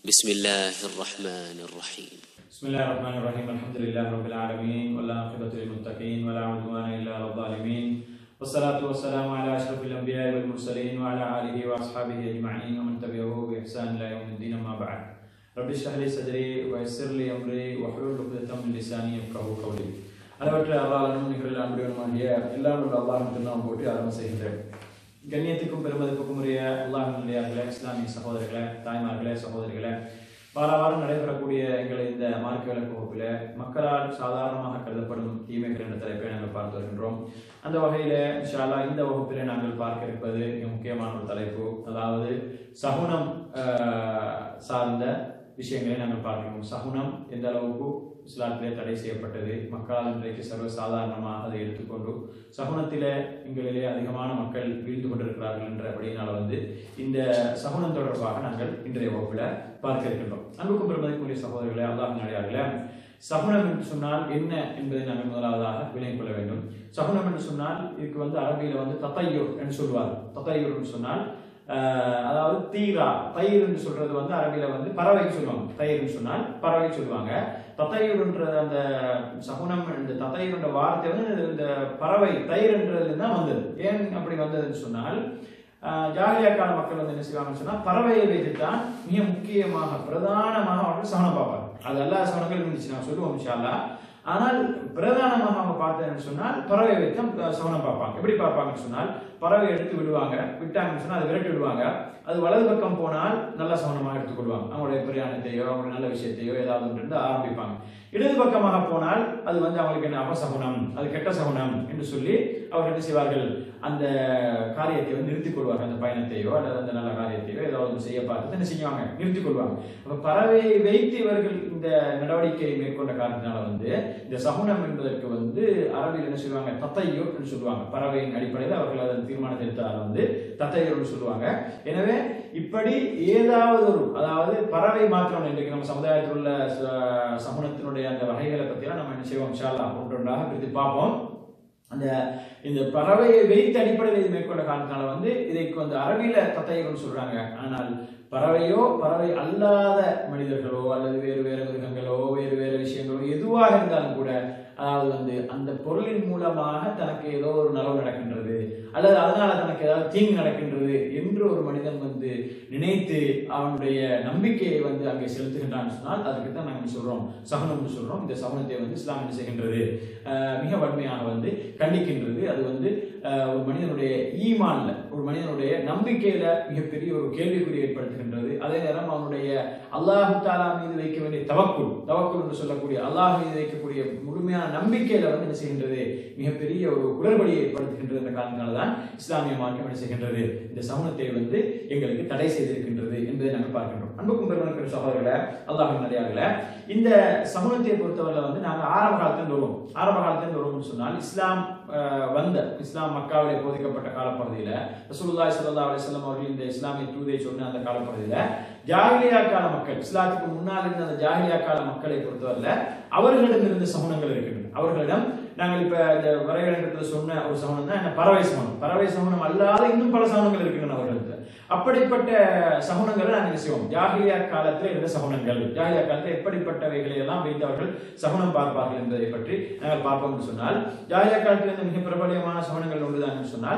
بسم الله الرحمن الرحيم بسم الله الرحمن الرحيم الحمد لله رب العالمين والعاقبة للمتقين ولا عدوان إلا على الظالمين والصلاة والسلام على أشرف الأنبياء والمرسلين وعلى آله وأصحابه أجمعين ومن تبعه بإحسان إلى يوم الدين أما بعد رب اشرح لي صدري ويسر لي أمري واحلل عقدة من لساني يفقهوا قولي அளவற்ற அல்லாஹ் நிகழ்ச்சியில் அன்புடனுமாகிய எல்லாம் உள்ள அல்லாஹ் நாம் போட்டு ஆரம்பம் செய்கின்றேன் கண்ணியத்துக்கும் பெருமதிப்புக்கும் உரிய அல்லாஹ் நிலையார்களே இஸ்லாமிய சகோதரர்களே தாய்மார்களே சகோதரிகளே வார வாரம் நடைபெறக்கூடிய எங்களை இந்த மார்க்க விளக்கு வகுப்பில் மக்களால் சாதாரணமாக கருதப்படும் தீமைகள் என்ற தலைப்பை நாங்கள் பார்த்து வருகின்றோம் அந்த வகையில் இன்ஷால்லா இந்த வகுப்பில் நாங்கள் பார்க்க இருப்பது மிக முக்கியமான ஒரு தலைப்பு அதாவது சகுனம் ஆஹ், சார்ந்த விஷயங்களை நாங்கள் பார்க்கிறோம் சகுனம் எந்த அளவுக்கு இஸ்லாத்திலே தடை செய்யப்பட்டது மக்களால் இன்றைக்கு சர்வ சாதாரணமாக அதை எடுத்துக்கொண்டு சகுனத்திலே எங்களிலே அதிகமான மக்கள் வீழ்ந்து கொண்டிருக்கிறார்கள் என்ற அப்படினால வந்து இந்த சகுனம் தொடர்பாக நாங்கள் இன்றைய வகுப்பில் பார்க்க இருக்கின்றோம் அன்புக்கும் பெருமதிக்குரிய சகோதரர்களே அல்லாஹ் நாடியார்களே சகுனம் என்று சொன்னால் என்ன என்பதை நாங்கள் முதலாவதாக விளங்கிக் கொள்ள வேண்டும் சகுனம் என்று சொன்னால் இதுக்கு வந்து அரபியில வந்து தத்தையூர் என்று சொல்வார் தத்தையூர் என்று சொன்னால் ஆஹ், அதாவது தீரா தயிர் என்று சொல்றது வந்து அரபியில வந்து பறவை சொல்லுவாங்க தயிர்னு சொன்னால் பறவை சொல்லுவாங்க தத்தையூர்ன்ற அந்த சகுனம் இந்த தத்தையூர்ன்ற வார்த்தை வந்து இந்த- இந்த பறவை தயிர் என்றதுல தான் வந்தது ஏன் அப்படி வந்ததுன்னு சொன்னால் ஆஹ், ஜாகிலியா கால மக்கள் வந்து என்ன செய்வாங்கன்னு சொன்னா பறவையை வைத்துத்தான் மிக முக்கியமாக பிரதானமாக அவர்கள் சகுனம் பார்ப்பாங்க அது எல்லா சகுனங்களும் இருந்துச்சு நான் சொல்லுவோம் இன்ஷா அல்லாஹ். ஆனால் பிரதானமாக அவங்க பார்த்தேன்னு சொன்னால் பறவை வைத்து தான் சகுனம் பார்ப்பாங்க எப்படி பார்ப்பாங்கன்னு சொன்னால் பறவை எடுத்து விடுவாங்க விட்டாங்கன்னு சொன்னால் அதை விரட்டி விடுவாங்க அது வலது பக்கம் போனால் நல்ல சகுனமாக எடுத்துக்கொள்வாங்க அவங்களுடைய பிரயாணத்தையோ அவங்களுடைய நல்ல விஷயத்தையோ ஏதாவது ஒன்று இருந்து ஆரம்பிப்பாங்க இடது பக்கமாக போனால் அது வந்து அவங்களுக்கு என்ன அபசகுனம் அது கெட்ட சகுனம் என்று சொல்லி அவர்கள் என்ன செய்வார்கள் அந்த காரியத்தை வந்து நிறுத்திக் கொள்வார்கள் அந்த பயணத்தையோ அல்லது அந்த நல்ல காரியத்தையோ ஏதாவது ஒன்று செய்ய பார்த்து என்ன செய்வாங்க நிறுத்திக் கொள்வாங்க அப்ப பறவையை வைத்து இவர்கள் இந்த நடவடிக்கையை மேற்கொண்ட காரணத்தினால வந்து இந்த சகுனம் என்பதற்கு வந்து அரபியில் என்ன சொல்லுவாங்க தத்தையூர் என்று சொல்லுவாங்க பறவையின் அடிப்படையில் அவர்கள் அதன் தீர்மானத்தை எடுத்தால் வந்து தத்தையூர்னு சொல்லுவாங்க எனவே இப்படி ஏதாவது ஒரு அதாவது பறவை மாத்திரம் இன்றைக்கு நம்ம சமுதாயத்தில் உள்ள ச- சகுனத்தினுடைய அந்த வகைகளை பற்றியெல்லாம் நம்ம என்ன செய்வோம் ஷாலா ஒன்றொன்றாக பிரித்து பார்ப்போம் அந்த இந்த பறவையை வைத்து அடிப்படையில் இது மேற்கொண்ட காரணத்தினால வந்து இதைக்கு வந்து அரபியில தத்தையர்கள் சொல்றாங்க ஆனால் பறவையோ பறவை அல்லாத மனிதர்களோ அல்லது வேறு வேறு மிருகங்களோ வேறு வேறு விஷயங்களோ எதுவாக இருந்தாலும் கூட அதாவது வந்து அந்த பொருளின் மூலமாக தனக்கு ஏதோ ஒரு நலவு நடக்கின்றது அல்லது அதனால தனக்கு ஏதாவது தீங்கு நடக்கின்றது என்று ஒரு மனிதன் வந்து நினைத்து அவனுடைய நம்பிக்கையை வந்து அங்கே செலுத்துகின்றான்னு சொன்னால் அதுக்கு தான் நாங்கள் சொல்றோம் சகுனம்னு சொல்றோம் இந்த சகுனத்தை வந்து இஸ்லாம் என்ன செய்கின்றது ஆஹ் மிக வன்மையாக வந்து கண்டிக்கின்றது அது வந்து ஆஹ் ஒரு மனிதனுடைய ஈமான்ல ஒரு மனிதனுடைய நம்பிக்கையில மிகப்பெரிய ஒரு கேள்விக்குறி ஏற்படுத்துகின்றது அதே நேரம் அவனுடைய அல்லாஹு தாலா மீது வைக்க வேண்டிய தவக்குள் தவக்குள் என்று சொல்லக்கூடிய அல்லாஹ் மீது வைக்கக்கூடிய முழுமையான நம்பிக்கையில வந்து என்ன செய்கின்றது மிகப்பெரிய ஒரு குளறுபடியை ஏற்படுத்துகின்றது என்ற காரணத்தினால தான் இஸ்லாமிய மார்க்கம் என்ன செய்கின்றது இந்த சமூகத்தை வந்து எங்களுக்கு தடை செய்திருக்கின்றது என்பதை நாங்கள் பார்க்கின்றோம் அன்புக்கும் பெருமக்கள் சகோதரர்களே அல்லாஹின் நடிகார்களே இந்த சமூகத்தை பொறுத்தவரை வந்து நாங்கள் ஆரம்ப காலத்தில் வருவோம் ஆரம்ப காலத்தில் வருவோம்னு சொன்னால் இஸ்லாம் ஆஹ், வந்த இஸ்லாம் மக்காவிலே போதிக்கப்பட்ட காலப்பகுதியில ரசூலுல்லாஹி ஸல்லல்லாஹு அலைஹி வஸல்லம் அவர்கள் இந்த இஸ்லாமிய தூதை சொன்ன அந்த காலப்பகுதியில ஜாகிலியா கால மக்கள் இஸ்லாத்துக்கு முன்னால் இருந்த அந்த ஜாகிலியா கால மக்களை பொறுத்தவரையில அவர்களிடம் இருந்த சகுனங்கள் இருக்கின்றன அவர்களிடம் நாங்கள் இப்ப இந்த வரைவிடத்தில் சொன்ன ஒரு சகுனம் தான் என்ன பறவை சகுனம் பறவை சகுனம் அல்லாத இன்னும் பல சகுனங்கள் இருக்கின்றன அவர்களுக்கு அப்படிப்பட்ட சகுனங்களை நாங்கள் என்ன செய்வோம் ஜாகிலியா காலத்தில் இருந்த சகுனங்கள் ஜாகிலியா காலத்தில் எப்படிப்பட்டவைகளை எல்லாம் வைத்து அவர்கள் சகுனம் பார்ப்பார்கள் என்பதை பற்றி நாங்கள் பார்ப்போம் என்று சொன்னால் ஜாகிலியா காலத்தில் இருந்த மிக பிரபலியமான சகுனங்கள் ஒன்றுதான் என்று சொன்னால்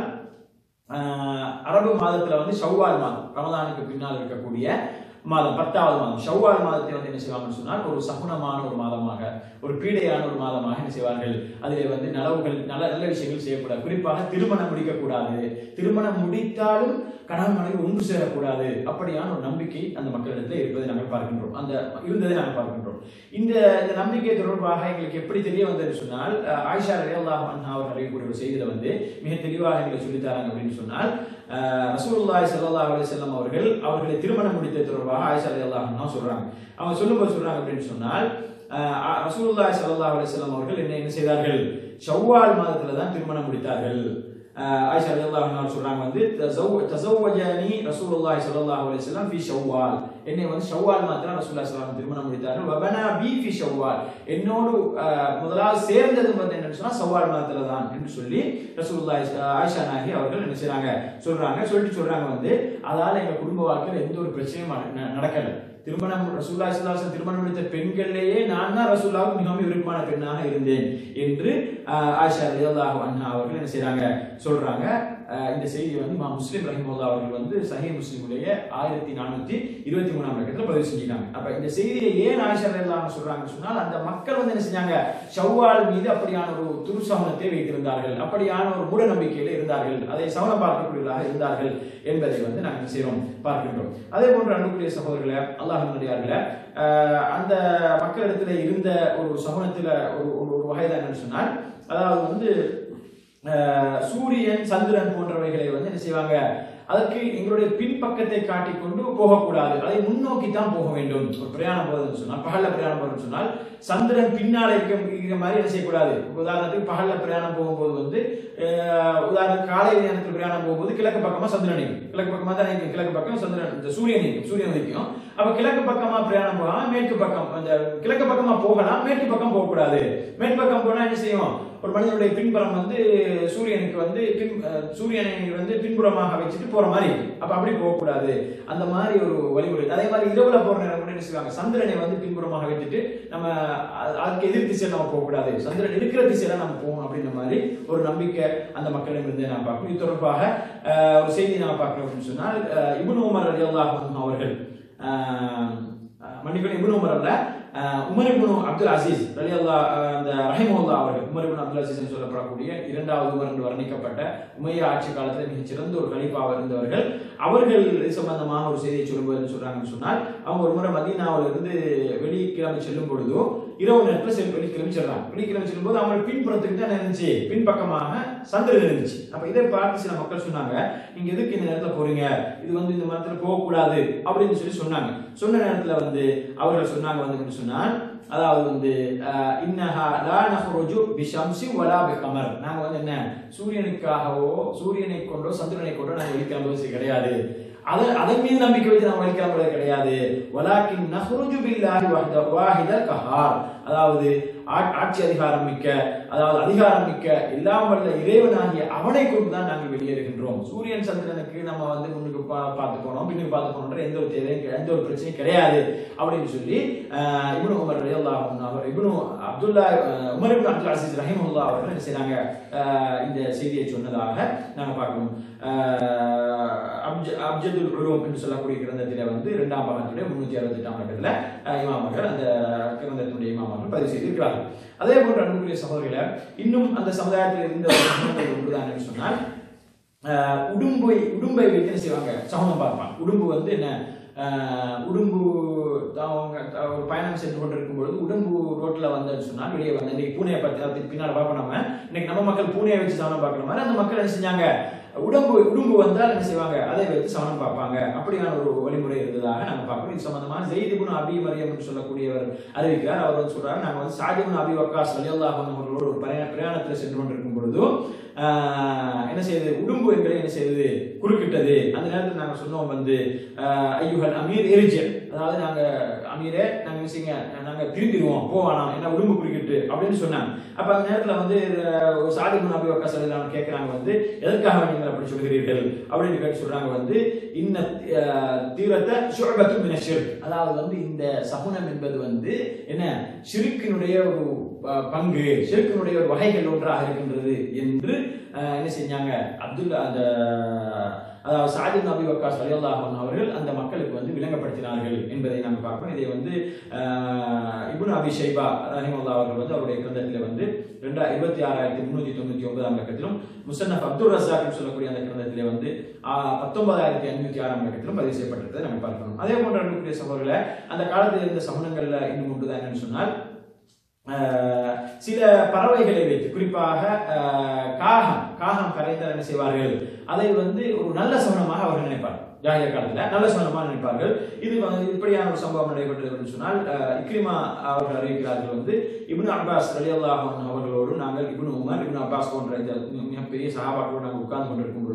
ஆஹ், அரபு மாதத்துல வந்து ஷவ்வால் மாதம் ரமதானுக்கு பின்னால் இருக்கக்கூடிய மாதம் பத்தாவது மாதம் ஷவ்வால் மாதத்தை வந்து என்ன செய்வாங்கன்னு சொன்னால் ஒரு சகுனமான ஒரு மாதமாக ஒரு பீடையான ஒரு மாதமாக என்ன செய்வார்கள் அதிலே வந்து நலவுகள் நல்ல நல்ல விஷயங்கள் செய்யக்கூடாது குறிப்பாக திருமணம் முடிக்கக்கூடாது திருமணம் முடித்தாலும் கணவன் மனைவி ஒன்று சேரக்கூடாது அப்படியான ஒரு நம்பிக்கை அந்த மக்களிடத்தில் இருப்பதை நாங்கள் பார்க்கின்றோம் அந்த இருந்ததை நாங்கள் பார்க்கின்றோம் இந்த இந்த நம்பிக்கை தொடர்பாக எங்களுக்கு எப்படி தெரிய வந்ததுன்னு சொன்னால் அஹ், ஆயிஷா ரலியல்லாஹு அன்ஹா அவர்கள் அறியக்கூடிய ஒரு செய்தியில வந்து மிக தெளிவாக எங்களுக்கு சொல்லித்தராங்க அப்படின்னு சொன்னால் அஹ், ரசூலுல்லாஹி ஸல்லல்லாஹு அலைஹி வஸல்லம் அவர்கள் அவர்களை திருமணம் முடித்தது தொடர்பாக ஆயிஷா ரலியல்லாஹு அன்ஹா சொல்றாங்க அவங்க சொல்லும்போது சொல்றாங்க அப்படின்னு சொன்னால் அஹ், அ- ரசூலுல்லாஹி ஸல்லல்லாஹு அலைஹி வஸல்லம் அவர்கள் என்ன என்ன செய்தார்கள் ஷவ்வால் மாதத்துல தான் திருமணம் முடித்தார்கள் ஆஹ் ஆயிஷா ரலியல்லாஹு அன்ஹா சொல்றாங்க வந்து தஸவ் தஸவ்வஜனி ரசூலுல்லாஹி ஸல்லல்லாஹு அலைஹி வஸல்லம் ஃபி ஷவ்வால் என்னை வந்து ஷவ்வால் மாத்திரம் ரசூலுல்லாஹி ஸல்லல்லாஹு அலைஹி திருமணம் முடித்தார்கள் வபனா பி ஃபி ஷவ்வால் என்னோடு ஆஹ், முதலாவது சேர்ந்தது வந்து என்னன்னு சொன்னா ஷவ்வால் மாதத்துல தான் என்று சொல்லி ரசூலுல்லாஹி ஆஹ், ஆயிஷா நாயகி அவர்கள் என்ன செய்றாங்க சொல்றாங்க சொல்லிட்டு சொல்றாங்க வந்து அதால எங்க குடும்ப வாழ்க்கையில எந்த ஒரு பிரச்சனையும் நட- ந- நடக்கல திருமணம் ரசூல்லா இஸ்லாசன் திருமணம் முடித்த பெண்களிலேயே நான் தான் ரசூல்லாவுக்கு மிகவும் விருப்பமான பெண்ணாக இருந்தேன் என்று ஆஹ், ஆயிஷா ரலியல்லாஹு அன்ஹா அவர்கள் என்ன செய்றாங்க சொல்றாங்க ஆஹ், இந்த செய்தி வந்து மா முஸ்லிம் ரஹிமுல்லா அவர்கள் வந்து சஹீஹ் முஸ்லிமுடைய ஆயிரத்தி நானூத்தி இருபத்தி மூணாம் லக்கத்துல பதிவு செஞ்சுட்டாங்க அப்ப இந்த செய்தியை ஏன் ஆயிஷா ரலியல்லாஹு சொல்றாங்கன்னு சொன்னால் அந்த மக்கள் வந்து என்ன செஞ்சாங்க ஷவ்வால் மீது அப்படியான ஒரு துருசவனத்தை வைத்திருந்தார்கள் அப்படியான ஒரு மூட நம்பிக்கையில இருந்தார்கள் அதை சவனம் பார்க்கக்கூடியவர்களாக இருந்தார்கள் என்பதை வந்து நாங்கள் என்ன செய்கிறோம் பார்க்கின்றோம் அதே போன்று அன்புக்குரிய சகோதரர்களே அல்லாஹ் நடிகார்களே அந்த மக்களிடத்துல இருந்த ஒரு சகுனத்துல ஒரு ஒரு ஒரு வகைதான் என்னன்னு சொன்னால் அதாவது வந்து அஹ், சூரியன் சந்திரன் போன்றவைகளை வந்து என்ன செய்வாங்க அதற்கு எங்களுடைய பின்பக்கத்தை காட்டிக்கொண்டு போகக்கூடாது அதை முன்னோக்கி தான் போக வேண்டும் ஒரு பிரயாணம் போகுதுன்னு சொன்னால் பகல்ல பிரயாணம் போகுதுன்னு சொன்னால் சந்திரன் பின்னால இருக்க இருக்கிற மாதிரி என்ன செய்யக்கூடாது உதாரணத்துக்கு பகல்ல பிரயாணம் போகும்போது வந்து அஹ், உதாரணத்துக்கு காலை நேரத்தில் பிரயாணம் போகும்போது கிழக்கு பக்கமா சந்திரன் நிற்கும் கிழக்கு பக்கமா தான் நிற்கும் கிழக்கு பக்கம் சந்திரன் இந்த சூரியன் நிற்கும் சூரியன் உதிக்கும் அப்ப கிழக்கு பக்கமா பிரயாணம் போகாம மேற்கு பக்கம் அந்த கிழக்கு பக்கமா போகலாம் மேற்கு பக்கம் போகக்கூடாது மேற்கு பக்கம் போனா என்ன செய்யும் ஒரு மனிதனுடைய பின்புறம் வந்து சூரியனுக்கு வந்து பின் அஹ், சூரியனை வந்து பின்புறமாக வச்சுட்டு போற மாதிரி இருக்கு. அப்ப அப்படி போகக்கூடாது அந்த மாதிரி ஒரு வழிமுறை அதே மாதிரி இரவுல போற நேரம் கூட என்ன செய்வாங்க சந்திரனை வந்து பின்புறமாக வச்சுட்டு நம்ம அ- அதுக்கு எதிர் திசையில நம்ம போகக்கூடாது சந்திரன் இருக்கிற திசையில நம்ம போகணும் அப்படின்ற மாதிரி ஒரு நம்பிக்கை அந்த மக்களிடம் இருந்து நாம் பார்க்கணும் இது தொடர்பாக அஹ், ஒரு செய்தி நாம் பார்க்கணும் அப்படின்னு சொன்னால் அஹ், இப்னு உமர் ரலியல்லாஹு அன்ஹு அவர்கள் அஹ், அஹ், மன்னிக்கணும் இப்னு உமர் அல்ல அஹ், உமர் இப்னு அப்துல் அசீஸ் ரலியல்லாஹ் அஹ், அந்த ரஹிமுல்லா அவர்கள் உமர் இப்னு அப்துல் அசீஸ் என்று சொல்லப்படக்கூடிய இரண்டாவது உமர் என்று வர்ணிக்கப்பட்ட உமையா ஆட்சி காலத்தில் மிகச் சிறந்த ஒரு கலிப்பாக இருந்தவர்கள் அவர்கள் இது சம்பந்தமாக ஒரு செய்தியை சொல்லும்போது என்ன சொல்றாங்கன்னு சொன்னால் அவங்க ஒரு முறை மதீனாவில் இருந்து வெளிக்கிழமை செல்லும் பொழுதோ இரவு நேரத்தில் செல் வெளிக்கிழமை செல்றாங்க வெளிக்கிழமை செல்லும்போது அவங்க பின்புறத்துக்கு தான் இருந்துச்சு பின்பக்கமாக சந்திரன் இருந்துச்சு அப்ப இதை பார்த்து சில மக்கள் சொன்னாங்க நீங்க எதுக்கு இந்த நேரத்துல போறீங்க இது வந்து இந்த மரத்துல போகக்கூடாது அப்படின்னு சொல்லி சொன்னாங்க சொன்ன நேரத்துல வந்து அவர்கள் சொன்னாங்க வந்து என்ன சொன்னால் அதாவது வந்து அஹ், இன்னஹா லா நஹ்ருஜு பிஷம்சி வலா பிகமர் நாங்க வந்து என்ன சூரியனுக்காகவோ சூரியனை கொண்டோ சந்திரனை கொண்டோ நாங்க வெளிக்கிளம்புவது கிடையாது அதை அதன் மீது நம்பிக்கை வைத்து நாம் வெளிக்கிளம்புவது கிடையாது வலாக்கின் நஹ்ருஜு பில்லாஹி வஹ்த வாஹிதல் கஹார் அதாவது ஆ- ஆட்சி அதிகாரம் மிக்க அதாவது அதிகாரம் மிக்க எல்லாம் வல்ல இறைவனாகிய அவனை கொண்டு தான் நாங்கள் வெளியேறுகின்றோம் சூரியன் சந்திரனுக்கு நம்ம வந்து முன்னுக்கு பா- பார்த்து போனோம் பின்னுக்கு பார்த்து போனோம்ன்ற எந்த ஒரு தேவையும் கிடையாது, எந்த ஒரு பிரச்சனையும் கிடையாது அப்படின்னு சொல்லி ஆஹ், இப்னு உமர் ரலியல்லாஹு அன்ஹு அவர் இப்னு அப்துல்லா ஆஹ், உமர் இப்னு அப்துல் அசீஸ் ரஹிமஹுல்லா அவர்கள் என்ன செய்றாங்க ஆஹ், இந்த செய்தியை சொன்னதாக நாங்க பார்க்கணும் ஆஹ், அப்ஜ- அப்ஜதுல் உலூம் என்று சொல்லக்கூடிய கிரந்தத்திலே வந்து இரண்டாம் பாகத்துடைய முன்னூத்தி அறுபத்தி எட்டாம் பக்கத்துல ஆஹ், இமாமர்கள் அந்த கிரந்தத்தினுடைய இமாமர்கள் பதிவு செய்திருக்கிறார்கள் அதே போன்று அன்புக்குரிய சகோதரிகளை இன்னும் அந்த சமுதாயத்தில் இருந்த ஒரு சம்பவங்கள் ஒன்றுதான் என்று சொன்னால் ஆஹ், உடும்பை உடும்பை வைத்து என்ன செய்வாங்க சகுனம் பார்ப்பாங்க உடும்பு வந்து என்ன ஆஹ், உடும்பு அவங்க த- ஒரு பயணம் சென்று கொண்டிருக்கும் பொழுது உடும்பு ரோட்ல வந்தேன்னு சொன்னால் வெளியே வந்து இன்னைக்கு பூனையை பத்தி அதுக்கு பின்னால் பார்ப்போம் நம்ம இன்னைக்கு நம்ம மக்கள் பூனையை வச்சு சவனம் பார்க்குற மாதிரி அந்த மக்கள் என்ன செஞ்சாங்க உடம்பு உடும்பு வந்தால் என்ன செய்வாங்க அதை வைத்து சவனம் பார்ப்பாங்க அப்படியான ஒரு வழிமுறை இருந்ததாக நம்ம பார்க்கணும் இது சம்பந்தமான ஜெயிதிபுன் அபி மரியம் என்று சொல்லக்கூடியவர் அறிவிக்கிறார் அவர் வந்து சொல்றாரு நாங்க வந்து சாஜிபுன் அபி வக்காஸ் அலியல்லாஹ் அவர்களோடு ஒரு பிரயாண பிரயாணத்தில் சென்று கொண்டிருக்கும் பொழுது ஆஹ், என்ன செய்யுது உடும்பு எங்களை என்ன செய்தது குறுக்கிட்டது அந்த நேரத்தில் நாங்க சொன்னோம் வந்து ஆஹ், ஐயுகள் அமீர் எரிஜல் அதாவது நாங்க அமீரே நாங்க என்ன செய்யுங்க நாங்க திரும்பிடுவோம் போவானாம் என்ன உடும்பு குறுக்கிட்டு அப்படின்னு சொன்னாங்க அப்ப அந்த நேரத்துல வந்து ஆஹ், ஒரு சாதி முன் அபி வக்காஸ் அலியல்லாஹ் கேட்கிறாங்க வந்து எதற்காக நீங்கள் அப்படி சொல்கிறீர்கள் அப்படின்னு கேட்டு சொல்றாங்க வந்து இன்ன ஆஹ், தீரத்தை ஷுஅபத்து மின ஷிர்க் அதாவது வந்து இந்த சகுனம் என்பது வந்து என்ன ஷிர்க்கினுடைய ஒரு அஹ், பங்கு ஷிர்க்கினுடைய ஒரு வகைகள் ஒன்றாக இருக்கின்றது என்று அஹ், என்ன செஞ்சாங்க அப்துல்லா அந்த அதாவது சாஜித் நபி வக்காஸ் அலியல்லாஹ் அவர்கள் அந்த மக்களுக்கு வந்து விளங்கப்படுத்தினார்கள் என்பதை நாம் பார்க்கிறோம் இதை வந்து அஹ், இப்னு அபி ஷைபா ரஹிமுல்லா அவர்கள் வந்து அவருடைய கிரந்தத்தில் வந்து ரெண்டா இருபத்தி ஆறாயிரத்தி முன்னூத்தி தொண்ணூத்தி ஒன்பதாம் இலக்கத்திலும் முசன்னப் அப்துல் ரசாக் சொல்லக்கூடிய அந்த கிரந்தத்திலே வந்து ஆஹ், பத்தொன்பதாயிரத்தி ஐநூத்தி ஆறாம் இலக்கத்திலும் பதிவு செய்யப்பட்டிருப்பதை நம்ம பார்க்கணும் அதே போன்ற அன்புக்குரிய சகோதரர்களை அந்த காலத்தில் இருந்த சமணங்கள்ல இன்னும் ஒன்றுதான் என்னன்னு சொன்னால் ஆஹ், சில பறவைகளை வைத்து குறிப்பாக ஆஹ், காகம் காகம் கரைந்தால் என்ன செய்வார்கள் அதை வந்து ஒரு நல்ல சமணமாக அவர்கள் நினைப்பார்கள் ஜாகிய காலத்துல நல்ல சமணமாக நினைப்பார்கள் இது வந்து இப்படியான ஒரு சம்பவம் நடைபெற்றது என்று சொன்னால் ஆஹ், இக்ரிமா அவர்கள் அறிவிக்கிறார்கள் வந்து இப்னு அப்பாஸ் ரலியல்லாஹு அன்ஹு அவர்களோடு நாங்கள் இப்னு உமர் இப்னு அப்பாஸ் போன்ற இந்த மிகப்பெரிய சஹாபாக்களோடு நாங்கள் உட்கார்ந்து கொண்டிருக்கும் பொழுது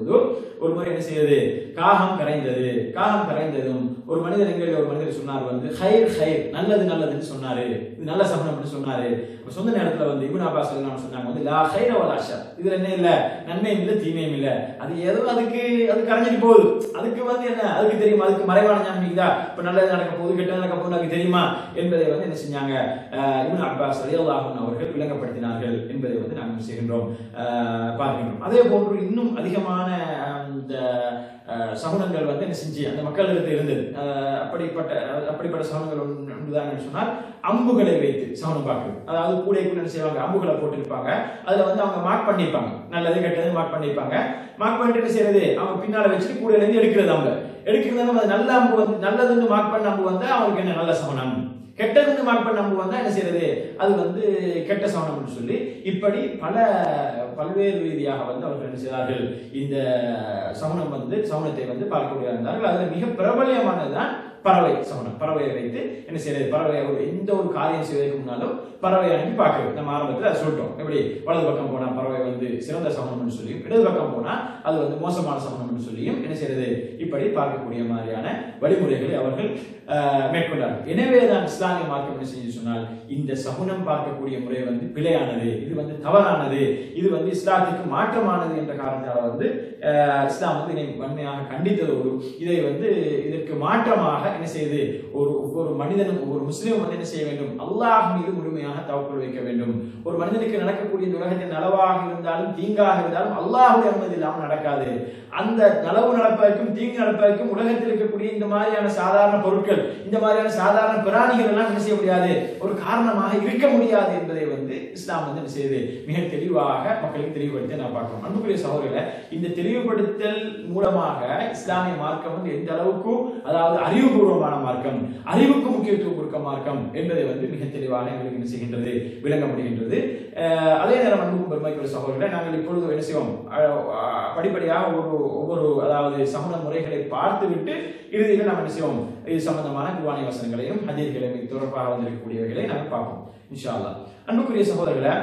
பொழுது ஒரு முறை என்ன செய்யுது காகம் கரைந்தது காகம் கரைந்ததும் ஒரு மனிதர் எங்களில் ஒரு மனிதர் சொன்னார் வந்து ஹைர் ஹைர் நல்லது நல்லதுன்னு சொன்னாரு இது நல்ல சகுனம்னு சொன்னாரு அப்ப சொந்த நேரத்துல வந்து இப்னு அப்பாஸ் ரலியல்லாஹு சொன்னாங்க வந்து லா ஹைர வலா ஷர் இதுல என்ன இல்ல நன்மையும் இல்ல தீமையும் இல்ல அது ஏதோ அதுக்கு அது கரைஞ்சிட்டு போகுது அதுக்கு வந்து என்ன அதுக்கு தெரியுமா அதுக்கு மறைவான ஞானம் இருக்குதா இப்ப நல்லது நடக்க போகுது கெட்டது நடக்க போகுது அதுக்கு தெரியுமா என்பதை வந்து என்ன செஞ்சாங்க அஹ் இப்னு அப்பாஸ் ரலியல்லாஹு அன்ஹு அவர்கள் விளங்கப்படுத்தினார்கள் என்பதை வந்து நாங்கள் செய்கின்றோம் அஹ் பார்க்கின்றோம் அதே போன்று இன்னும் அதிகமான அந்த அஹ், சகுனங்கள் வந்து என்ன செஞ்சு அந்த மக்களிடத்தில் இருந்தது அஹ், அப்படிப்பட்ட அப்படிப்பட்ட சகுனங்கள் ஒன்று ஒன்றுதான் என்ன சொன்னால் அம்புகளை வைத்து சகுனம் பார்க்குறது அதாவது கூடைக்குள்ள என்ன செய்வாங்க அம்புகளை போட்டிருப்பாங்க அதுல வந்து அவங்க மார்க் பண்ணிருப்பாங்க நல்லது கெட்டது மார்க் பண்ணிருப்பாங்க மார்க் பண்ணிட்டு என்ன செய்யறது அவங்க பின்னால வச்சுட்டு கூடையில இருந்து எடுக்கிறது அவங்க எடுக்கிறது வந்து நல்ல அம்பு வந்து நல்லதுன்னு மார்க் பண்ண அம்பு வந்தா அவங்களுக்கு என்ன நல்ல சகுனம் கெட்டதுன்னு மார்க் பண்ண அம்பு வந்தா என்ன செய்யறது அது வந்து கெட்ட சகுனம்னு சொல்லி இப்படி பல பல்வேறு ரீதியாக வந்து அவர்கள் என்ன செய்தார்கள் இந்த சகுனம் வந்து சகுனத்தை வந்து பார்க்கக்கூடிய இருந்தார்கள் அதுல மிக பிரபலியமானதுதான் பறவை சகுனம் பறவையை வைத்து என்ன செய்யறது பறவை ஒரு எந்த ஒரு காரியம் செய்வதற்கு முன்னாலும் பறவை அனுப்பி பார்க்கிறது நம்ம ஆரம்பத்தில் அதை சொல்லிட்டோம் எப்படி வலது பக்கம் போனா பறவை வந்து சிறந்த சகுனம்னு சொல்லியும் இடது பக்கம் போனா அது வந்து மோசமான சகுனம்னு சொல்லியும் என்ன செய்யறது இப்படி பார்க்கக்கூடிய மாதிரியான வழிமுறைகளை அவர்கள் ஆஹ், மேற்கொண்டார்கள் எனவே தான் இஸ்லாமிய மார்க்கம் என்ன செஞ்சு சொன்னால் இந்த சகுனம் பார்க்கக்கூடிய முறை வந்து பிழையானது இது வந்து தவறானது இது வந்து இஸ்லாத்துக்கு மாற்றமானது என்ற காரணத்தால வந்து ஆஹ், இஸ்லாம் வந்து இதை வன்மையாக கண்டித்ததோடு இதை வந்து இதற்கு மாற்றமாக என்ன செய்யுது ஒரு ஒவ்வொரு மனிதனும் ஒவ்வொரு முஸ்லீமும் வந்து என்ன செய்ய வேண்டும் அல்லாஹ் மீது முழுமையாக தவக்குள் வைக்க வேண்டும் ஒரு மனிதனுக்கு நடக்கக்கூடிய இந்த உலகத்தின் நலவாக இருந்தாலும் தீங்காக இருந்தாலும் அல்லாஹுடைய அனுமதி இல்லாமல் நடக்காது அந்த நலவு நடப்பதற்கும் தீங்கு நடப்பதற்கும் உலகத்தில் இருக்கக்கூடிய இந்த மாதிரியான சாதாரண பொருட்கள் இந்த மாதிரியான சாதாரண பிராணிகள் எல்லாம் என்ன செய்ய முடியாது ஒரு காரணமாக இருக்க முடியாது என்பதை வந்து இஸ்லாம் வந்து என்ன செய்யுது மிக தெளிவாக மக்களுக்கு தெளிவுபடுத்தி நான் பார்க்கிறோம் அன்புக்குரிய சகோதரர்களை இந்த தெளிவுபடுத்தல் மூலமாக இஸ்லாமிய மார்க்கம் வந்து எந்த அளவுக்கு அதாவது அறிவுபூர்வமான மார்க்கம் அறிவுக்கு முக்கியத்துவம் கொடுக்க மார்க்கம் என்பதை வந்து மிக தெளிவாக எங்களுக்கு என்ன செய்கின்றது விளங்க முடிகின்றது அஹ் அதே நேரம் அன்புக்கும் பெருமைக்குரிய சகோதரர்களை நாங்கள் இப்பொழுது என்ன செய்வோம் அஹ் அஹ் படிப்படியாக ஒரு ஒவ்வொரு அதாவது சமண முறைகளை பார்த்துவிட்டு இறுதியில் நாம் என்ன செய்வோம் இது சம்பந்தமான குர்ஆனிய வசனங்களையும் ஹதீர்களையும் தொடர்பாக வந்திருக்கக்கூடியவைகளை நாங்கள் பார்ப்போம் இன்ஷா அல்லாஹ் அன்புக்குரிய சகோதரர்களை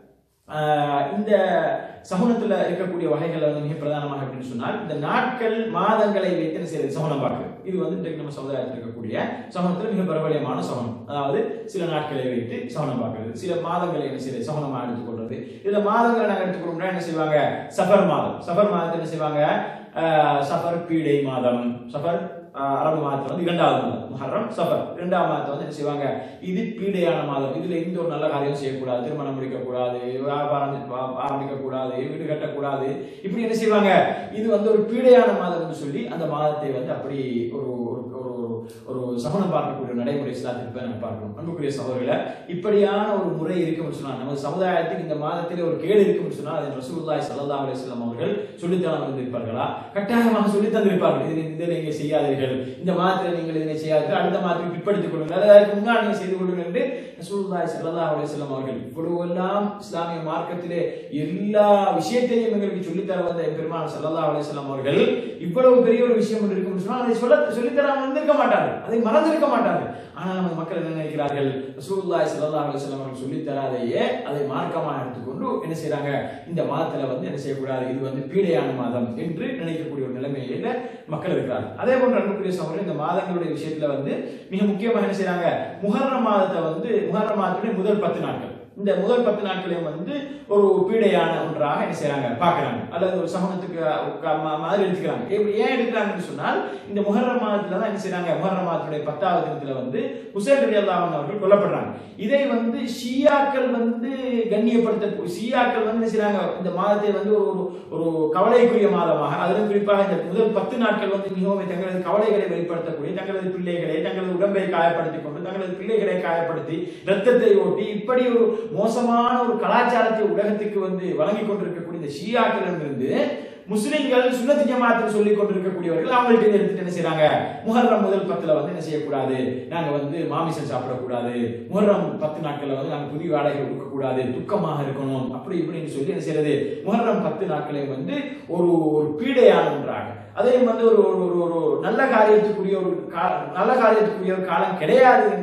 ஆஹ் இந்த சகுனத்துல இருக்கக்கூடிய வகைகள் வந்து மிக பிரதானமாக அப்படின்னு சொன்னால் இந்த நாட்கள் மாதங்களை வைத்து என்ன செய்யறது சகுனம் பார்க்குது இது வந்து இன்றைக்கு நம்ம சமுதாயத்தில் இருக்கக்கூடிய சகுனத்துல மிக பிரபலியமான சகுனம் அதாவது சில நாட்களை வைத்து சகுனம் பார்க்கிறது சில மாதங்களை என்ன செய்யறது சகுனமா எடுத்துக்கொள்றது இதுல மாதங்களை நாங்கள் எடுத்துக்கொண்டோம்னா என்ன செய்வாங்க சஃபர் மாதம் சஃபர் மாதத்தை என்ன செய்வாங்க ஆஹ் சஃபர் பீடை மாதம் சஃபர் ஆஹ் அரபு மாதத்துல வந்து இரண்டாவது மாதம் முஹர்ரம் சஃபர் இரண்டாவது மாதத்தை வந்து என்ன செய்வாங்க இது பீடையான மாதம் இதுல எந்த ஒரு நல்ல காரியம் செய்யக்கூடாது திருமணம் முடிக்கக்கூடாது வியாபாரம் ஆரம்பிக்க கூடாது வீடு கட்டக்கூடாது இப்படி என்ன செய்வாங்க இது வந்து ஒரு பீடையான மாதம்னு சொல்லி அந்த மாதத்தை வந்து அப்படி ஒரு ஒரு- ஒரு ஒரு சகுனம் பார்க்கக்கூடிய நடைமுறை இஸ்லாத்துக்கு போய் நம்ம பார்க்கணும் அன்புக்குரிய சகோதரர்களை இப்படியான ஒரு முறை இருக்கும்னு சொன்னால் நமது சமுதாயத்துக்கு இந்த மாதத்திலே ஒரு கேடு இருக்கும்னு சொன்னால் அதை ரசூலுல்லாஹி ஸல்லல்லாஹு அலைஹி வஸல்லம் அவர்கள் சொல்லித்தர வந்திருப்பார்களா கட்டாயமாக சொல்லி தந்திருப்பார்கள் இதை இதை நீங்கள் செய்யாதீர்கள் இந்த மாதத்தில் நீங்கள் இதனை செய்யாதீர்கள் அடுத்த மாதத்துக்கு பிற்படுத்திக் கொள்ளுங்கள் அல்லது அதற்கு முன்னால் நீங்கள் செய்து கொள்ளுங்கள் என்று ரசூலுல்லாஹி ஸல்லல்லாஹு அலைஹி வஸல்லம் அவர்கள் இவ்வளவெல்லாம் இஸ்லாமிய மார்க்கத்திலே எல்லா விஷயத்தையும் எங்களுக்கு சொல்லித்தர வந்த பெருமாள் ஸல்லல்லாஹு அலைஹி வஸல்லம் அவர்கள் இவ்வளவு பெரிய ஒரு விஷயம் ஒன்று இருக்கும்னு சொன்னால் அதை சொல்ல சொல்லித்தராமல் இருந்திருக்க மாட்டார்கள் அதை மறந்திருக்க மாட்டார்கள் ஆனால் நம்ம மக்கள் என்ன நினைக்கிறார்கள் ரசூலுல்லாஹி ஸல்லல்லாஹு அலைஹி வஸல்லம் அவர்கள் சொல்லித் தராதையே அதை மார்க்கமாக எடுத்துக்கொண்டு என்ன செய்றாங்க இந்த மாதத்துல வந்து என்ன செய்யக்கூடாது இது வந்து பீடையான மாதம் என்று நினைக்கக்கூடிய ஒரு நிலைமையில மக்கள் இருக்கிறார்கள் அதே போன்று அன்புக்குரிய சகோதரர் இந்த மாதங்களுடைய விஷயத்துல வந்து மிக முக்கியமாக என்ன செய்றாங்க முஹர்ரம் மாதத்தை வந்து முஹர்ரம் மாதத்துடைய முதல் பத்து நாட்கள் இந்த முதல் பத்து நாட்களையும் வந்து ஒரு பீடையான ஒன்றாக என்ன செய்றாங்க பார்க்கறாங்க அல்லது ஒரு சமூகத்துக்கு க- ம- மாதிரி எடுத்துக்கிறாங்க இப்படி ஏன் எடுக்கிறாங்கன்னு சொன்னால் இந்த முஹர்ரம் மாதத்துல தான் என்ன செய்றாங்க முஹர்ரம் மாதத்துடைய பத்தாவது தினத்துல வந்து ஹுசைன் ரலி அல்லாஹ் அவர்கள் கொல்லப்படுறாங்க இதை வந்து ஷியாக்கள் வந்து கண்ணியப்படுத்த ஷியாக்கள் வந்து என்ன செய்றாங்க இந்த மாதத்தை வந்து ஒரு ஒரு- ஒரு கவலைக்குரிய மாதமாக அதிலும் குறிப்பாக இந்த முதல் பத்து நாட்கள் வந்து மிகவும் தங்களது கவலைகளை வெளிப்படுத்தக்கூடிய தங்களது பிள்ளைகளை தங்களது உடம்பை காயப்படுத்திக் கொண்டு தங்களது பிள்ளைகளை காயப்படுத்தி ரத்தத்தை ஓட்டி இப்படி ஒரு மோசமான ஒரு கலாச்சாரத்தை உலகத்துக்கு வந்து வழங்கி கொண்டிருக்கக்கூடிய இந்த ஷியாக்களிடமிருந்து முஸ்லிம்கள் சுன்னத்து ஜமாத்தில் சொல்லிக் கொண்டிருக்கக்கூடியவர்கள் அவங்கள்ட்ட இருந்து எடுத்துட்டு என்ன செய்றாங்க முஹர்ரம் முதல் பத்துல வந்து என்ன செய்யக்கூடாது நாங்க வந்து மாமிசம் சாப்பிடக்கூடாது முஹர்ரம் பத்து நாட்கள்ல வந்து நாங்க புதிய ஆடைகள் கொடுக்கக்கூடாது துக்கமாக இருக்கணும் அப்படி இப்படின்னு சொல்லி என்ன செய்யறது முஹர்ரம் பத்து நாட்களை வந்து ஒரு ஒரு பீடையான ஒன்றாக அதே வந்து ஒரு ஒரு ஒரு ஒரு நல்ல காரியத்துக்குரிய ஒரு கா- நல்ல காரியத்துக்குரிய ஒரு காலம் கிடையாது என்ற ஒரு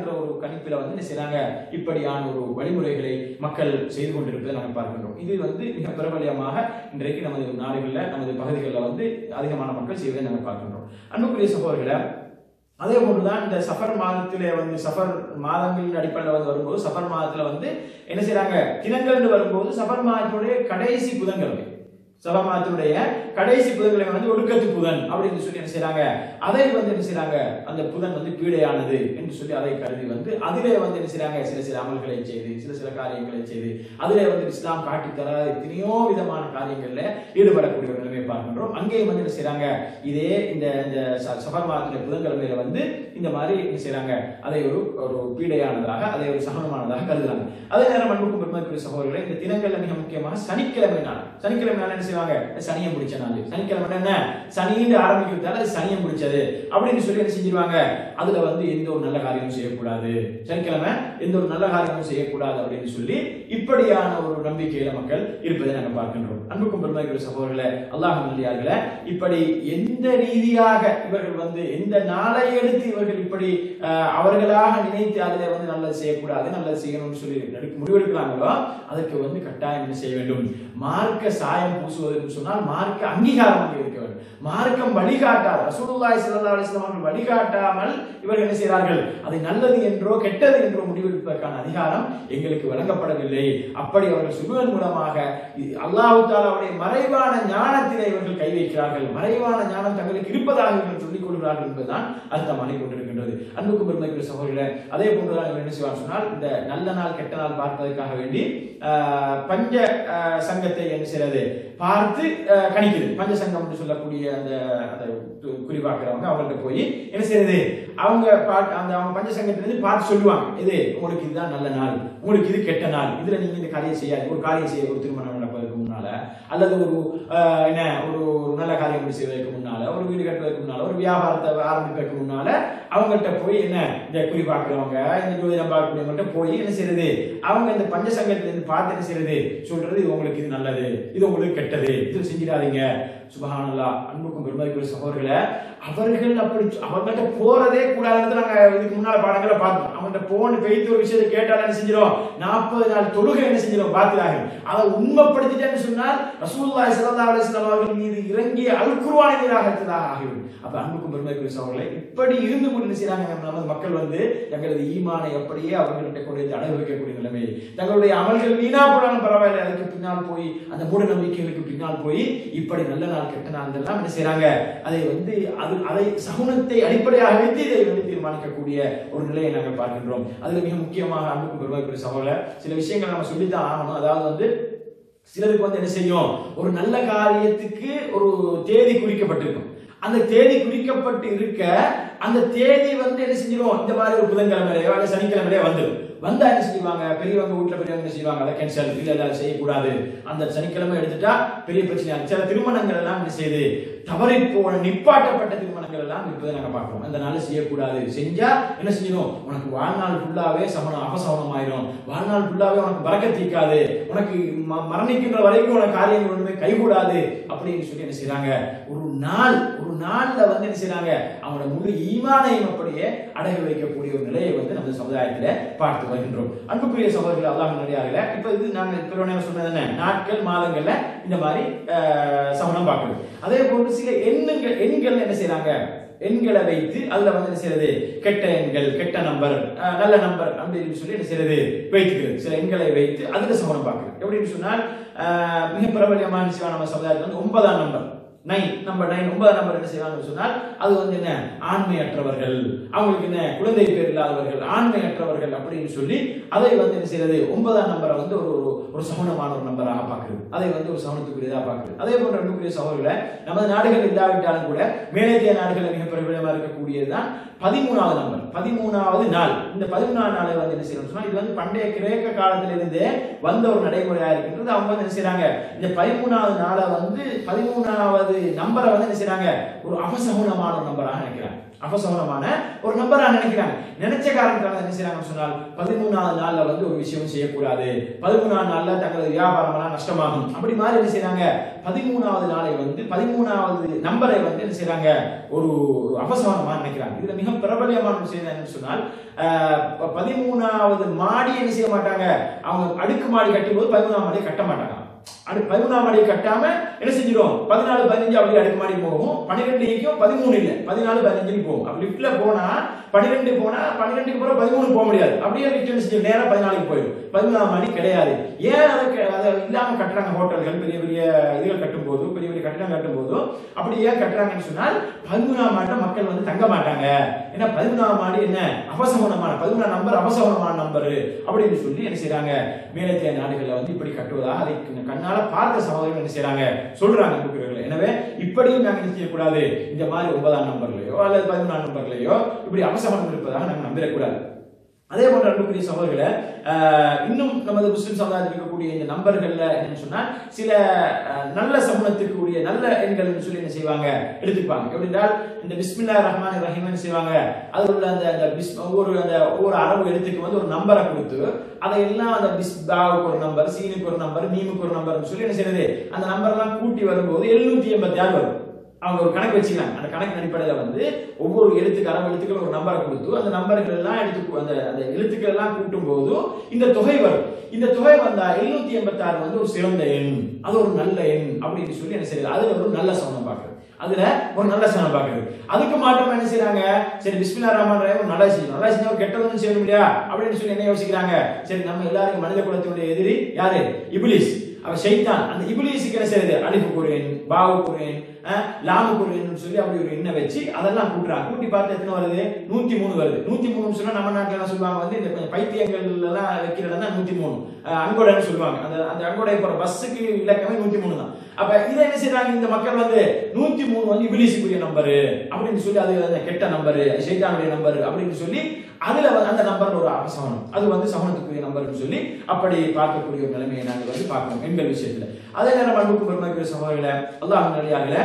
கணிப்பில் வந்து என்ன செய்றாங்க இப்படியான ஒரு வழிமுறைகளை மக்கள் செய்து கொண்டிருப்பதை நாங்கள் பார்க்கின்றோம் இது வந்து மிக பிரபலியமாக இன்றைக்கு நமது நாடுகளில் நமது பகுதிகளில் வந்து அதிகமான மக்கள் செய்வதை நாங்கள் பார்க்கின்றோம் அன்புக்குரிய சகோதரர்களை அதே போன்றுதான் இந்த சஃபர் மாதத்திலே வந்து சஃபர் மாதங்களின் அடிப்படையில் வந்து வரும்போது சஃபர் மாதத்துல வந்து என்ன செய்றாங்க தினங்கள்னு வரும்போது சஃபர் மாதத்துடைய கடைசி புதன்கிழமை சஃபர் மாதத்துடைய கடைசி புதன்கிழமை வந்து ஒடுக்கத்து புதன் அப்படின்னு சொல்லி என்ன செய்றாங்க அதை வந்து என்ன செய்றாங்க அந்த புதன் வந்து பீடையானது என்று சொல்லி அதை கருதி வந்து அதிலே வந்து என்ன செய்றாங்க சில சில அமல்களை செய்து சில சில காரியங்களை செய்து அதிலே வந்து இஸ்லாம் காட்டி தர எத்தனையோ விதமான காரியங்கள்ல ஈடுபடக்கூடிய ஒரு நிலைமையை பார்க்கின்றோம் அங்கேயும் வந்து என்ன செய்றாங்க இதே இந்த இந்த ச- சஃபர் மாதத்துல புதன்கிழமையில வந்து இந்த மாதிரி என்ன செய்றாங்க அதை ஒரு ஒரு பீடையானதாக அதை ஒரு சகனமானதாக கருதுறாங்க அதே நேரம் அன்புக்கும் பெருமைக்குரிய சகோதரர்களே இந்த தினங்கள்ல மிக முக்கியமாக சனிக்கிழமை நாள் சனிக்கிழமை நாள் என்ன செய்வாங்க சனியை முடிச்ச நாள் சனிக்கிழமை என்ன சனின்னு ஆரம்பிக்கிறதால அது சனியை முடிச்சது அப்படின்னு சொல்லி என்ன செஞ்சிருவாங்க அதுல வந்து எந்த ஒரு நல்ல காரியமும் செய்யக்கூடாது சனிக்கிழமை எந்த ஒரு நல்ல காரியமும் செய்யக்கூடாது அப்படின்னு சொல்லி இப்படியான ஒரு நம்பிக்கையில மக்கள் இருப்பதை நாங்கள் பார்க்கின்றோம் அன்புக்கும் பெருமைக்குரிய சகோதரர்களே அல்லாஹ் நல்லியார்களே இப்படி எந்த ரீதியாக இவர்கள் வந்து எந்த நாளை எடுத்து இவர்கள் இப்படி அஹ், அவர்களாக நினைத்து அதில் வந்து நல்லது செய்யக்கூடாது நல்லது செய்யணும்னு சொல்லி எடுக்க முடிவெடுக்கிறாங்களோ அதற்கு வந்து கட்டாயம் என்ன செய்ய வேண்டும் மார்க்க சாயம் பூசுவது என்று சொன்னால் மார்க்க அங்கீகாரம் அங்கே இருக்க வேண்டும் மார்க்கம் வழிகாட்டாது ரசூலுல்லாஹி ஸல்லல்லாஹு அலைஹி வஸல்லம் அவர்கள் வழிகாட்டாமல் இவர்கள் என்ன செய்கிறார்கள் அதை நல்லது என்றோ கெட்டது என்றோ முடிவெடுப்பதற்கான அதிகாரம் எங்களுக்கு வழங்கப்படவில்லை அப்படி அவர்கள் சொல்வதன் மூலமாக இ- அல்லாஹ் தாலாவுடைய மறைவான ஞானத்திலே இவர்கள் கை வைக்கிறார்கள் மறைவான ஞானம் தங்களுக்கு இருப்பதாக இவர்கள் சொல்லிக் கொள்கிறார்கள் என்பதுதான் அர்த்தமாகிக் கொண்டிருக்கின்றது அன்புக்கும் பெருமைக்குரிய சகோதரர்களே அதே போன்றுதான் இவர் என்ன செய்வார் சொன்னால் இந்த நல்ல நாள் கெட்ட நாள் பார்ப்பதற்காக வேண்டி ஆஹ், பஞ்ச ஆஹ், சங்கத்தை என்ன செய்யறது பார்த்து ஆஹ், கணிக்குது பஞ்ச சங்கம் என்று சொல்லக்கூடிய அந்த அந்த கு- குறிவாக்குறவங்க அவங்கள்ட்ட போய் என்ன செய்யறது அவங்க பாட் அந்த அவங்க பஞ்ச சங்கத்திலிருந்து பார்த்து சொல்லுவாங்க இது உங்களுக்கு இதுதான் நல்ல நாள் உங்களுக்கு இது கெட்ட நாள் இதுல நீங்க இந்த காரியம் செய்யாது ஒரு காரியம் செய்ய ஒரு திருமணம் நடப்பதற்கு முன்னால அல்லது ஒரு ஆஹ், என்ன ஒரு ஒரு நல்ல காரியம் ஒன்று செய்வதற்கு முன்னால ஒரு வீடு கட்டுவதற்கு முன்னால ஒரு வியாபாரத்தை ஆரம்பிப்பதற்கு முன்னால அவங்கள்ட்ட போய் என்ன இந்த குறி பார்க்கிறவங்க இந்த ஜோதிடம் பார்க்கக்கூடியவங்கள்ட்ட போய் என்ன செய்யறது அவங்க இந்த பஞ்ச சங்கத்திலிருந்து பார்த்து என்ன செய்யறது சொல்றது இது உங்களுக்கு இது நல்லது இது உங்களுக்கு கெட்டது இது செஞ்சிடாதீங்க சுபஹானல்லா அன்புக்கும் பெருமதிக்குரிய சகோதரர்களே அவர்கள் அப்படி சொ- அவங்கள்ட்ட போறதே கூடாதுன்னு நாங்க இதுக்கு முன்னால பாடங்களை பார்த்தோம் அவங்கள்ட்ட போன பெய்து ஒரு விஷயத்தை கேட்டாலும் என்ன செஞ்சிடும் நாற்பது நாள் தொழுகை என்ன செஞ்சிடும் பார்த்துறாங்க அதை உண்மைப்படுத்திட்டேன்னு சொன்னால் ரசூலுல்லாஹி ஸல்லல்லாஹு அலைஹி வஸல்லம் அவர்கள் மீது இறங்கிய அல் குர்ஆனை நிராகரித்ததாக ஆகிவிடும் அப்ப அன்புக்கும் பெருமைக்குரிய சகோதரர்களே இப்படி இருந்து கொண்டு என்ன செய்றாங்க நமது மக்கள் வந்து தங்களது ஈமானை அப்படியே அவர்கள்ட்ட கொண்டு வந்து அடகு வைக்கக்கூடிய நிலைமை தங்களுடைய அமல்கள் வீணா போனாலும் பரவாயில்லை அதுக்கு பின்னால் போய் அந்த மூட நம்பிக்கைகளுக்கு பின்னால் போய் இப்படி நல்ல நாள் கெட்ட நாள் எல்லாம் என்ன செய்றாங்க அதை வந்து அது அதை சகுனத்தை அடிப்படையாக வைத்து இதை வந்து தீர்மானிக்கக்கூடிய ஒரு நிலையை நாங்கள் பார்க்கின்றோம் அதுல மிக முக்கியமாக அன்புக்கும் பெருமைக்குரிய சகோதரர் சில விஷயங்கள் நம்ம சொல்லித்தான் ஆகணும் அதாவது வந்து சிலருக்கு வந்து என்ன செய்யும் ஒரு நல்ல காரியத்துக்கு ஒரு தேதி குறிக்கப்பட்டிருக்கும் அந்த தேதி குறிக்கப்பட்டு இருக்க அந்த தேதி வந்து என்ன செஞ்சிடும் இந்த மாதிரி ஒரு புதன்கிழமையிலையோ அல்ல சனிக்கிழமையிலையோ வந்துடும் வந்தா என்ன செய்வாங்க பெரியவங்க வீட்டுல பெரியவங்க என்ன செய்வாங்க அதை கேன்சல் இல்ல இல்ல அதை செய்யக்கூடாது அந்த சனிக்கிழமை எடுத்துட்டா பெரிய பிரச்சனை சில திருமணங்கள் எல்லாம் என்ன செய்யுது தவறி போன நிப்பாட்டப்பட்ட திருமணங்கள் எல்லாம் இருப்பதை நாங்க பார்க்கிறோம் அந்த நாள் செய்யக்கூடாது செஞ்சா என்ன செய்யணும் உனக்கு வாழ்நாள் ஃபுல்லாவே சமணம் அபசமனம் ஆயிரும் வாழ்நாள் ஃபுல்லாவே உனக்கு பறக்க தீக்காது உனக்கு ம- மரணிக்கின்ற வரைக்கும் உனக்கு காரியங்கள் ஒண்ணுமே கைகூடாது அப்படின்னு சொல்லி என்ன செய்றாங்க ஒரு நாள் ஒரு நாள்ல வந்து என்ன செய்றாங்க அவனோட முழு ஈமானையும் அப்படியே அடகு வைக்கக்கூடிய ஒரு நிலையை வந்து நம்ம சமுதாயத்துல பார்த்து வருகின்றோம் அன்புக்குரிய சகோதரர்கள் அல்லாஹ் நடிகார்கள இப்ப இது நாங்க பிறவனே சொன்னது என்ன நாட்கள் மாதங்கள்ல இந்த மாதிரி அஹ், சமணம் பார்க்கணும் அதே போன்று சில எண்ணுங்கள் எண்கள் என்ன செய்றாங்க எண்களை வைத்து அதுல வந்து என்ன செய்யறது கெட்ட எண்கள் கெட்ட நம்பர் அஹ், நல்ல நம்பர் அப்படின்னு சொல்லி என்ன செய்யறது வைத்துக்கிறது சில எண்களை வைத்து அதுல சமணம் பார்க்குறது எப்படின்னு சொன்னால் அஹ், மிக பிரபலியமான விஷயம் நம்ம சமுதாயத்தில் வந்து ஒன்பதாம் நம்பர் நைன் நம்பர் நைன் ஒன்பதாம் நம்பர் என்ன செய்வாங்கன்னு சொன்னால் அது வந்து என்ன ஆண்மையற்றவர்கள் அவங்களுக்கு என்ன குழந்தை பேர் இல்லாதவர்கள் ஆண்மையற்றவர்கள் அப்படின்னு சொல்லி அதை வந்து என்ன செய்யறது ஒன்பதாம் நம்பரை வந்து ஒரு ஒரு- ஒரு சகுனமான ஒரு நம்பராக பார்க்குறது அதை வந்து ஒரு சகுனத்துக்குரியதாக பார்க்குறது அதே போன்ற அன்புக்குரிய சகோதரர்களை நமது நாடுகள் இல்லாவிட்டாலும் கூட மேலேத்திய நாடுகளில் மிக பிரபலமாக இருக்கக்கூடியதுதான் பதிமூணாவது நம்பர் பதிமூணாவது நாள் இந்த பதிமூணாவது நாளை வந்து என்ன செய்யணும் சொன்னா இது வந்து பண்டைய கிரேக்க காலத்திலிருந்தே வந்த ஒரு நடைமுறையா இருக்கின்றது அவங்க வந்து என்ன செய்றாங்க இந்த பதிமூணாவது நாளை வந்து பதிமூணாவது நம்பரை வந்து என்ன செய்றாங்க ஒரு அபசகுனமான ஒரு நம்பராக நினைக்கிறாங்க அபசகுனமான ஒரு நம்பரா நினைக்கிறாங்க நினைச்ச காரணத்தால என்ன செய்யறாங்கன்னு சொன்னால் பதிமூணாவது நாள்ல வந்து ஒரு விஷயம் செய்யக்கூடாது பதிமூணாவது நாள்ல தங்களது வியாபாரம் எல்லாம் நஷ்டமாகும் அப்படி மாதிரி என்ன செய்யறாங்க பதிமூணாவது நாளை வந்து பதிமூணாவது நம்பரை வந்து என்ன செய்யறாங்க ஒரு அபசகுனமா நினைக்கிறாங்க இதுல மிக பிரபலியமான விஷயம் என்னன்னு சொன்னால் ஆஹ், ப- பதிமூணாவது மாடி என்ன செய்ய மாட்டாங்க அவங்க அடுக்கு மாடி கட்டும்போது பதிமூணாவது மாடியை கட்ட மாட்டாங்க அடு பதிமூணாம் மாடியை கட்டாம என்ன செஞ்சிடும் பதினாலு பதினஞ்சு அப்படி அடுக்கு மாடி போகும் பன்னிரெண்டு இக்கும் பதிமூணு இல்லை பதினாலு பதினஞ்சுக்கு போகும் அப்படி லிஃப்ட்ல போனா பன்னிரெண்டு போனா பன்னிரெண்டுக்கு போற பதிமூணு போக முடியாது அப்படியே லிஃப்ட் என்ன செஞ்சு நேரம் பதினாலுக்கு போயிடும் பதிமூணாம் மாடி கிடையாது ஏன் அதுக்கு அதை இல்லாம கட்டுறாங்க ஹோட்டல்கள் பெரிய பெரிய இதுகள் கட்டும் போது பெரிய பெரிய கட்டிடம் கட்டும் போதும் அப்படி ஏன் கட்டுறாங்கன்னு சொன்னால் பதிமூணாம் மாடில மக்கள் வந்து தங்க மாட்டாங்க ஏன்னா பதிமூணாம் மாடி என்ன அபசகுணமான பதிமூணாம் நம்பர் அபசகுணமான நம்பர் அப்படின்னு சொல்லி என்ன செய்றாங்க மேலத்திய நாடுகள்ல வந்து இப்படி கட்டுவதாக அதை கண்ணால பார்த்த சகோதரர்கள் என்ன செய்றாங்க சொல்றாங்க அன்புக்குரியவர்களே. எனவே இப்படியும் நாங்க என்ன செய்யக்கூடாது இந்த மாதிரி ஒன்பதாம் நம்பர்லயோ அல்லது பதிமூணாம் நம்பர்லயோ இப்படி அவசரம் இருப்பதாக நாங்க நம்பிடக்கூடாது அதே போன்ற அன்புக்குரிய சகோதரர்களை ஆஹ், இன்னும் நமது முஸ்லிம் சமுதாயத்தில் இருக்கக்கூடிய இந்த நம்பர்கள்ல என்னன்னு சொன்னா சில ஆஹ், நல்ல சமூகத்திற்கு உரிய நல்ல எண்கள் சொல்லி என்ன செய்வாங்க எடுத்துப்பாங்க எப்படி என்றால் இந்த பிஸ்மில்லா ரஹ்மான் ரஹீம் என்ன செய்வாங்க அது உள்ள அந்த அந்த பிஸ் ஒவ்வொரு அந்த ஒவ்வொரு அரபு எழுத்துக்கு வந்து ஒரு நம்பரை கொடுத்து அதையெல்லாம் அந்த பிஸ் பாவுக்கு ஒரு நம்பர் சீனுக்கு ஒரு நம்பர் மீமுக்கு ஒரு நம்பர் சொல்லி என்ன செய்யறது அந்த நம்பர் எல்லாம் கூட்டி வரும்போது எழுநூத்தி எண்பத்தி ஆறு வரும் அவங்க ஒரு கணக்கு வச்சுக்கிறாங்க அந்த கணக்கு அடிப்படையில வந்து ஒவ்வொரு எழுத்துக்கு அரபு எழுத்துக்கள் ஒரு நம்பரை கொடுத்து அந்த நம்பர்கள் எல்லாம் எடுத்து அந்த அந்த எழுத்துக்கள் எல்லாம் கூட்டும் போது இந்த தொகை வரும் இந்த தொகை வந்தா எழுநூத்தி எண்பத்தி ஆறு வந்து ஒரு சிறந்த எண் அது ஒரு நல்ல எண் அப்படின்னு சொல்லி என்ன செய்யறது அதுல ஒரு நல்ல சமணம் பாக்குறது அதுல ஒரு நல்ல சமணம் பாக்குறது அதுக்கு மாற்றம் என்ன செய்யறாங்க சரி பிஸ்மில்லா ரஹ்மான் ரஹீம் நல்லா செய்யணும் நல்லா செஞ்சா கெட்டதும் செய்யணும் இல்லையா அப்படின்னு சொல்லி என்ன யோசிக்கிறாங்க சரி நம்ம எல்லாருக்கும் மனித குலத்தினுடைய எதிரி யாரு இபிலிஸ் அவ ஷைத்தான் அந்த இபிலிஸுக்கு என்ன செய்யறது அலிஃபு குரேன் பாவு குரேன் லாமு குரேன் சொல்லி அப்படி ஒரு எண்ணெய் வச்சு அதெல்லாம் கூட்டுறாங்க கூட்டி பார்த்து எத்தனை வருது நூத்தி மூணு வருது நூத்தி மூணு சொன்னா நம்ம நாட்டுல என்ன சொல்லுவாங்க வந்து இந்த கொஞ்சம் பைத்தியங்கள் எல்லாம் வைக்கிற இடம் தான் நூத்தி மூணு அஹ், அங்கோடைன்னு சொல்லுவாங்க அந்த அந்த அங்கோடை போற பஸ்ஸுக்கு இலக்கமே நூத்தி மூணு தான் அப்ப இதை என்ன செய்றாங்க இந்த மக்கள் வந்து நூத்தி மூணு வந்து இபிலிஸுக்குரிய நம்பரு அப்படின்னு சொல்லி அது அந்த கெட்ட நம்பரு ஷைத்தானுடைய நம்பர் அப்படின்னு சொல்லி அதுல வந்து அந்த நம்பர் ஒரு அபசவனம் அது வந்து சவனத்துக்குரிய நம்பர்னு சொல்லி அப்படி பார்க்கக்கூடிய ஒரு நிலைமையை நாங்கள் வந்து பார்க்கணும் எங்கள் விஷயத்துல அதே நேரம் அன்புக்கு பெருமைக்குரிய சகோதரர்களை அல்லாஹ் நிலையாகல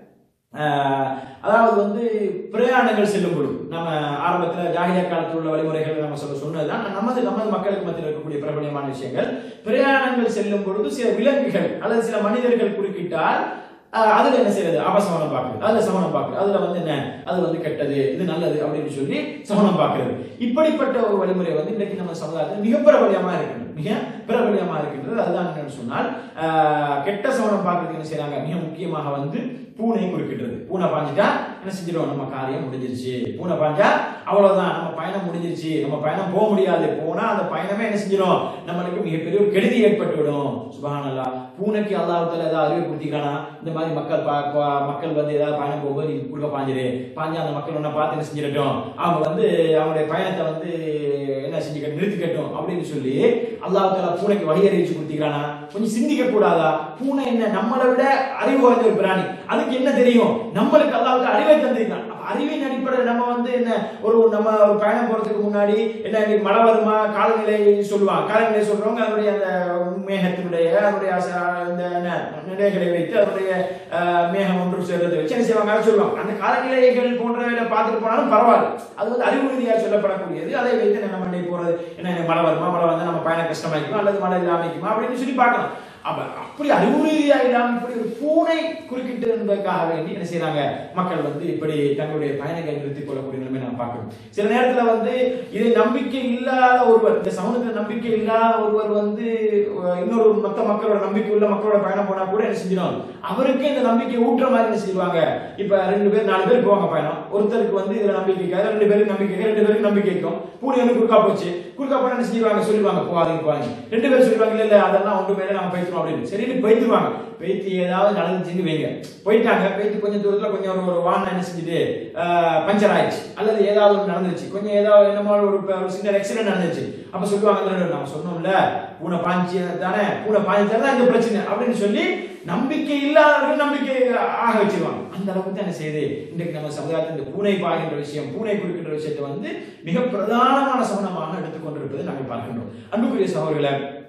அதாவது வந்து பிரயாணங்கள் செல்லும் பொழுது நம்ம ஆரம்பத்துல ஜாகிலியா காலத்தில் உள்ள வழிமுறைகள் நம்ம சொல்ல சொன்னதுதான் நமது நமது மக்களுக்கு மத்தியில் இருக்கக்கூடிய பிரபலியமான விஷயங்கள் பிரயாணங்கள் செல்லும் பொழுது சில விலங்குகள் அல்லது சில மனிதர்கள் குறுக்கிட்டால் ஆஹ் அதுல என்ன செய்யறது அபசமனம் பார்க்குறது அதுல சமணம் பார்க்குறது அதுல வந்து என்ன அது வந்து கெட்டது இது நல்லது அப்படின்னு சொல்லி சமணம் பார்க்கிறது இப்படிப்பட்ட ஒரு வழிமுறை வந்து இன்றைக்கு நம்ம சமுதாயத்தில் மிக பிரபலியமா இருக்கின்றது மிக பிரபலியமா இருக்கின்றது அதுதான் என்னன்னு சொன்னால் ஆஹ் கெட்ட சமணம் பார்க்கறதுக்கு என்ன செய்றாங்க மிக முக்கியமாக வந்து பூனை குறுக்கிடுறது பூனை பாஞ்சிட்டா என்ன செஞ்சிடும் நம்ம காரியம் முடிஞ்சிருச்சு பூனை பாஞ்சா அவ்வளவுதான் நம்ம பயணம் முடிஞ்சிருச்சு நம்ம பயணம் போக முடியாது போனா அந்த பயணமே என்ன செஞ்சிடும் நம்மளுக்கு மிகப்பெரிய ஒரு கெடுதி ஏற்பட்டு விடும் சுபஹானல்லா பூனைக்கு அல்லாஹ்தால ஏதாவது அறிவு கொடுத்திருக்கானா இந்த மாதிரி மக்கள் பா- பா- மக்கள் வந்து ஏதாவது பயணம் போகும்போது நீ குறுக்க பாஞ்சிரு பாஞ்சா அந்த மக்கள் ஒன்ன பார்த்து என்ன செஞ்சிடட்டும் அவங்க வந்து அவங்களுடைய பயணத்தை வந்து என்ன செஞ்சுக்க நிறுத்திக்கட்டும் அப்படின்னு சொல்லி அல்லாஹ்தால பூனைக்கு வழி அறிவிச்சு கொடுத்திருக்கானா கொஞ்சம் சிந்திக்க கூடாதா பூனை என்ன நம்மளை விட அறிவு குறைஞ்ச ஒரு பிராணி அதுக்கு என்ன தெரியும் நம்மளுக்கு அல்லாஹ் அறிவை தந்திருக்கான் அப்ப அறிவின் அடிப்படையில் நம்ம வந்து என்ன ஒரு நம்ம ஒரு பயணம் போறதுக்கு முன்னாடி என்ன இன்னைக்கு மழை வருமா காலநிலை சொல்லுவாங்க காலநிலை சொல்றவங்க அதனுடைய அந்த மேகத்தினுடைய அதனுடைய அச- இந்த என்ன, நிலைகளை வைத்து அதனுடைய அஹ், மேகம் ஒன்று சேர்றது வச்சு என்ன செய்வாங்க அதை சொல்லுவாங்க அந்த காலநிலைகள் போன்றவைகளை பார்த்துட்டு போனாலும் பரவாயில்ல அது வந்து அறிவு ரீதியாக சொல்லப்படக்கூடியது அதை வைத்து நம்ம இன்னைக்கு போறது என்ன இன்னைக்கு மழை வருமா மழை வந்தா நம்ம பயணம் கஷ்டமாய்க்குமா அல்லது மழை இல்லாமைக்குமா அப்படின்னு சொல்லி பார்க்கலாம் அப்ப அப்படி அறிவு ரீதியா இல்லாம இப்படி ஒரு பூனை குறுக்கிட்டு என்பதற்காக வேண்டி என்ன செய்றாங்க மக்கள் வந்து இப்படி தங்களுடைய பயணங்களை நிறுத்திக் கொள்ளக்கூடிய நிலைமை நாம் பார்க்கிறோம் சில நேரத்துல வந்து இதை நம்பிக்கை இல்லாத ஒருவர் இந்த சமூகத்துல நம்பிக்கை இல்லாத ஒருவர் வந்து அஹ், இன்னொரு மத்த மக்களோட நம்பிக்கை உள்ள மக்களோட பயணம் போனா கூட என்ன செஞ்சிடும் அவருக்கு இந்த நம்பிக்கை ஊட்டுற மாதிரி என்ன செய்வாங்க இப்ப ரெண்டு பேர் நாலு பேர் போவாங்க பயணம் ஒருத்தருக்கு வந்து இதுல நம்பிக்கை இருக்காது ரெண்டு பேருக்கு நம்பிக்கை இருக்கு, ரெண்டு பேருக்கு நம்பிக்கை இருக்கும் பூனை வந்து குறுக்கா போச்சு குறுக்கா போனா என்ன செஞ்சிருவாங்க சொல்லுவாங்க போகாதீங்க போகாதீங்க ரெண்டு பேரும் சொல்லுவாங்க இல்ல இல்ல அதெல்லாம் ஒன்று மேல நம்ம போய்க்கிறோம் அப்படின்னு சரின்னு போய்த்துருவாங்க போய்த்து ஏதாவது நடந்துச்சுன்னு வைங்க போயிட்டாங்க போயிட்டு கொஞ்சம் தூரத்துல கொஞ்சம் ஒரு ஒரு வாகனம் என்ன செஞ்சுட்டு ஆஹ், பஞ்சர் ஆயிடுச்சு அல்லது ஏதாவது ஒன்று நடந்துச்சு கொஞ்சம் ஏதாவது என்னமோ ஒரு ஒரு சின்ன ஆக்சிடென்ட் நடந்துச்சு அப்ப சொல்லுவாங்க "இல்ல, இல்ல, நம்ம சொன்னோம்ல பூனை பாஞ்சி தானே பூனை பாஞ்சி தான் இந்த பிரச்சனை அப்படின்னு சொல்லி நம்பிக்கை இல்லாதவர்கள் நம்பிக்கை ஆக வச்சிருவாங்க அந்த அளவுக்கு தான் என்ன செய்யுது இன்றைக்கு நம்ம சமுதாயத்தில் இந்த பூனை பாய்கின்ற விஷயம் பூனை குறிக்கின்ற விஷயத்தை வந்து மிக பிரதானமான சமணமாக எடுத்துக்கொண்டிருப்பதை நாங்கள் பார்க்கின்றோம் அன்புக்குரிய சகோதரர்களை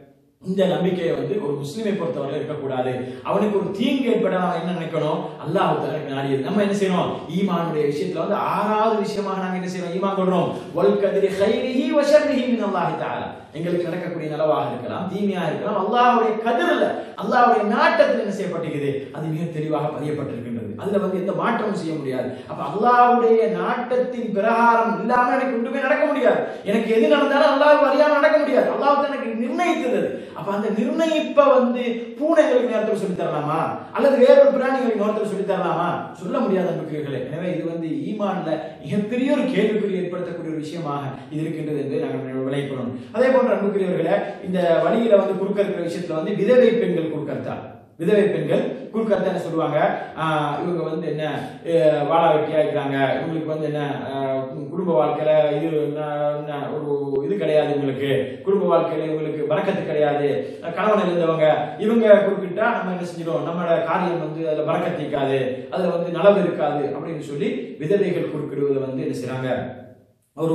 இந்த நம்பிக்கையை வந்து ஒரு முஸ்லிமை பொறுத்தவரை இருக்கக்கூடாது அவனுக்கு ஒரு தீங்கு ஏற்பட அவன் என்ன நினைக்கணும் அல்லாஹ் தனக்கு நாடியது நம்ம என்ன செய்யறோம் ஈமானுடைய விஷயத்துல வந்து ஆறாவது விஷயமாக நாங்க என்ன செய்யறோம் ஈமான் கொள்றோம் வல் கதிரி ஹைரிஹி வ ஷர்ரிஹி மின் அல்லாஹி தஆலா எங்களுக்கு நடக்கக்கூடிய நலவாக இருக்கலாம் தீமையாக இருக்கலாம் அல்லாஹ்வுடைய கதிரில் அல்லாஹ்வுடைய நாட்டத்தில் என்ன செய்யப்பட்டிருக்குது அது மிக தெளிவாக பதியப்பட்டிருக்கின்றது அதுல வந்து எந்த மாற்றமும் செய்ய முடியாது அப்ப அல்லாஹ்வுடைய நாட்டத்தின் பிரகாரம் இல்லாம எனக்கு ஒன்றுமே நடக்க முடியாது எனக்கு எது நடந்தாலும் அல்லாஹ் அறியாம நடக்க முடியாது அல்லாஹ் எனக்கு நிர்ணயித்தது அப்ப அந்த நிர்ணயிப்ப வந்து பூனைகளுக்கு நேரத்தில் சொல்லி தரலாமா அல்லது வேறொரு பிராணிகளுக்கு நேரத்தில் சொல்லி தரலாமா சொல்ல முடியாத அன்புக்குரியர்களே எனவே இது வந்து ஈமான்ல மிகப்பெரிய ஒரு கேள்விக்குறி ஏற்படுத்தக்கூடிய ஒரு விஷயமாக இது இருக்கின்றது என்று நாங்கள் விளைக்கணும் அதே போன்ற அன்புக்குரியவர்களை இந்த வழியில வந்து குறுக்க இருக்கிற விஷயத்துல வந்து விதவை பெண்கள் குறுக்கத்தான் விதவை பெண்கள் குறுக்கத்தை என்ன சொல்லுவாங்க ஆஹ் இவங்க வந்து என்ன அஹ் வாழ வெட்டியா இருக்கிறாங்க இவங்களுக்கு வந்து என்ன ஆஹ் குடும்ப வாழ்க்கையில இது என்ன- என்ன ஒரு இது கிடையாது இவங்களுக்கு குடும்ப வாழ்க்கையில இவங்களுக்கு பறக்கத்து கிடையாது அஹ் கணவன் இருந்தவங்க இவங்க குறுக்கிட்டா நம்ம என்ன செஞ்சிடும் நம்மளோட காரியம் வந்து அதுல பறக்கத்து இருக்காது அதுல வந்து நலவு இருக்காது அப்படின்னு சொல்லி விதவைகள் குறுக்கிடுவதை வந்து என்ன செய்றாங்க ஒரு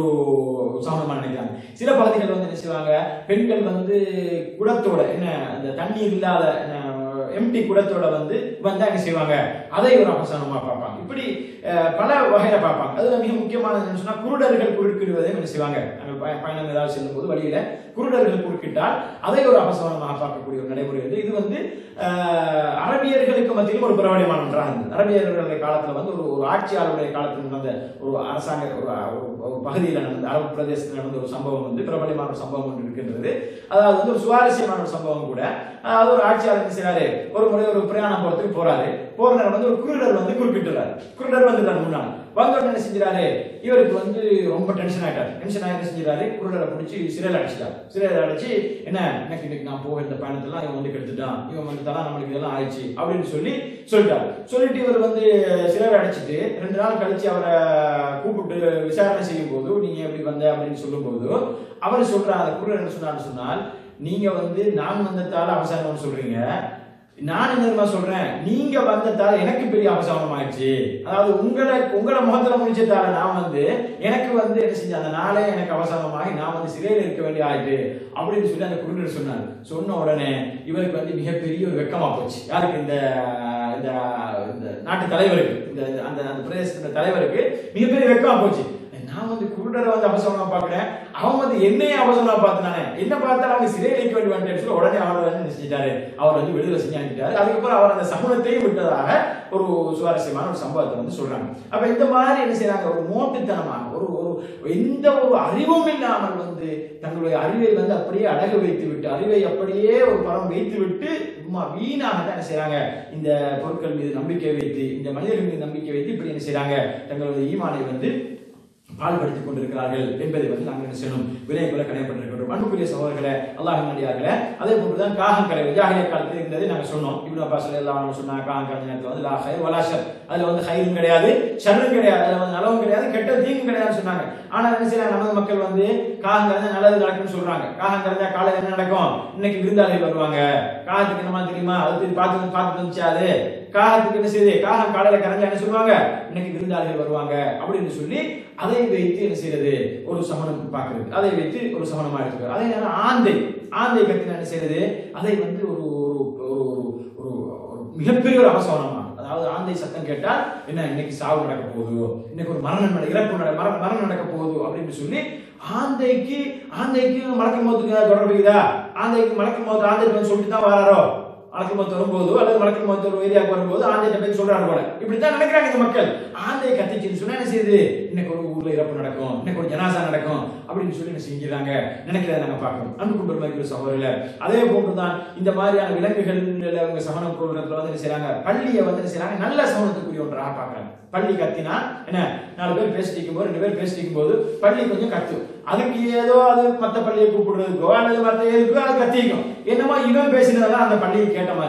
சமணமா நினைக்கிறாங்க சில பகுதிகள் வந்து என்ன செய்வாங்க பெண்கள் வந்து குடத்தோட என்ன அந்த தண்ணீர் இல்லாத எம்டி குடத்தோட வந்து வந்தா என்ன செய்வாங்க அதை ஒரு அவசானமா பார்ப்பாங்க இப்படி அஹ், பல வகையில பார்ப்பாங்க அதுல மிக முக்கியமானது என்னன்னு சொன்னா குருடர்கள் குறுக்கிடுவதை என்ன செய்வாங்க நாங்கள் பய- பயணம் ஏதாவது செல்லும் போது வழியில குருடர்கள் குறுக்கிட்டால் அதை ஒரு அபசவனமாக பார்க்கக்கூடிய ஒரு நடைமுறை வந்து இது வந்து அஹ், அரபியர்களுக்கு மத்தியிலும் ஒரு பிரபலியமான ஒன்றாக இருந்தது அரபியர்களுடைய காலத்துல வந்து ஒரு ஒரு ஆட்சியாளருடைய காலத்தில் நடந்த ஒரு அரசாங்க ஒரு ஒரு- ஒரு பகுதியில் நடந்த அரபு பிரதேசத்தில் நடந்த ஒரு சம்பவம் வந்து பிரபலியமான ஒரு சம்பவம் ஒன்று இருக்கின்றது அதாவது வந்து ஒரு சுவாரஸ்யமான ஒரு சம்பவம் கூட அதாவது ஒரு ஆட்சியாளர் என்ன செய்றாரு ஒரு முறை ஒரு பிரயாணம் போறதுக்கு போறாரு போற நேரம் வந்து ஒரு குருடர் வந்து குறுக்கிட்டுறாரு குருடர் வந்துட்டார் முன்னாள் வந்தோடனே என்ன செஞ்சாரு இவருக்கு வந்து ரொம்ப டென்ஷன் ஆயிட்டார் டென்ஷன் ஆகி என்ன செஞ்சாரு குருடரை பிடிச்சி சிறையில் அடைச்சிட்டார் சிறையில் அடைச்சு என்ன எனக்கு இன்னைக்கு நான் போக இந்த பயணத்தெல்லாம் இவன் வந்து கெடுத்துட்டான் இவன் வந்து தான் நம்மளுக்கு இதெல்லாம் ஆயிடுச்சு அப்படின்னு சொல்லி சொல்லிட்டார் சொல்லிட்டு இவர் வந்து சிறையில் அடைச்சிட்டு ரெண்டு நாள் கழிச்சு அவரை கூப்பிட்டு விசாரணை செய்யும் போது நீங்க எப்படி வந்த அப்படின்னு சொல்லும்போது அவர் சொல்றார் அந்த குருடர் என்ன சொன்னார்னு சொன்னால் நீங்க வந்து நான் வந்ததால அவசானம் சொல்றீங்க நான் என்ன தெரியுமா சொல்றேன் நீங்க வந்ததால எனக்கு பெரிய அவசரம் ஆயிடுச்சு அதாவது உங்களை உங்களை முகத்துல முடிச்சதால நான் வந்து எனக்கு வந்து என்ன செஞ்ச அந்த நாளே எனக்கு அவசரமாகி நான் வந்து சிறையில் இருக்க வேண்டிய ஆயிட்டு அப்படின்னு சொல்லி அந்த குருடர் சொன்னார் சொன்ன உடனே இவருக்கு வந்து மிகப்பெரிய ஒரு வெக்கமா போச்சு யாருக்கு இந்த இந்த இந்த நாட்டு தலைவருக்கு இந்த அந்த அந்த பிரதேசத்தின் தலைவருக்கு மிகப்பெரிய வெக்கமா போச்சு நான் வந்து குருடரை வந்து அவசரமா பாக்குறேன் அவன் வந்து என்னையே அவசரமா பார்த்தானே என்ன பார்த்தாலும் அவங்க சிறையில் வைக்க வேண்டிய வந்துட்டு சொல்லி உடனே அவர் வந்து என்ன செஞ்சிட்டாரு அவர் வந்து விடுதலை செஞ்சு அனுப்பிட்டாரு அதுக்கப்புறம் அவர் அந்த சகுனத்தையும் விட்டதாக ஒரு சுவாரஸ்யமான ஒரு சம்பவத்தை வந்து சொல்றாங்க அப்ப இந்த மாதிரி என்ன செய்றாங்க ஒரு மோட்டுத்தனமாக ஒரு ஒரு எந்த ஒரு அறிவும் இல்லாமல் வந்து தங்களுடைய அறிவை வந்து அப்படியே அடகு வைத்து விட்டு அறிவை அப்படியே ஒரு பரம் வைத்து விட்டு சும்மா வீணாக தான் என்ன செய்றாங்க இந்த பொருட்கள் மீது நம்பிக்கை வைத்து இந்த மனிதர்கள் மீது நம்பிக்கை வைத்து இப்படி என்ன செய்றாங்க தங்களுடைய ஈமானை வந்து பால்படுத்திக் கொண்டிருக்கிறார்கள் என்பதை வந்து நாங்கள் என்ன செய்யணும் விலைக்குள்ள கடையப்பட்டிருக்கிறோம் அன்புக்குரிய சகோதரர்களே அல்லாஹ் நடிகார்களே அதே போன்றுதான் காகம் கரை ஜாகிய காலத்தில் இருந்ததை நாங்கள் சொன்னோம் இப்னு அப்பாஸ் எல்லாம் சொன்னா காகம் கரை நேரத்தில் வந்து லா ஹைர் வலா ஷர் அதுல வந்து ஹைரும் கிடையாது ஷர்ரும் கிடையாது அதுல வந்து நலவும் கிடையாது கெட்ட தீங்கும் கிடையாதுன்னு சொன்னாங்க ஆனா என்ன செய்யறாங்க நமது மக்கள் வந்து காகம் கரைஞ்சா நல்லது நடக்கும்னு சொல்றாங்க காகம் கரைஞ்சா காலையில் என்ன நடக்கும் இன்னைக்கு விருந்தாளிகள் வருவாங்க காகத்துக்கு என்னமா தெரியுமா அது பார்த்து பார்த்து வந்துச்சு அது காகத்துக்கு என்ன செய்யுது காகம் காலையில கரைஞ்சா என்ன சொல்லுவாங்க இன்னைக்கு விருந்தாளிகள் வருவாங்க அப்படின்னு சொல்லி அதை வைத்து என்ன செய்யறது ஒரு சமணம் பார்க்கிறது அதை வைத்து ஒரு சமணமா எடுத்துக்கிறது அதே நேரம் ஆந்தை ஆந்தை கத்தினா என்ன செய்யறது அதை வந்து ஒரு ஒரு ஒரு ஒரு ஒரு மிகப்பெரிய ஒரு அவசரமா அதாவது ஆந்தை சத்தம் கேட்டால் என்ன இன்னைக்கு சாவு நடக்க போகுது இன்னைக்கு ஒரு மரணம் நட இறப்பு நட மரணம் மரணம் நடக்க போகுது அப்படின்னு சொல்லி ஆந்தைக்கு ஆந்தைக்கு மலக்கும் போதுக்கு ஏதாவது தொடர்பு இருக்குதா ஆந்தைக்கு மலக்கும் போது ஆந்தை வந்து சொல்லிட்டு தான் வராரோ மலக்கும் போது வரும்போது அல்லது மலக்கும் போது ஒரு ஏரியாவுக்கு வரும்போது ஆந்தைட்ட போய் சொல்றாரு போல இப்படித்தான் நினைக்கிறாங்க இந்த மக்கள் ஆந்தை கத்திச்சுன்னு சொன்னா என்ன செய்யுது இன்னைக்கு ஒரு ஊர்ல இறப்பு நடக்கும் இன்னைக்கு ஒரு ஜனாசா நடக்கும் அப்படின்னு சொல்லி என்ன செஞ்சுறாங்க நினைக்கிறத நாங்க பார்க்கணும் அன்புக்கும் பெருமைக்குரிய சகோதரில் அதே போன்றுதான் இந்த மாதிரியான விலங்குகள் அவங்க சமண கோபுரத்துல வந்து என்ன செய்றாங்க பள்ளியை வந்து என்ன செய்றாங்க நல்ல சமணத்துக்குரிய ஒன்றாக பார்க்கறாங்க பள்ளி கத்தினா என்ன நாலு பேர் பேசிட்டு இருக்கும்போது ரெண்டு பேர் பேசிட்டு இருக்கும்போது பள்ளி கொஞ்சம் கத்தும் அதுக்கு ஏதோ அது மத்த பள்ளியை கூப்பிடுறதுக்கோ அல்லது மத்த எதுக்கோ அது கத்திக்கும் என்னமோ இவன் பேசினதெல்லாம் அந்த பள்ளியை கேட்ட மாதிரியும்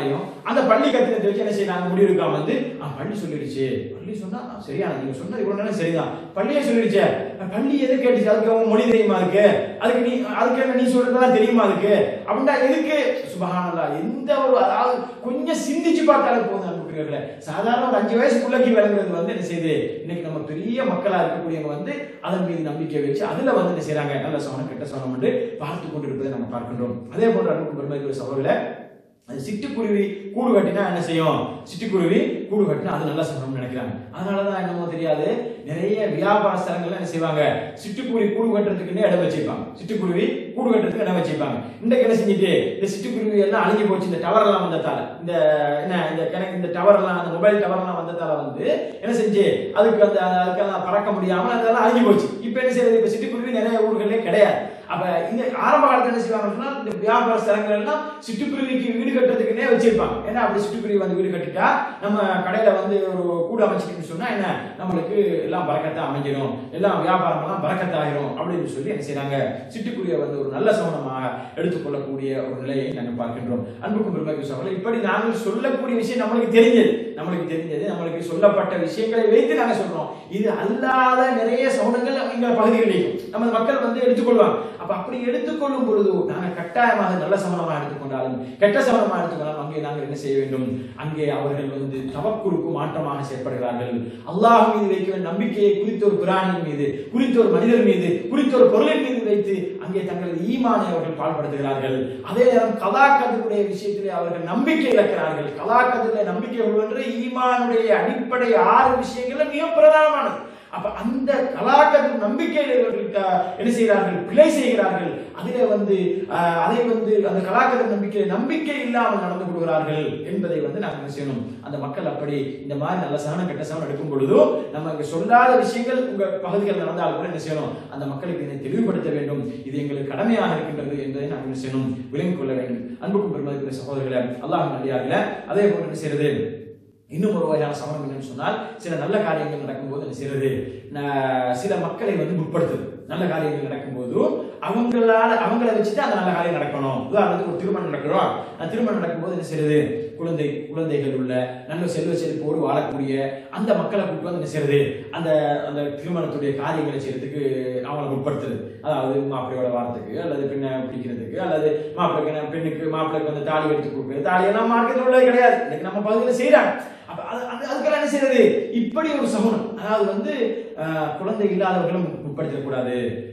அந்த பள்ளி கட்டிடத்தை வச்சு என்ன செய்யறாங்க முடிவு எடுக்காம வந்து "ஆ, பள்ளி சொல்லிடுச்சு பள்ளி சொன்னா "ஆ, சரியா நீங்க சொன்னது இவ்வளவு நேரம் சரிதான் பள்ளியே சொல்லிடுச்சே "ஆ, பள்ளி எது கேட்டுச்சு அதுக்கு அவன் மொழி தெரியுமா அதுக்கு அதுக்கு நீ அதுக்கு என்ன நீ சொல்றதெல்லாம் தெரியுமா அதுக்கு அப்படின்னா எதுக்கு சுபஹானல்லா எந்த ஒரு அதாவது கொஞ்சம் சிந்திச்சு பார்த்தாலே போதும் அன்புக்குரியவர்களே சாதாரண ஒரு அஞ்சு வயசு பிள்ளைக்கு விளங்குறது வந்து என்ன செய்யுது இன்னைக்கு நம்ம பெரிய மக்களா இருக்கக்கூடியவங்க வந்து அதன் மீது நம்பிக்கை வச்சு அதுல வந்து என்ன செய்றாங்க நல்ல சவனம் கெட்ட சவனம் என்று பார்த்து கொண்டிருப்பதை நம்ம பார்க்கின்றோம் அதே போன்ற அன்புக்கு பெருமைக்குரிய சகோதரர்களே அது சிட்டுக்குருவி கூடு கட்டினா என்ன செய்யும் சிட்டுக்குருவி கூடு கட்டினா அது நல்லா சம்பளம் நினைக்கிறாங்க அதனாலதான் என்னமோ தெரியாது நிறைய வியாபார ஸ்தலங்கள்ல என்ன செய்வாங்க சிட்டுக்குருவி கூடு கட்டுறதுக்குன்னே இடம் வச்சிருப்பாங்க சிட்டுக்குருவி கூடு கட்டுறதுக்கு இடம் வச்சிருப்பாங்க இன்றைக்கு என்ன செஞ்சுட்டு இந்த சிட்டுக்குருவி எல்லாம் அழிஞ்சு போச்சு இந்த டவர் எல்லாம் வந்ததால இந்த என்ன இந்த கணக்கு இந்த டவர் எல்லாம் அந்த மொபைல் டவர் எல்லாம் வந்ததால வந்து என்ன செஞ்சு அதுக்கு அந்த அதுக்கெல்லாம் பறக்க முடியாம அதெல்லாம் அழிஞ்சு போச்சு இப்ப என்ன செய்யறது இப்ப சிட்டுக்குருவி நிறைய ஊர்களே கிடையாது அப்ப இந்த ஆரம்ப காலத்துல என்ன செய்வாங்கன்னா இந்த வியாபார ஸ்தலங்கள் எல்லாம் சிட்டுக்குருவிக்கு வீடு கட்டுறதுக்குன்னே வச்சிருப்பாங்க ஏன்னா அப்படி சிட்டுக்குருவி வந்து வீடு கட்டிட்டா நம்ம கடையில வந்து ஒரு கூடு அமைச்சிட்டுன்னு சொன்னா என்ன நம்மளுக்கு எல்லாம் பறக்கத்தா அமைஞ்சிடும் எல்லாம் வியாபாரம் எல்லாம் பறக்கத்தாயிரும் அப்படின்னு சொல்லி என்ன செய்றாங்க சிட்டுக்குருவியை வந்து ஒரு நல்ல சவனமாக எடுத்துக்கொள்ளக்கூடிய ஒரு நிலையை நாங்கள் பார்க்கின்றோம் அன்புக்கும் பெருமைக்கு சொல்ல இப்படி நாங்கள் சொல்லக்கூடிய விஷயம் நம்மளுக்கு தெரிஞ்சது நம்மளுக்கு தெரிஞ்சது நம்மளுக்கு சொல்லப்பட்ட விஷயங்களை வைத்து நாங்க சொல்றோம் இது அல்லாத நிறைய சவுனங்கள் எங்கள் பகுதிகளில் நமது மக்கள் வந்து எடுத்துக்கொள்வாங்க அப்ப அப்படி எடுத்துக்கொள்ளும் பொழுது நாங்கள் கட்டாயமாக நல்ல சமணமாக எடுத்துக்கொண்டாலும் கெட்ட சமணமாக எடுத்துக்கொண்டாலும் அங்கே நாங்கள் என்ன செய்ய வேண்டும் அங்கே அவர்கள் வந்து தவக்குழுக்கு மாற்றமாக செயற்படுகிறார்கள் அல்லாஹ் மீது வைக்க வேண்டிய நம்பிக்கையை குறித்த ஒரு பிராணியின் மீது குறித்த ஒரு மனிதர் மீது குறித்த ஒரு பொருளின் மீது வைத்து அங்கே தங்களது ஈமானை அவர்கள் பாழ்படுத்துகிறார்கள் அதே நேரம் கலாக்கதினுடைய விஷயத்திலே அவர்கள் நம்பிக்கை இழக்கிறார்கள் கலாக்கதிலே நம்பிக்கை கொள்வென்று ஈமானுடைய அடிப்படை ஆறு விஷயங்கள்ல மிக பிரதானமானது அப்ப அந்த கலாக்கதிர் நம்பிக்கையில் இவர்கள் க- என்ன செய்கிறார்கள் பிழை செய்கிறார்கள் அதிலே வந்து ஆஹ், அதை வந்து அந்த கலாக்கதிர் நம்பிக்கை நம்பிக்கை இல்லாமல் நடந்து கொள்கிறார்கள் என்பதை வந்து நாங்கள் என்ன செய்யணும் அந்த மக்கள் அப்படி இந்த மாதிரி நல்ல சகனம் கெட்ட சகனம் எடுக்கும் பொழுதோ நம்ம இங்க சொல்லாத விஷயங்கள் உங்க பகுதிகள் நடந்தால் கூட என்ன செய்யணும் அந்த மக்களுக்கு இதை தெளிவுபடுத்த வேண்டும் இது எங்களுக்கு கடமையாக இருக்கின்றது என்பதை நாங்கள் என்ன செய்யணும் விளங்கிக் கொள்ள வேண்டும் அன்புக்கும் பெருமதிக்குரிய சகோதரர்களே அல்லாஹ் நடிகார்களே அதே போன்று என்ன செய்யறது இன்னும் ஒரு வகையான சமரம் என்னன்னு சொன்னால் சில நல்ல காரியங்கள் நடக்கும்போது என்ன செய்யறது ந- சில மக்களை வந்து முற்படுத்துது நல்ல காரியங்கள் நடக்கும்போது அவங்களால அவங்கள வச்சுட்டு அந்த நல்ல காரியம் நடக்கணும் உதாரணத்துக்கு ஒரு திருமணம் நடக்கிறோம் அந்த திருமணம் நடக்கும்போது என்ன செய்யறது குழந்தை குழந்தைகள் உள்ள நல்ல செல்வ செழிப்போடு வாழக்கூடிய அந்த மக்களை கூப்பிட்டு வந்து என்ன செய்யறது அந்த அந்த திருமணத்துடைய காரியங்களை செய்யறதுக்கு அவங்களை முற்படுத்துறது அதாவது மாப்பிள்ளையோட வாரத்துக்கு அல்லது பெண்ணை பிடிக்கிறதுக்கு அல்லது மாப்பிள்ளைக்கு பெண்ணுக்கு மாப்பிள்ளைக்கு வந்து தாலி எடுத்து கொடுக்குறது தாலி எல்லாம் மார்க்கெட்டில் உள்ளது கிடையாது இன்னைக்கு நம்ம பகுதியில் செய்யறாங்க அப்ப அது அது- அதுக்கெல்லாம் என்ன செய்யறது இப்படி ஒரு சகுனம் அதாவது வந்து ஆஹ், குழந்தை இல்லாதவர்களும் உட்படுத்தக்கூடாது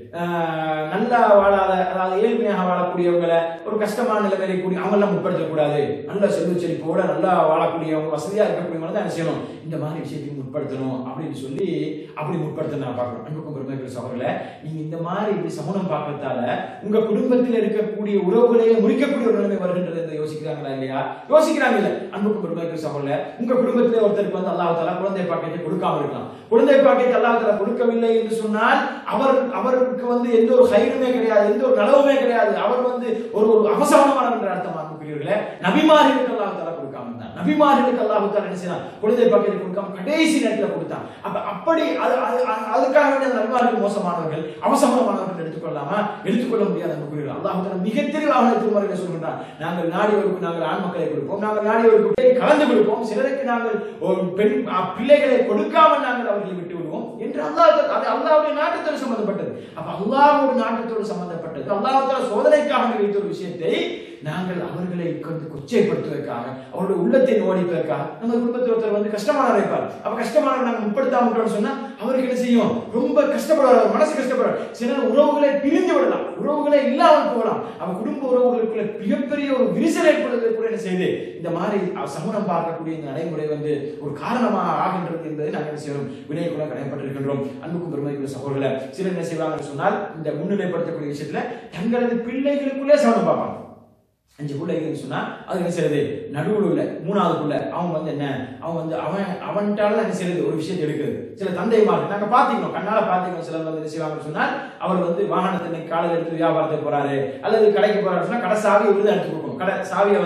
ஆஹ், நல்லா வாழாத அதாவது ஏழ்மையாக வாழக்கூடியவங்களை ஒரு கஷ்டமான நிலைமையில கூடிய அவங்கெல்லாம் முற்படுத்தக்கூடாது நல்ல செல்வ செழிப்போட நல்லா வாழக்கூடியவங்க வசதியா இருக்கக்கூடியவங்க தான் என்ன செய்யணும் இந்த மாதிரி விஷயத்தையும் முற்படுத்தணும் அப்படின்னு சொல்லி அப்படி முற்படுத்த நான் பார்க்கணும் அன்புக்கும் பெருமைக்குரிய சகோதரர்களே நீங்க இந்த மாதிரி இப்படி சமூகம் பார்க்கறதால உங்க குடும்பத்தில் இருக்கக்கூடிய உறவுகளையே முறிக்கக்கூடிய ஒரு நிலைமை வருகின்றது என்று யோசிக்கிறாங்களா இல்லையா யோசிக்கிறாங்க இல்ல அன்புக்கும் பெருமைக்குரிய சகோதரர்களே உங்க குடும்பத்திலே ஒருத்தருக்கு வந்து அல்லாஹ் தலா குழந்தை பாக்கியத்தை கொடுக்காம இருக்கலாம் குழந்தை பாக்கியத்தை அல்லாஹ் தலா கொடுக்கவில்லை என்று சொன்னால் அவர் அவருக்கு வந்து எந்த ஒரு ஹைருமே கிடையாது எந்த ஒரு நலவுமே கிடையாது அவர் வந்து ஒரு ஒரு அவசரமானவர் என்ற அர்த்தம் அன்புக்குரியவர்களே நபிமார்களுக்கு அல்லாஹ் தலா கொடுக்காம இருந்தார் நபிமார்களுக்கு அல்லாஹ் தலா என்ன செய்யலாம் குழந்தை பாக்கியத்தை கொடுக்காம கடைசி நேரத்தில் கொடுத்தான் அப்ப அப்படி அது அது- அது- அதுக்காக வேண்டிய அந்த நபிமார்கள் மோசமானவர்கள் அவசரமானவர்கள் எடுத்துக்கொள்ளாமா எடுத்துக்கொள்ள முடியாது அன்புக்குரியவர்கள் அல்லாஹ் தலா மிக தெளிவாக திருமறையில சொல்கின்றான் நாங்கள் நாடியவருக்கு நாங்கள் ஆண் மக்களை கொடுப்போம் நாங்கள் நாடியவருக்கு பிள்ளை கலந்து கொடுப்போம் சிலருக்கு நாங்கள் ஒரு பெண் அ, பிள்ளைகளை கொடுக்காமல் நாங்கள் அவர்களை விட்டு விடுவோம் என்று அல்லாஹ் அது அல்லாஹ்வுடைய நாட்டத்தோடு சம்பந்தப்பட்டது அப்ப அல்லாஹ்வுடைய நாட்டத்தோடு சம்பந்தப்பட்டது அல்லாஹ் சோதனைக்காக வைத்த ஒரு விஷயத்தை நாங்கள் அவர்களை வந்து கொச்சைப்படுத்துவதற்காக அவருடைய உள்ளத்தை நோடிப்பதற்காக நம்ம குடும்பத்தில் ஒருத்தர் வந்து கஷ்டமானவர் இருப்பார் அப்ப கஷ்டமானவர் நாங்கள் முற்படுத்தாம விட்டோம்னு சொன்னா அவருக்கு என்ன செய்யும் ரொம்ப கஷ்டப்படுவார் அவர் மனசு கஷ்டப்படுவார் சிலர் உறவுகளை பிரிந்து விடலாம் உறவுகளே இல்லாமல் போகலாம் அவ குடும்ப உறவுகளுக்குள்ள மிகப்பெரிய ஒரு விரிசல் ஏற்படுவதற்கு கூட என்ன செய்யுது இந்த மாதிரி சமூகம் பார்க்கக்கூடிய இந்த நடைமுறை வந்து ஒரு காரணமாக ஆகின்றது என்பதை நாங்கள் என்ன செய்யணும் வினை கூட கடமைப்பட்டிருக்கின்றோம் அன்புக்கும் பெருமைக்குரிய சகோதரர்களை சிலர் என்ன செய்வாங்கன்னு சொன்னால் இந்த முன்னிலைப்படுத்தக்கூடிய விஷயத்துல தங்களது பிள்ளைகளுக்குள்ளே சமணம் பார்ப்பாங்க அஞ்சு பிள்ளைகள் சொன்னா அது என்ன செய்யறது நடுவில் உள்ள மூணாவது புள்ள அவன் வந்து என்ன அவன் வந்து அவன் அவன்கிட்ட என்ன செய்யறது ஒரு விஷயத்தை எடுக்கிறது சில தந்தைமார்கள் நாங்க பாத்தீங்களோம் கண்ணால பாத்தீங்களோம் சிலர் வந்து என்ன செய்வாங்கன்னு சொன்னால் அவர் வந்து வாகனத்தை இன்னைக்கு காலையில எடுத்து வியாபாரத்துக்கு போறாரு அல்லது கடைக்கு போறாரு சொன்னா கடை சாவியை விருது எடுத்து கொடுக்கணும் கடை சாவியை வந்து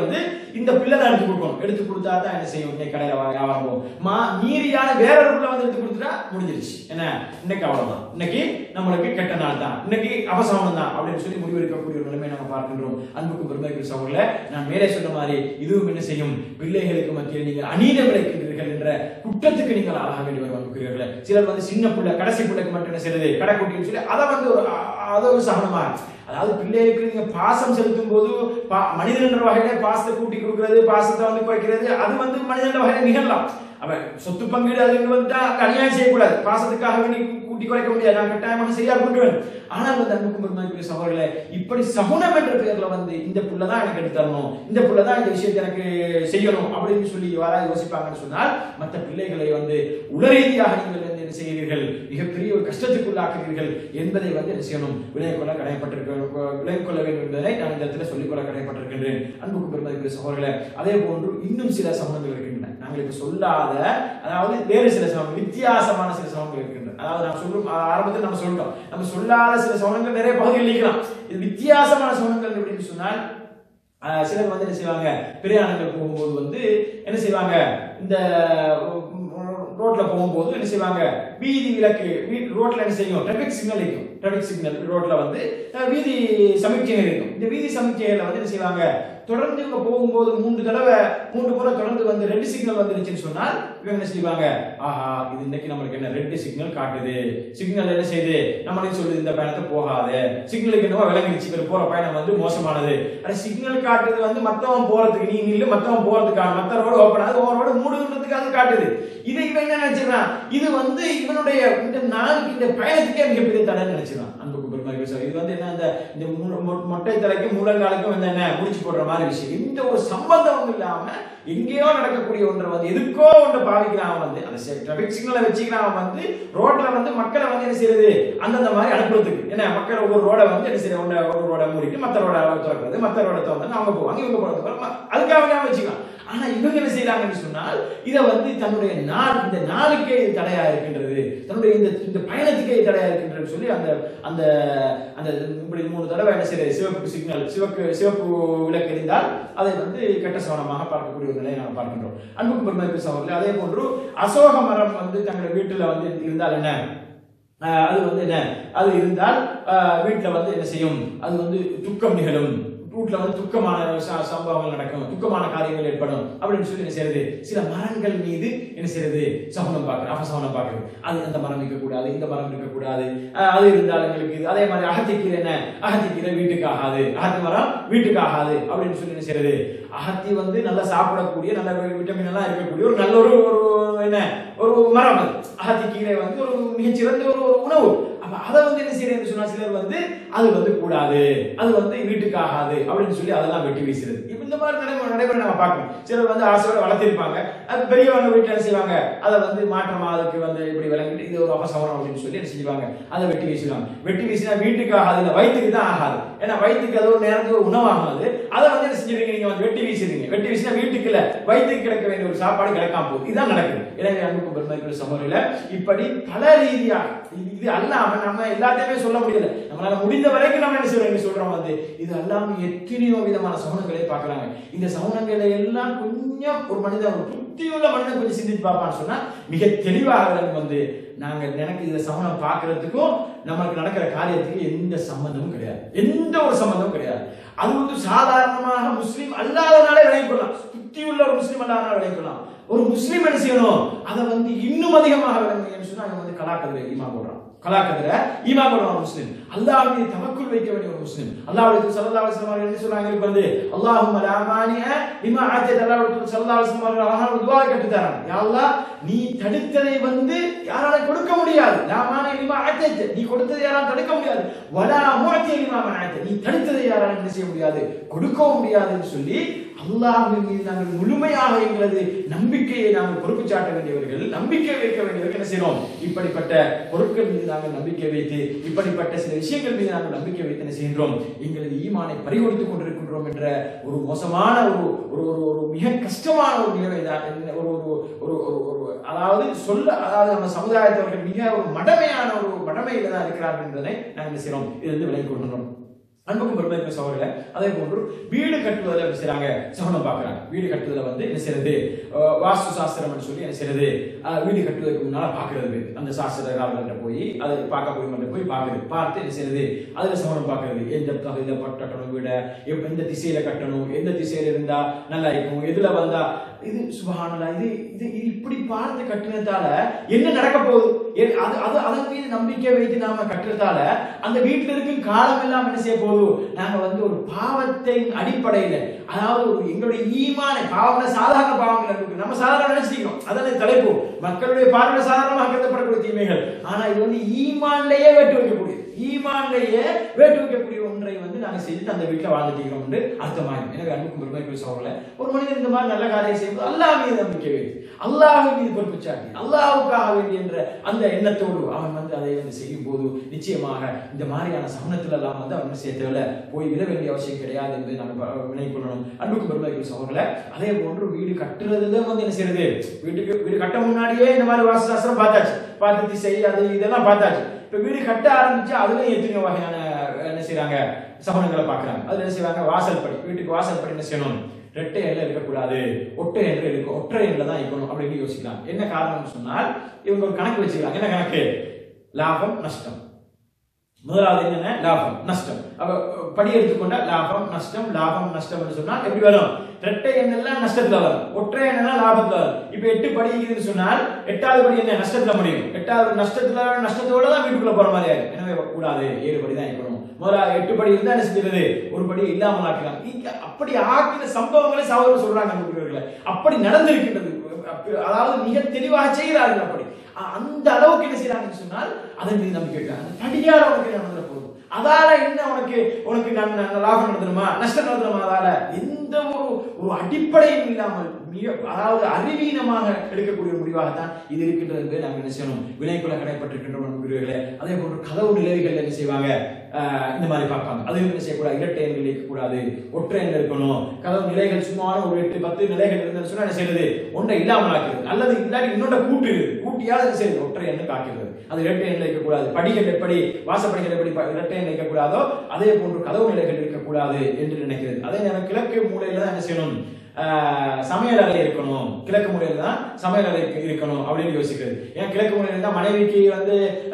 இந்த பிள்ளை தான் எடுத்து கொடுக்கணும் எடுத்து கொடுத்தா தான் என்ன செய்யும் இன்னைக்கு கடையில வா- வியாபாரம் போகும் மா மீறியான வேற ஒரு பிள்ளை வந்து எடுத்து கொடுத்துட்டா முடிஞ்சிருச்சு என்ன இன்னைக்கு அவ்வளவுதான் இன்னைக்கு நம்மளுக்கு கெட்ட நாள் தான் இன்னைக்கு அவசரம் தான் அப்படின்னு சொல்லி முடிவெடுக்கக்கூடிய ஒரு நிலைமை நம்ம பார்க்கின்றோம் அன்புக்கு பெருமைக்கு சகோதரர்களே நான் மேலே சொன்ன மாதிரி இதுவும் என்ன செய்யும் பிள்ளைகளுக்கு மத்தியில் நீங்கள் அநீதம் விளைக்கின்றீர்கள் என்ற குற்றத்துக்கு நீங்கள் ஆளாக வேண்டி வருவாங்க சிலர் வந்து சின்ன பிள்ளை கடைசி பிள்ளைக்கு மட்டும் என்ன செய்யறது கடைக்குட்டின்னு சொல்லி அதை வந்து ஒரு அ- அதை ஒரு சகனமா அதாவது பிள்ளைகளுக்கு நீங்க பாசம் செலுத்தும் போது பா- மனிதன் என்ற வகையில பாசத்தை கூட்டி கொடுக்கிறது பாசத்தை வந்து குறைக்கிறது அது வந்து மனிதன் என்ற வகையில நிகழலாம் அவன் சொத்து பங்கீடு அது வந்துட்டா அங்க அநியாயம் செய்யக்கூடாது பாசத்துக்காக வேண்டி கூட்டி குறைக்க முடியாது நான் கட்டாயமாக சரியா கொடுக்குவேன் ஆனால் வந்து அன்புக்கும் பெருமாக்குரிய சகோதரர்களே இப்படி சகுனம் என்ற பெயர்ல வந்து இந்த புள்ள தான் எனக்கு எடுத்து தரணும் இந்த புள்ள தான் இந்த விஷயத்தை எனக்கு செய்யணும் அப்படின்னு சொல்லி யாராவது யோசிப்பாங்கன்னு சொன்னால் மற்ற பிள்ளைகளை வந்து உளரீதியாக நீங்கள் வந்து என்ன செய்கிறீர்கள் மிகப்பெரிய ஒரு கஷ்டத்துக்குள்ளாக்குகிறீர்கள் என்பதை வந்து என்ன செய்யணும் விலகிக் கொள்ள கடமைப்பட்டிருக்க விலகிக் கொள்ள வேண்டும் என்பதை நான் இந்த இடத்துல சொல்லிக்கொள்ள கடமைப்பட்டிருக்கின்றேன் அன்புக்கு பெருமதிக்குரிய சகோதரர்களே அதே போன்று இன்னும் சில சமூகங்கள் இருக்கின்றன நாங்கள் இப்ப சொல்லாத அதாவது வேறு சில சமூகம் வித்தியாசமான சில சமூகங்கள் இருக்கின்றன அதாவது நான் சொல்லும் ஆரம்பத்தில் நம்ம சொல்லிட்டோம் நம்ம சொல்லாத சில சமூகங்கள் நிறைய பகுதிகள் இருக்கலாம் இது வித்தியாசமான சமூகங்கள் அப்படின்னு சொன்னால் ஆஹ், சிலர் வந்து என்ன செய்வாங்க பிரயாணங்கள் போகும்போது வந்து என்ன செய்வாங்க இந்த ரோட்ல போகும்போது என்ன செய்வாங்க வீதி விளக்கு வீ- ரோட்ல என்ன செய்யும் டிராபிக் சிக்னல் இருக்கும் டிராபிக் சிக்னல் ரோட்ல வந்து அஹ், வீதி சமிக்ஞைகள் இருக்கும் இந்த வீதி சமிக்ஞைகளை வந்து என்ன செய்வாங்க தொடர்ந்து இவங்க போகும்போது மூன்று தடவை மூன்று முறை தொடர்ந்து வந்து ரெட் சிக்னல் வந்துருச்சுன்னு சொன்னால் இவங்க என்ன செய்வாங்க ஆஹா இது இன்னைக்கு நம்மளுக்கு என்ன ரெட் சிக்னல் காட்டுது சிக்னல் என்ன செய்யுது நம்மளுக்கு சொல்லுது இந்த பயணத்தை போகாத சிக்னலுக்கு என்னவோ விளங்கிடுச்சு இவர் போற பயணம் வந்து மோசமானது ஆனா சிக்னல் காட்டுறது வந்து மத்தவன் போறதுக்கு நீ இல்ல மத்தவன் போறதுக்காக மத்த ரோடு ஓப்பன் ஆகுது ஓவர் ரோடு மூடுன்றதுக்கு அது காட்டுது இதை இவன் என்ன நினைச்சிடறான் இது வந்து இவனுடைய இந்த நாளுக்கு இந்த பயணத்துக்கே மிகப்பெரிய தடை நினைச்சிடறான் அன்புக்கு பெருமாள் சார் இது வந்து என்ன அந்த இந்த மு- மொ- மொட்டை தலைக்கும் முழங்காலுக்கும் வந்து என்ன முடிச்சு போடுற மாதிரி விஷயம் இந்த ஒரு சம்பந்தம் இல்லாம எங்கேயோ நடக்கக்கூடிய ஒன்றை வந்து எதுக்கோ ஒன்றை பாவிக்கிறான் வந்து அந்த டிராபிக் சிக்னலை வச்சுக்கிறான் வந்து ரோட்ல வந்து மக்களை வந்து என்ன செய்யறது அந்தந்த மாதிரி அனுப்புறதுக்கு என்ன மக்கள் ஒவ்வொரு ரோட வந்து என்ன செய்யற ஒன்று ஒரு ரோட மூடிட்டு மற்ற ரோட திறக்கிறது மற்ற ரோட திறந்து அவங்க போவாங்க இவங்க போறது அதுக்காக வேண்டிய வச்சுக்கலாம் ஆனா இவங்க என்ன செய்யறாங்கன்னு சொன்னால் இதை வந்து தன்னுடைய நாள் இந்த நாளுக்கே இது தடையா இருக்கின்றது தன்னுடைய இந்த இந்த பயணத்துக்கே இது தடையா இருக்கின்றது சொல்லி அந்த அந்த அந்த இப்படி மூணு தடவை என்ன செய்யறது சிவப்பு சிக்னல் சிவப்பு சிவப்பு விளக்கு எரிந்தால் அதை வந்து கெட்ட சவனமாக பார்க்கக்கூடிய ஒரு நிலையை நாம் பார்க்கின்றோம் அன்புக்கு பெருமதிப்பு சகோதரர்களே அதே போன்று அசோக மரம் வந்து தங்களுடைய வீட்டுல வந்து இருந்தால் என்ன ஆஹ் அது வந்து என்ன அது இருந்தால் ஆஹ் வீட்டுல வந்து என்ன செய்யும் அது வந்து துக்கம் நிகழும் வீட்டுல வந்து துக்கமான ச- சம்பவங்கள் நடக்கும் துக்கமான காரியங்கள் ஏற்படும் அப்படின்னு சொல்லி என்ன செய்யறது சில மரங்கள் மீது என்ன செய்யறது சகுனம் பார்க்கறது அபசகுனம் பார்க்கறது அது அந்த மரம் இருக்கக்கூடாது இந்த மரம் இருக்கக்கூடாது ஆஹ் அது இருந்தால் எங்களுக்கு இது அதே மாதிரி அகத்திக்கீரை என்ன அகத்திக்கீரை வீட்டுக்கு ஆகாது அகத்தி மரம் வீட்டுக்கு ஆகாது அப்படின்னு சொல்லி என்ன செய்யறது அகத்தி வந்து நல்லா சாப்பிடக்கூடிய நல்ல விட்டமின் எல்லாம் இருக்கக்கூடிய ஒரு நல்ல ஒரு ஒரு என்ன ஒரு மரம் அது அகத்தி கீரை வந்து ஒரு மிகச்சிறந்த ஒரு ஒரு உணவு அப்ப அதை வந்து என்ன செய்யறது சொன்னா சிலர் வந்து அது வந்து கூடாது அது வந்து வீட்டுக்கு ஆகாது அப்படின்னு சொல்லி அதெல்லாம் வெட்டி வீசுறது இப்ப இந்த மாதிரி நடைமுறை நடைமுறை நம்ம பார்க்கணும் சிலர் வந்து ஆசையோட வளர்த்திருப்பாங்க அது பெரியவங்க வீட்டுல என்ன செய்வாங்க அதை வந்து மாற்றமா அதுக்கு வந்து இப்படி விளங்கிட்டு இது ஒரு அபசவரம் அப்படின்னு சொல்லி என்ன செய்வாங்க அதை வெட்டி வீசுவாங்க வெட்டி வீசினா வீட்டுக்கு ஆகாது இல்லை வயிற்றுக்கு தான் ஆகாது ஏன்னா வயிற்றுக்கு அது ஒரு நேரத்துக்கு ஒரு உணவாகாது அதை வந்து என்ன செஞ்சிருக்கீங்க நீங்க வந்து வெட்டி வீசுறீங்க வெட்டி வீசினா வீட்டுக்கு இல்ல வயிற்றுக்கு கிடைக்க வேண்டிய ஒரு சாப்பாடு கிடைக்காம போகுது இதான் நடக்குது எனவே அன்புக்கும் பெருமைக்குரிய சமூகத்தில் இப்படி பல ரீதியா இது இது அல்லாம நம்ம எல்லாத்தையுமே சொல்ல முடியல நம்மளால முடிந்த வரைக்கும் நம்ம என்ன செய்யறோம் சொல்றோம் வந்து இது அல்லாம எத்தனையோ விதமான சகுனங்களை பார்க்கறாங்க இந்த சகுனங்களை எல்லாம் கொஞ்சம் ஒரு மனிதன் ஒரு புத்தியுள்ள மனிதன் கொஞ்சம் சிந்தித்து பார்ப்பான்னு சொன்னா மிக தெளிவாக விளங்கும் வந்து நாங்க எனக்கு இந்த சமணம் பார்க்கறதுக்கும் நமக்கு நடக்கிற காரியத்துக்கு எந்த சம்பந்தமும் கிடையாது எந்த ஒரு சம்பந்தமும் கிடையாது அது வந்து சாதாரணமாக முஸ்லீம் அல்லாதனாலே விளங்கிக் கொள்ளலாம் புத்தியுள்ள ஒரு முஸ்லீம் அல்லாதனால விளங்கிக் கொள்ளலாம் ஒரு முஸ்லீம் என்ன செய்யணும் அதை வந்து இன்னும் அதிகமாக விளங்குங்கன்னு சொன்னா அவன் வந்து கலாக்கதிர ஈமா போடுறான் கலாக்கதிர ஈமா போடுறான் ஒரு முஸ்லீம் அல்லாஹ் மீது தவக்குள் வைக்க வேண்டிய ஒரு முஸ்லீம் அல்லாஹ்வுடைய தூதர் ஸல்லல்லாஹு அலைஹி வஸல்லம் என்ன சொல்றாங்க இதுக்கு வந்து அல்லாஹும்ம லா மானிஅ லிமா ஆத்தத அல்லாஹ்வுடைய தூதர் ஸல்லல்லாஹு அலைஹி வஸல்லம் அழகான ஒரு துஆ கற்று தராங்க யா அல்லாஹ் நீ தடுத்ததை வந்து யாரால கொடுக்க முடியாது லா மானிஅ லிமா ஆத்தத நீ கொடுத்ததை யாரால தடுக்க முடியாது வலா முஅத்தி லிமா மனஅத நீ தடுத்ததை யாரால என்ன செய்ய முடியாது கொடுக்கவும் முடியாதுன்னு சொல்லி அல்லாஹ்வின் மீது நாங்கள் முழுமையாக எங்களது நம்பிக்கையை நாங்கள் பொறுப்பு சாட்ட வேண்டியவர்கள் நம்பிக்கை வைக்க வேண்டியவர்கள் என்ன செய்யறோம் இப்படிப்பட்ட பொருட்கள் மீது நாங்கள் நம்பிக்கை வைத்து இப்படிப்பட்ட சில விஷயங்கள் மீது நாங்கள் நம்பிக்கை வைத்து என்ன செய்கின்றோம் எங்களது ஈமானை பறிகொடுத்துக் கொண்டிருக்கின்றோம் என்ற ஒரு மோசமான ஒரு ஒரு ஒரு ஒரு மிக கஷ்டமான ஒரு நிலைமை தான் என்ன ஒரு ஒரு ஒரு ஒரு ஒரு அதாவது சொல்ல அதாவது நம்ம சமுதாயத்தவர்கள் மிக ஒரு மடமையான ஒரு மடமையில தான் இருக்கிறார்கள் என்பதை நாங்கள் என்ன செய்யறோம் இதிலிருந்து விலகிக் கொள்கின்றோம் அன்புக்கும் பெருமைக்கும் சகோதரர்களே அதே போன்று வீடு கட்டுவதில் என்ன செய்றாங்க சகுனம் பார்க்கறாங்க வீடு கட்டுவதில் வந்து என்ன செய்யறது அஹ் வாஸ்து சாஸ்திரம் சொல்லி என்ன செய்யறது அஹ் வீடு கட்டுவதற்கு முன்னால பார்க்கிறது அந்த சாஸ்திரக்காரர்கிட்ட போய் அதை பார்க்க போய் போய் பார்க்குறது பார்த்து என்ன செய்யறது அதுல சகுனம் பார்க்கறது எந்த தகுதியில கட்டணும் வீட எப்- எந்த திசையில கட்டணும் எந்த திசையில இருந்தா நல்லா இருக்கும் எதுல வந்தா இது சுபஹானல்லா இது இது இது இப்படி பார்த்து கட்டினதால என்ன நடக்க போகுது எ- அது அது அதன் மீது நம்பிக்கை வைத்து நாம கட்டுறதால அந்த வீட்டுல இருக்கும் காலம் எல்லாம் என்ன செய்ய போகுது நாங்க வந்து ஒரு பாவத்தின் அடிப்படையில அதாவது ஒரு எங்களுடைய ஈமான பாவம்னா சாதாரண பாவங்கள் இருக்கு நம்ம சாதாரண நினைச்சிருக்கோம் அதான் தலைப்பு மக்களுடைய பார்வையில சாதாரணமாக கருதப்படக்கூடிய தீமைகள் ஆனா இது வந்து ஈமான்லயே வெட்டு வைக்கக்கூடிய ஈமான்லயே வேட்டு வைக்கக்கூடிய ஒன்றை வந்து நாங்க செஞ்சு அந்த வீட்டுல வாழ்ந்துட்டு இருக்கிறோம் என்று அர்த்தமாகும் எனவே அன்புக்கும் பெருமைக்குரிய சகோதரர்களே ஒரு மனிதன் இந்த மாதிரி நல்ல காரியம் செய்யும்போது அல்லாஹ் மீது நம்பிக்கை வைத்து அல்லாஹ் மீது பொறுப்பு சாட்டி அல்லாஹ்வுக்காக வேண்டி என்ற அந்த எண்ணத்தோடு அவன் வந்து அதை வந்து செய்யும் போது நிச்சயமாக இந்த மாதிரியான சமணத்துல எல்லாம் வந்து அவன் சேர்த்தவில்லை போய் விட வேண்டிய அவசியம் கிடையாது என்பதை நம்ம வினை கொள்ளணும் அன்புக்கும் பெருமைக்குரிய சகோதரர்களே அதே போன்று வீடு கட்டுறதுல வந்து என்ன செய்யறது வீட்டுக்கு வீடு கட்ட முன்னாடியே இந்த மாதிரி வாஸ்து சாஸ்திரம் பார்த்தாச்சு பார்த்து திசை அது இதெல்லாம் பார்த்தாச்சு இப்ப வீடு கட்ட ஆரம்பிச்சு அதுலயும் எத்தனையோ வகையான என்ன செய்றாங்க சகுனங்களை பார்க்கறாங்க அதுல என்ன செய்வாங்க வாசல் படி வீட்டுக்கு வாசல் படி என்ன செய்யணும் ரெட்டை எண்ணில் இருக்கக்கூடாது ஒற்றை எண்ணில் இருக்க ஒற்றை எண்ணில் தான் இருக்கணும் அப்படின்னு யோசிக்கலாம் என்ன காரணம்னு சொன்னால் இவங்க ஒரு கணக்கு வச்சுக்கிறாங்க என்ன கணக்கு லாபம் நஷ்டம் முதலாவது என்னென்ன லாபம் நஷ்டம் அப்ப படி எடுத்துக்கொண்டா லாபம் நஷ்டம் லாபம் நஷ்டம் சொன்னால் எப்படி வரும் ரெட்டை எண்ணெல்லாம் நஷ்டத்துல வரும் ஒற்றை எண்ணெல்லாம் லாபத்துல வரும் இப்ப எட்டு படி இருக்குதுன்னு சொன்னால் எட்டாவது படி என்ன நஷ்டத்துல முடியும் எட்டாவது நஷ்டத்துல நஷ்டத்தோட தான் வீட்டுக்குள்ள போற மாதிரி ஆயிடும் எனவே கூடாது ஏழு படி தான் இருக்கணும் முதல்ல எட்டு படி இருந்தா என்ன செஞ்சிருது ஒரு படி இல்லாமல் ஆக்கலாம் இங்க அப்படி ஆக்கின சம்பவங்களை சகோதரர் சொல்றாங்க நண்பர்களே அப்படி நடந்திருக்கின்றது அப்ப- அதாவது மிக தெளிவாக செய்கிறார்கள் அப்படி அ- அந்த அளவுக்கு என்ன செய்யறாங்கன்னு சொன்னால் அதன் மீது நம்பிக்கை வைக்கிறாங்க அந்த படியால உனக்கு என்ன நடந்துட போகுது அதால என்ன உனக்கு உனக்கு நான் நான் லாபம் நடந்துருமா நஷ்டம் நடந்துருமா அதால எந்த ஒரு ஒரு அடிப்படையும் இல்லாமல் மிக அதாவது அறிவீனமாக எடுக்கக்கூடிய ஒரு முடிவாகத்தான் இது இருக்கின்றது என்பதை நாம் என்ன செய்யணும் வினைக்குள்ள கடைப்பட்டிருக்கின்றோம் நண்பர்களே அதே போன்று கதவு நிலைகள் என்ன செய்வாங்க ஆஹ் இந்த மாதிரி பார்ப்பாங்க அது என்ன செய்யக்கூடாது இரட்டை எண்கள் இருக்கக்கூடாது ஒற்றை எண் இருக்கணும் கதவு நிலைகள் சும்மான ஒரு எட்டு பத்து நிலைகள் இருந்ததுன்னு சொன்னா என்ன செய்யறது ஒன்றை இல்லாமல் ஆக்கிறது அல்லது இல்லாட்டி இன்னொன்றை கூட்டுகிறது கூட்டியாவது என்ன செய்யுது ஒற்றை எண்ணு காக்கிறது அது இரட்டை எண்ணில் இருக்கக்கூடாது படிகள் எப்படி வாசப்படிகள் எப்படி ப- இரட்டை எண்ணெய் இருக்கக்கூடாதோ அதே போன்று கதவு நிலைகள் இருக்கக்கூடாது என்று நினைக்கிறது அதே நேரம் கிழக்கு மூலையில தான் என்ன செய்யணும் ஆஹ் சமையல் அறை இருக்கணும் கிழக்கு மூலையில தான் சமையல் அறை இருக்கு- இருக்கணும் அப்படின்னு யோசிக்கிறது ஏன் கிழக்கு மூலையில தான் மனைவிக்கு வந்து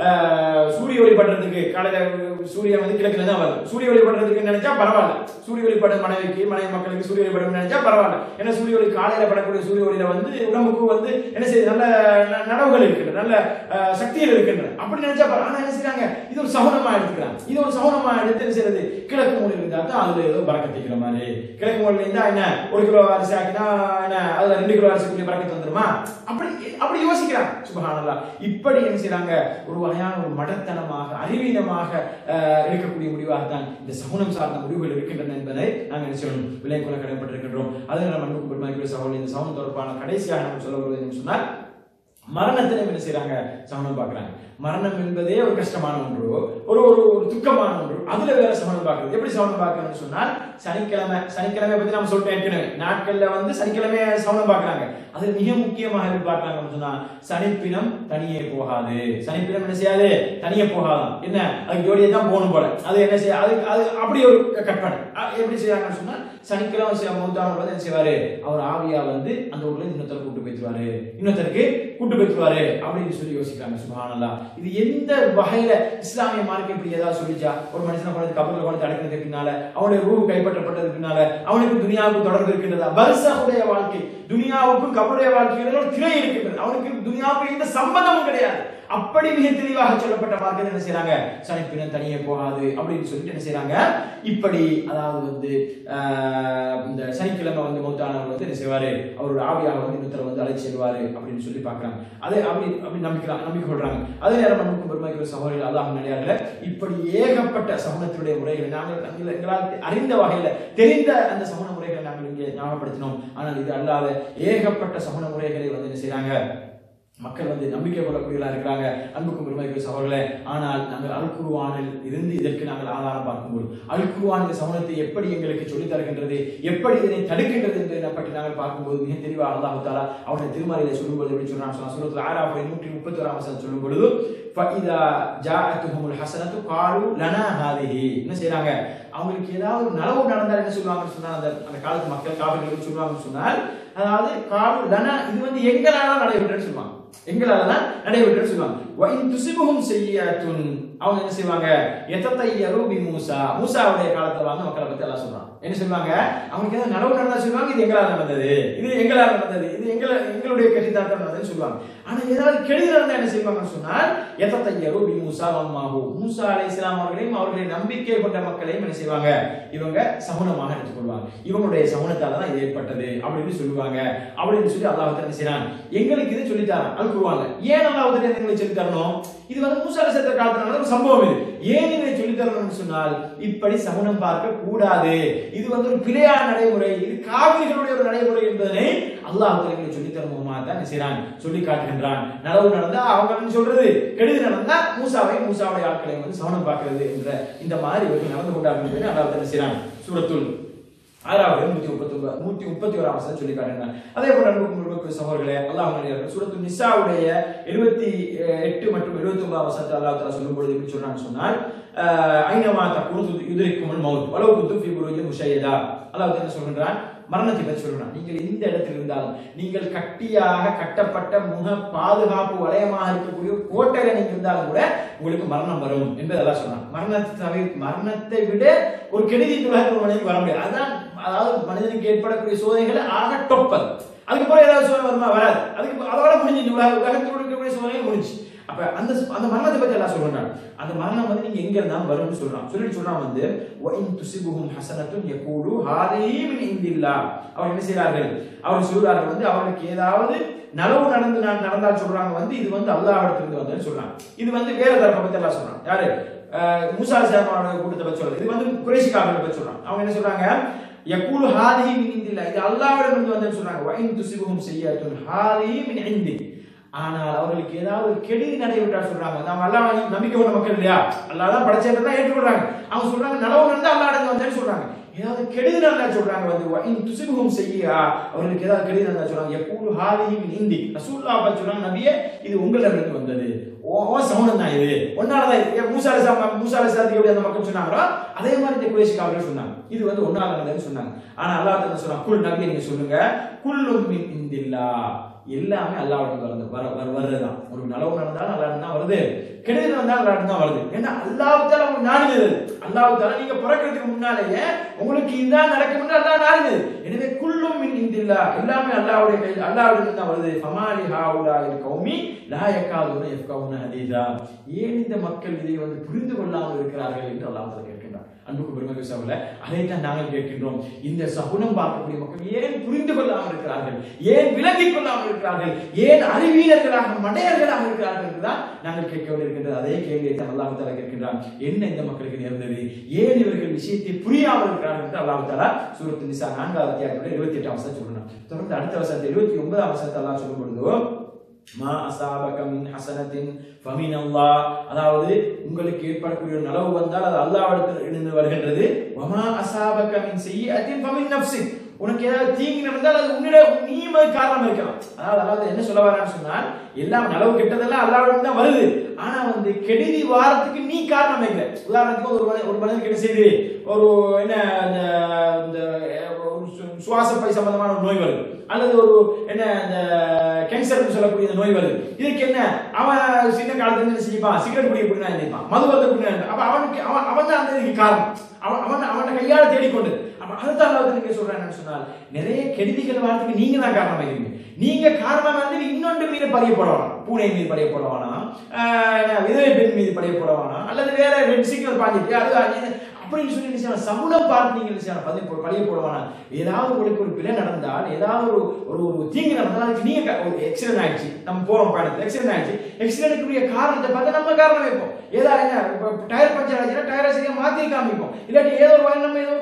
ஆஹ் சூரிய ஒளி படுறதுக்கு காலையில சூரியன் வந்து கிழக்குல தான் வருது சூரிய ஒளி படுறதுக்கு நினைச்சா பரவாயில்ல சூரிய ஒளி படும் மனைவிக்கு மனைவி மக்களுக்கு சூரிய ஒளி படும் நினைச்சா பரவாயில்ல ஏன்னா சூரிய ஒளி காலையில படக்கூடிய சூரிய ஒளியில வந்து உடம்புக்கு வந்து என்ன செய்யுது நல்ல ந- நனவுகள் இருக்கின்றன நல்ல ஆஹ், சக்திகள் இருக்கின்றன அப்படி நினைச்சா பரவா- ஆனா என்ன செய்றாங்க இது ஒரு சகுனமா எடுத்துக்கிறாங்க இது ஒரு சகுனமா எடுத்து என்ன செய்யறது கிழக்கு மூலையில் இருந்தா தான் அதுல ஏதோ பறக்கத்திக்கிற மாதிரி கிழக்கு மூலையில இருந்தா என்ன ஒரு கிலோ அரிசி ஆக்கினா என்ன அதுல ரெண்டு கிலோ அரிசிக்குரிய பறக்கத்து வந்துருமா அப்படி அப்படி யோசிக்கிறாங்க சுபஹானல்லாஹ் இப்படி என்ன செய்றாங்க ஒரு வகையான ஒரு மடத்தனமாக அறிவீனமாக ஆஹ், எடுக்கக்கூடிய முடிவாகத்தான் இந்த சகுனம் சார்ந்த முடிவுகள் இருக்கின்றன என்பதை நாங்கள் என்ன செய்யணும் விலை கொள்ள கடமைப்பட்டிருக்கின்றோம் அதே நம்ம அன்புக்கு பெருமாள் சகோதரி இந்த சகுனம் தொடர்பான கடைசியாக நம்ம சொல்ல வருவது என்று சொன்னால் மரணத்திலும் என்ன செய்றாங்க சமணம் பார்க்கறாங்க மரணம் என்பதே ஒரு கஷ்டமான ஒன்று ஒரு ஒரு ஒரு துக்கமான ஒன்று அதுல வேற சமணம் பார்க்கறது எப்படி சமணம் பார்க்கறதுன்னு சொன்னால் சனிக்கிழமை சனிக்கிழமை பத்தி நம்ம சொல்லிட்டேன் ஏற்கனவே நாட்கள்ல வந்து சனிக்கிழமை சமணம் பார்க்கறாங்க அது மிக முக்கியமாக எப்படி பார்க்கறாங்கன்னு சொன்னா சனிப்பினம் தனியே போகாது சனிப்பினம் என்ன செய்யாது தனியே போகாதான் என்ன அதுக்கு ஜோடியே தான் போகணும் போல அது என்ன செய்ய அது அது அப்படி ஒரு கற்பனை அ- எப்படி செய்யாங்கன்னு சொன்னா சனிக்கிழமை செய்ய மூத்தானவர் வந்து என்ன செய்வாரு அவர் ஆவியா வந்து அந்த ஊர்ல இன்னொருத்தர் கூட்டு போயிடுவாரு இன்னொருத்தருக்கு கூட்டு போயிடுவாரு அப்படின்னு சொல்லி யோசிக்கிறாங்க சுபஹானல்லா இது எந்த வகையில இஸ்லாமிய மார்க்கம் இப்படி ஏதாவது சொல்லிச்சா ஒரு மனுஷனை கொண்டு கப்பலில் கொண்டு அடக்கினதுக்கு பின்னால அவனுடைய ரூ கைப்பற்றப்பட்டதுக்கு பின்னால அவனுக்கு துனியாவுக்கு தொடர்பு இருக்கின்றதா பர்சகுடைய வாழ்க்கை துனியாவுக்கும் கப்பலுடைய வாழ்க்கையில ஒரு திரை இருக்கின்றது அவனுக்கு துனியாவுக்கு எந்த சம்பந்தமும் கிடையாது அப்படி மிக தெளிவாக சொல்லப்பட்ட மார்க்கம் என்ன செய்றாங்க சனிப்பினம் தனியே போகாது அப்படின்னு சொல்லிட்டு என்ன செய்றாங்க இப்படி அதாவது வந்து ஆஹ், இந்த சனிக்கிழமை வந்து மௌத்தானவர் வந்து என்ன செய்வாரு அவரோட ஆவியாக வந்து இன்னொருத்தர் வந்து அழைச்சி செல்வாரு அப்படின்னு சொல்லி பார்க்கறாங்க அதே அப்படி அப்படி நம்பிக்கலாம் நம்பிக்கை கொள்றாங்க அதே நேரம் நமக்கு பெருமைக்குரிய சகோதரிகள் அல்லாஹ் நிலையார்கள இப்படி ஏகப்பட்ட சமூகத்தினுடைய முறைகளை நாங்கள் எங்கள் எங்களால் அறிந்த வகையில தெரிந்த அந்த சமூக முறைகளை நாங்கள் இங்கே ஞாபகப்படுத்தினோம் ஆனால் இது அல்லாத ஏகப்பட்ட சமூக முறைகளை வந்து என்ன செய்றாங்க மக்கள் வந்து நம்பிக்கை கொள்ளக்கூடியவர்களா இருக்கிறாங்க அன்புக்கும் பெருமைக்கு சகோதரர்களே ஆனால் நாங்கள் அல் குருவானில் இருந்து இதற்கு நாங்கள் ஆதாரம் பார்க்கும்போது அல் குருவான் இந்த சமணத்தை எப்படி எங்களுக்கு சொல்லித் தருகின்றது எப்படி இதனை தடுக்கின்றது என்பதை பற்றி நாங்கள் பார்க்கும்போது மிக தெளிவாக அல்லாஹ் தாலா அவருடைய திருமறையில சொல்லும்போது எப்படி சொல்றான் சொன்னா சூரத்தில் ஆறாவது நூற்றி முப்பத்தி ஓராம் வசனம் சொல்லும் பொழுது ஃபஇதா ஜாஅத்துஹுமுல் ஹஸனத்து காலு லனா ஹாதிஹி என்ன செய்றாங்க அவங்களுக்கு ஏதாவது ஒரு நலவு நடந்தால் என்ன சொல்லுவாங்கன்னு சொன்னா அந்த அந்த காலத்து மக்கள் காவிரிகள் சொல்லுவாங்கன்னு சொன்னால் அதாவது காலு லனா இது வந்து எங்களால நடைபெற்றன்னு சொல்லுவாங்க எங்களால தான் நடைபெற்றன்னு சொல்லுவாங்க வ இன் துசிபுஹும் செய்யாத்துன் அவங்க என்ன செய்வாங்க எத்தத்தையரு பி மூசா மூசாவுடைய காலத்துல வந்து மக்களை பத்தி எல்லாம் சொல்றாங்க என்ன சொல்லுவாங்க அவங்களுக்கு ஏதாவது நலவு நடந்தா சொல்லுவாங்க இது எங்களால் நடந்தது இது எங்களால் நடந்தது இது எங்கள எங்களுடைய கட்சித்தாட்டம் நடந்ததுன்னு சொல்லுவாங்க ஆனா ஏதாவது கெடுதி நடந்தா என்ன செய்வாங்கன்னு சொன்னால் எத்தத்தையரு பி மூசா வம்மாஹு மூசா அலை இஸ்லாம் அவர்களையும் அவர்களை நம்பிக்கை கொண்ட மக்களையும் என்ன செய்வாங்க இவங்க சகுனமாக எடுத்துக்கொள்வாங்க இவங்களுடைய சகுனத்தால தான் இது ஏற்பட்டது அப்படின்னு சொல்லுவாங்க அப்படின்னு சொல்லி அல்லாஹ் என்ன செய்யறான் எங்களுக்கு இது சொல்லித்தாரான் அது கூறுவாங்க ஏன் அல்லாஹ் எங்களுக்கு சொல்லி தரணும் இது வந்து மூசா அலை சேர்த்த காலத்துல ஒரு சம்பவம் இது ஏன் இதை சொல்லி தரணும்னு சொன்னால் இப்படி சகுனம் பார்க்க கூடாது இது வந்து ஒரு பிழையான நடைமுறை இது காவிரிகளுடைய ஒரு நடைமுறை என்பதனை அல்லாஹ் எங்களுக்கு சொல்லி தரும் மூலமாக தான் என்ன செய்யறான் சொல்லி காட்டுகின்றான் நலவு நடந்தா அவங்க என்ன சொல்றது கெடுதி நடந்தா மூசாவை மூசாவுடைய ஆட்களை வந்து சவனம் பார்க்கிறது என்ற இந்த மாதிரி இவர்கள் நடந்து கொண்டார்கள் என்று அல்லாஹ் என்ன செய்யறான் சூரத்துல் ஆறாவது நூத்தி முப்பத்தி ஒன்பது நூத்தி முப்பத்தி ஓராம் வசனம் சொல்லி காட்டுகிறார் அதே போல அன்புக்கும் அன்புக்கும் சகோதரர்களே அல்லாஹ் மனிதர்கள் சூரத்து நிசாவுடைய எழுபத்தி எட்டு மற்றும் எழுபத்தி ஒன்பதாம் வசனத்தை அல்லாஹ் தஆலா சொல்லும் பொழுது எப்படி சொல்றான்னு சொன்னால் அஹ், ஐனமா தக்கூன் யுதரிக்கும் மவுத் வலவு குத்து ஃபி புருஜின் முஷையதா அல்லாஹ் என்ன சொல்கிறான் மரணத்தை பற்றி சொல்றான் நீங்கள் எந்த இடத்தில் இருந்தாலும் நீங்கள் கட்டியாக கட்டப்பட்ட முக பாதுகாப்பு வளையமாக இருக்கக்கூடிய கோட்டையில நீங்க இருந்தாலும் கூட உங்களுக்கு மரணம் வரும் என்று அல்லாஹ் சொன்னான் மரணத்தை தவிர மரணத்தை விட ஒரு கெடுதி இந்த உலகத்தில் ஒரு மனிதனுக்கு வர முடியாது அதுதான் அதாவது மனிதனுக்கு ஏற்படக்கூடிய சோதனைகள் ஆக டொப்பல் அதுக்கப்புறம் ஏதாவது சோதனை வருமா வராது அதுக்கு அதோட முடிஞ்சு இந்த உலக உலகத்தில் இருக்கக்கூடிய சோதனைகள் முடிஞ்சு அப்ப அந்த அந்த மரணத்தை பத்தி எல்லாம் சொல்றான் அந்த மரணம் வந்து நீங்க எங்க இருந்தாலும் வரும்னு சொல்றான் சொல்லிட்டு சொல்றான் வந்து வ இன் துசிபுஹும் ஹஸனத்துன் யகூலு ஹாதிஹி மின் இந்தில்லாஹ் அவர் என்ன செய்றார்கள் அவர் சொல்றார்கள் வந்து அவருக்கு ஏதாவது நலவு நடந்து நான் நடந்தால் சொல்றாங்க வந்து இது வந்து அல்லாஹ்விடத்திலிருந்து வந்ததுன்னு சொல்றாங்க இது வந்து வேற தரப்பை பத்தி எல்லாம் சொல்றான் யாரு அஹ் மூசா சேமாவோட கூட்டத்தை பத்தி சொல்றது இது வந்து குறைஷி காவலை பத்தி சொல்றாங்க அவங்க என்ன சொல்றாங்க யகூலு ஹாதிஹி மின் இந்தில்லாஹ் இது அல்லாஹ்விடமிருந்து வந்ததுன்னு சொல்றாங்க வ இன் துசிபுஹும் செய்யாத்துன் ஹாதிஹி மின் இந்தி ஆனால் அவர்களுக்கு ஏதாவது ஒரு கெடுதி நடைபெற்றா சொல்றாங்க நம்ம அல்லாஹ் நம்பிக்கை உள்ள மக்கள் இல்லையா அல்லாஹ் தான் படைச்சேன் தான் ஏற்றுக்கொள்றாங்க அவங்க சொல்றாங்க நலவு நடந்து அல்லாஹ் அடங்கு வந்தேன்னு சொல்றாங்க ஏதாவது கெடுதி நடந்தா சொல்றாங்க வந்து வ இன் துசிபுஹும் செய்யா அவர்களுக்கு ஏதாவது கெடுதி நடந்தா சொல்றாங்க எப்பூரு ஹாலிஹி மின் இந்தி ரசூலுல்லாஹ் பத்தி சொல்றாங்க நபியே இது உங்களிடமிருந்து வந்தது ஓ ஓ சவுனம் தான் இது ஒன்னால தான் இது. மூசா அலைஹிஸ்ஸலாம் மூசா அலைஹிஸ்ஸலாத்துக்கு எப்படி அந்த மக்கள் சொன்னாங்களோ அதே மாதிரி இந்த குறைஷ் காவலர் சொன்னாங்க இது வந்து ஒன்னால நடந்ததுன்னு சொன்னாங்க ஆனா அல்லாஹ் என்ன சொன்னாங்க குல் நபி நீங்க சொல்லுங்க குல்லும் மின் இந்தில்லா எல்லாமே அல்லாஹ்விடம் வருது வர வர வர்றதுதான் ஒரு நலவு நடந்தாலும் அல்லாஹ் தான் வருது கெடுதல் நடந்தாலும் அல்லாஹ் தான் வருது ஏன்னா அல்லாஹ்வுத்தால உங்களுக்கு நாடினது அல்லாஹ்வுத்தால நீங்க பிறக்கிறதுக்கு முன்னாலேயே உங்களுக்கு இதுதான் நடக்கும் அல்லாஹ் நாடினது எனவே குல்லும் மின் இந்தில்லா எல்லாமே அல்லாஹ்வுடைய கையில் அல்லாஹ்விடம் தான் வருது ஃபமாலி ஹாவுலா கௌமி லா யக்காதுன யஃப்கவுன ஹதீஸா ஏன் இந்த மக்கள் இதை வந்து புரிந்து கொள்ளாமல் இருக்கிறார்கள் என்று அல்லாஹ் தஆலா கேட்கின்றார் அன்புக்கு பெருமை சகோதரர்களே அதைத்தான் நாங்கள் கேட்கின்றோம் இந்த சகுனம் பார்க்கக்கூடிய மக்கள் ஏன் புரிந்து கொள்ளாமல் இருக்கிறார்கள் ஏன் விளங்கிக் கொள்ளாமல் இருக்கிறார்கள் ஏன் அறிவியலர்களாக மடையர்களாக இருக்கிறார்கள் என்றுதான் நாங்கள் கேட்க வேண்டியிருக்கின்றது அதே கேள்வியை தான் அல்லாஹ் தாலா கேட்கின்றான் என்ன இந்த மக்களுக்கு நேர்ந்தது ஏன் இவர்கள் விஷயத்தை புரியாமல் இருக்கிறார்கள் என்று அல்லாஹ் தாலா சூரத்து நிசா நான்காவது அத்தியாயத்தோட இருபத்தி எட்டாம் வசனம் சொல்லணும் தொடர்ந்து அடுத்த வசனத்தை இருபத்தி ஒன்பதாம் வசனத்தை அல்லாஹ் சொல்லும் பொழுது மா அசாபக மின் ஹசனத்தின் ஃபமின் அல்லாஹ் அதாவது உங்களுக்கு ஏற்படக்கூடிய ஒரு நலவு வந்தால் அது அல்லாஹ்விடத்தில் இருந்து வருகின்றது வமா அசாபக மின் செய்யத்தின் ஃபமின் நஃப்ஸிக் உனக்கு ஏதாவது தீங்கு நடந்தால் அது உன்னிட நீ அது காரணம் இருக்கலாம் அதாவது அல்லாஹ் என்ன சொல்ல வரான்னு சொன்னால் எல்லாம் நலவு கெட்டதெல்லாம் அல்லாஹ்விடம் தான் வருது ஆனா வந்து கெடுதி வாரத்துக்கு நீ காரணம் இல்லை உதாரணத்துக்கு ஒரு மனிதன் ஒரு மனிதனுக்கு என்ன செய்யுது ஒரு என்ன இந்த- இந்த ஒரு சு- சுவாச பை சம்பந்தமான ஒரு நோய் வருது அல்லது ஒரு என்ன இந்த கேன்சர் சொல்லக்கூடிய இந்த நோய் வருது இதுக்கு என்ன அவன் சின்ன காலத்துல இருந்து என்ன செய்வான் சிகரெட் குடிக்க குடினா நினைப்பான் மது வந்து குடினா அப்ப அவனுக்கு அவன் அவன் தான் அந்த இதுக்கு காரணம் அவன் அவன் அவன் கையால தேடிக்கொண்டு அப்ப அதுதான் அல்லாஹ் நீங்க சொல்றேன்னு சொன்னால் நிறைய கெடுதிகள் வரதுக்கு நீங்க தான் காரணமாகிறீங்க நீங்க காரணமா வந்து இன்னொன்று மீது படைய போட வேணாம் பூனை மீது படைய போட வேணாம் ஆஹ் என்ன, விதவை பெண் மீது படைய போட வேணாம் அல்லது வேற ரெட் சிக்னல் பாஞ்சிட்டு அது அது- அப்படின்னு சொல்லி என்ன செய்யணும் சகுனம் பார்த்து நீங்க என்ன செய்யணும் பதிய போ- பழிய போட வேணாம் ஏதாவது உங்களுக்கு ஒரு பிழை நடந்தால் ஏதாவது ஒரு ஒரு ஒரு தீங்கு நடந்தால் அதுக்கு நீங்க க- ஒரு எக்ஸிடென்ட் ஆயிடுச்சு நம்ம போறோம் பயணத்தில் எக்ஸிடென்ட் ஆயிடுச்சு எக்ஸிடென்ட்டுக்குரிய காரணத்தை பார்த்து நம்ம காரணம் வைப்போம் ஏதாவது என்ன இப்போ டயர் பஞ்சர் ஆச்சுன்னா டயரை சரியா மாத்தி காமிப்போம் இல்லாட்டி ஏதோ ஒரு வகையில் நம்ம ஏதோ ஒரு காரணம்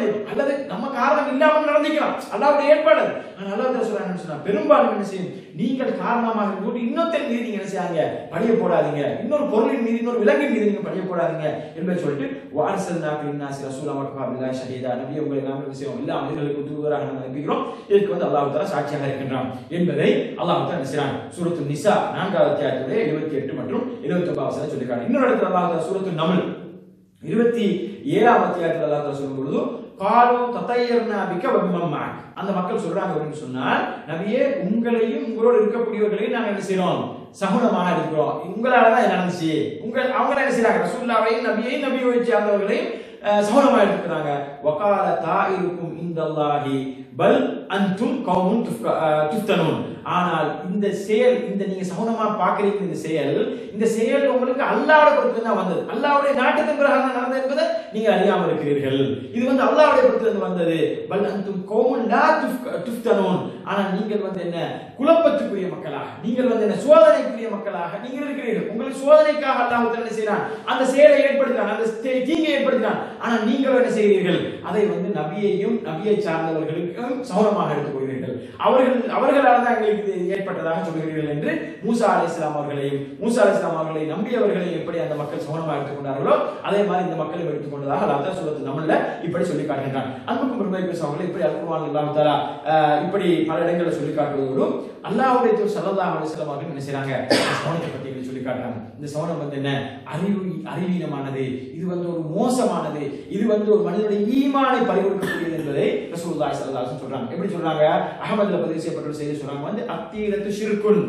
செய்யும் அல்லது நம்ம காரணம் இல்லாமல் நடந்துக்கலாம் அல்லாவுடைய ஏற்பாடு அது. ஆனா அல்லாஹ் சொல்றாங்க சொன்னா பெரும்பாலும் என்ன செய்யும் நீங்கள் காரணமாக இருந்து இன்னொருத்தர் மீது நீங்க என்ன செய்யாங்க பழிய போடாதீங்க இன்னொரு பொருளின் மீது இன்னொரு விலங்கின் மீது நீங்க பழிய போடாதீங்க என்பதை சொல்லிட்டு வாரசல் நாக்கின் நாசி ரசூலா மக்கா பில்லா ஷஹீதா நபி உங்களை நாம் என்ன செய்வோம் எல்லா மனிதர்களுக்கு தூதராக நாம் அனுப்புகிறோம் இதற்கு வந்து அல்லாஹ் தஆலா சாட்சியாக இருக்கின்றான் என்பதை அல்லாஹ் தஆலா என்ன செய்றான் சூரத்து நிசா நான்காவது அத்தியாயத்திலே 78 மற்றும் 79 வசனம் சொல்லியிருக்காங்க இன்னொரு இடத்துல அல்லாஹ் தஆலா சூரத்து நம்ல் இருபத்தி ஏழாம் அத்தியாயத்தில் அல்லாஹ் தஆலா சொல்லும் பொழுது காலு தத்தையர்னா பிக்க வபிமம்மா அந்த மக்கள் சொல்றாங்க அப்படின்னு சொன்னால் நபியே உங்களையும் உங்களோடு இருக்கக்கூடியவர்களையும் நாங்க என்ன செய்றோம் சகுனமாக இருக்கிறோம் உங்களால தான் இது நடந்துச்சு உங்கள் அவங்க என்ன செய்றாங்க ரசூல்லாவையும் நபியையும் நபியை வச்சு சார்ந்தவர்களையும் அஹ், சகுனமாக எடுத்துக்கிறாங்க வகால தாயிருக்கும் இந்தல்லாஹி பல் அன்தும் கௌமுன் துஃப்க- அஹ், துஃப்தனூன் ஆனால் இந்த செயல் இந்த நீங்க சகுனமா பாக்குறீங்க இந்த செயல் இந்த செயல் உங்களுக்கு அல்லாஹ்வுடைய பொறுத்து தான் வந்தது அல்லாஹ்வுடைய நாட்டத்தின் பிரகாரம் தான் நடந்தது என்பதை நீங்க அறியாமல் இருக்கிறீர்கள் இது வந்து அல்லாஹ்வுடைய பொறுத்து இருந்து வந்தது பல் அன்தும் கௌமுன் லா துஃப்க- துஃப்தனூன் ஆனால் நீங்கள் வந்து என்ன குழப்பத்துக்குரிய மக்களாக நீங்கள் வந்து என்ன சோதனைக்குரிய மக்களாக நீங்கள் இருக்கிறீர்கள் உங்களுக்கு சோதனைக்காக அல்லாஹ் என்ன செய்யறான் அந்த செயலை ஏற்படுத்தினான் அந்த தீ- தீங்கை ஏற்படுத்தினான் ஆனால் நீங்கள் என்ன செய்கிறீர்கள் அதை வந்து நபியையும் நபியை சார்ந்தவர்களுக்கும் சௌரமாக எடுத்துக்கொள்கிறீர்கள் அவர்கள் அவர்களால் தான் எங்களுக்கு இது ஏற்பட்டதாக சொல்கிறீர்கள் என்று மூசா அலைஹிஸ்ஸலாம் அவர்களையும் மூசா அலைஹிஸ்ஸலாம் அவர்களை நம்பியவர்களையும் எப்படி அந்த மக்கள் சௌரமாக எடுத்துக்கொண்டார்களோ அதே மாதிரி இந்த மக்களும் எடுத்துக்கொண்டதாக அல்லாஹ் சூரத்து நம்மள இப்படி சொல்லி காட்டுகின்றான் அன்புக்கும் பெருமை பேசுவாங்க இப்படி அல்குர்ஆன் அல்லாஹ் தஆலா அஹ், இப்படி பல இடங்களில் சொல்லி காட்டுவதோடு அல்லாஹ்வுடைய தூதர் ஸல்லல்லாஹு அலைஹி வஸல்லம் அவர்கள் என்ன செய்றாங்க இந்த சௌனத்தை பத்தி இப்படி சொல்லி காட்டுறாங்க இந்த சௌனம் வந்து என்ன அறிவு அறிவீனமானது இது வந்து ஒரு மோசமானது இது வந்து ஒரு மனிதனுடைய ஈமானை பறிகொடுக்கக்கூடியது என்பதை ரசூலுல்லாஹி ஸல்லல்லாஹு அலைஹி வஸல்லம் சொல்றாங்க எப்படி சொல்றாங்க அகமதுல பதிவு செய்யப்பட்ட ஒரு செய்தி சொல்றாங்க வந்து அத்தீரத்து ஷிர்குன்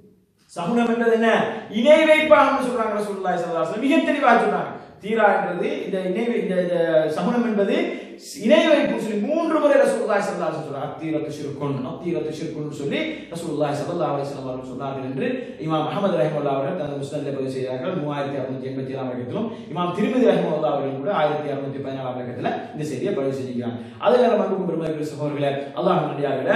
சகுனம் என்றது என்ன இணை வைப்பாகன்னு சொல்றாங்க ரசூலுல்லாஹி ஸல்லல்லாஹு அலைஹி வஸல்லம் மிக தெளிவாக சொல்றாங்க தீரா என்றது இந்த இணை வை- இந்த இந்த சகுனம் என்பது இணை வைப்பு சொல்லி மூன்று முறை ரசூலுல்லாஹி ஸல்லல்லாஹு அலைஹி வஸல்லம் சொல்றாங்க அத்தீரத்து ஷிர்குன் அத்தீரத்து ஷிர்குன் சொல்லி ரசூலுல்லாஹி ஸல்லல்லாஹு அலைஹி வஸல்லம் அவர்கள் சொன்னார்கள் என்று இமாம் அஹமது ரஹிமஹுல்லாஹ் அவர்கள் தனது முஸ்னதில் பதிவு செய்தார்கள் மூவாயிரத்தி அறுநூத்தி எண்பத்தி ஏழாம் இலக்கத்திலும் இமாம் திருமதி ரஹிமஹுல்லாஹ் அவர்கள் கூட ஆயிரத்தி அறுநூத்தி பதினாலாம் இலக்கத்துல இந்த செய்தியை பதிவு செஞ்சிருக்கிறாங்க அதே நேரம் அன்புக்கும் பெருமைக்குரிய சகோதரர்களே அல்லாஹ் நடிகார்களே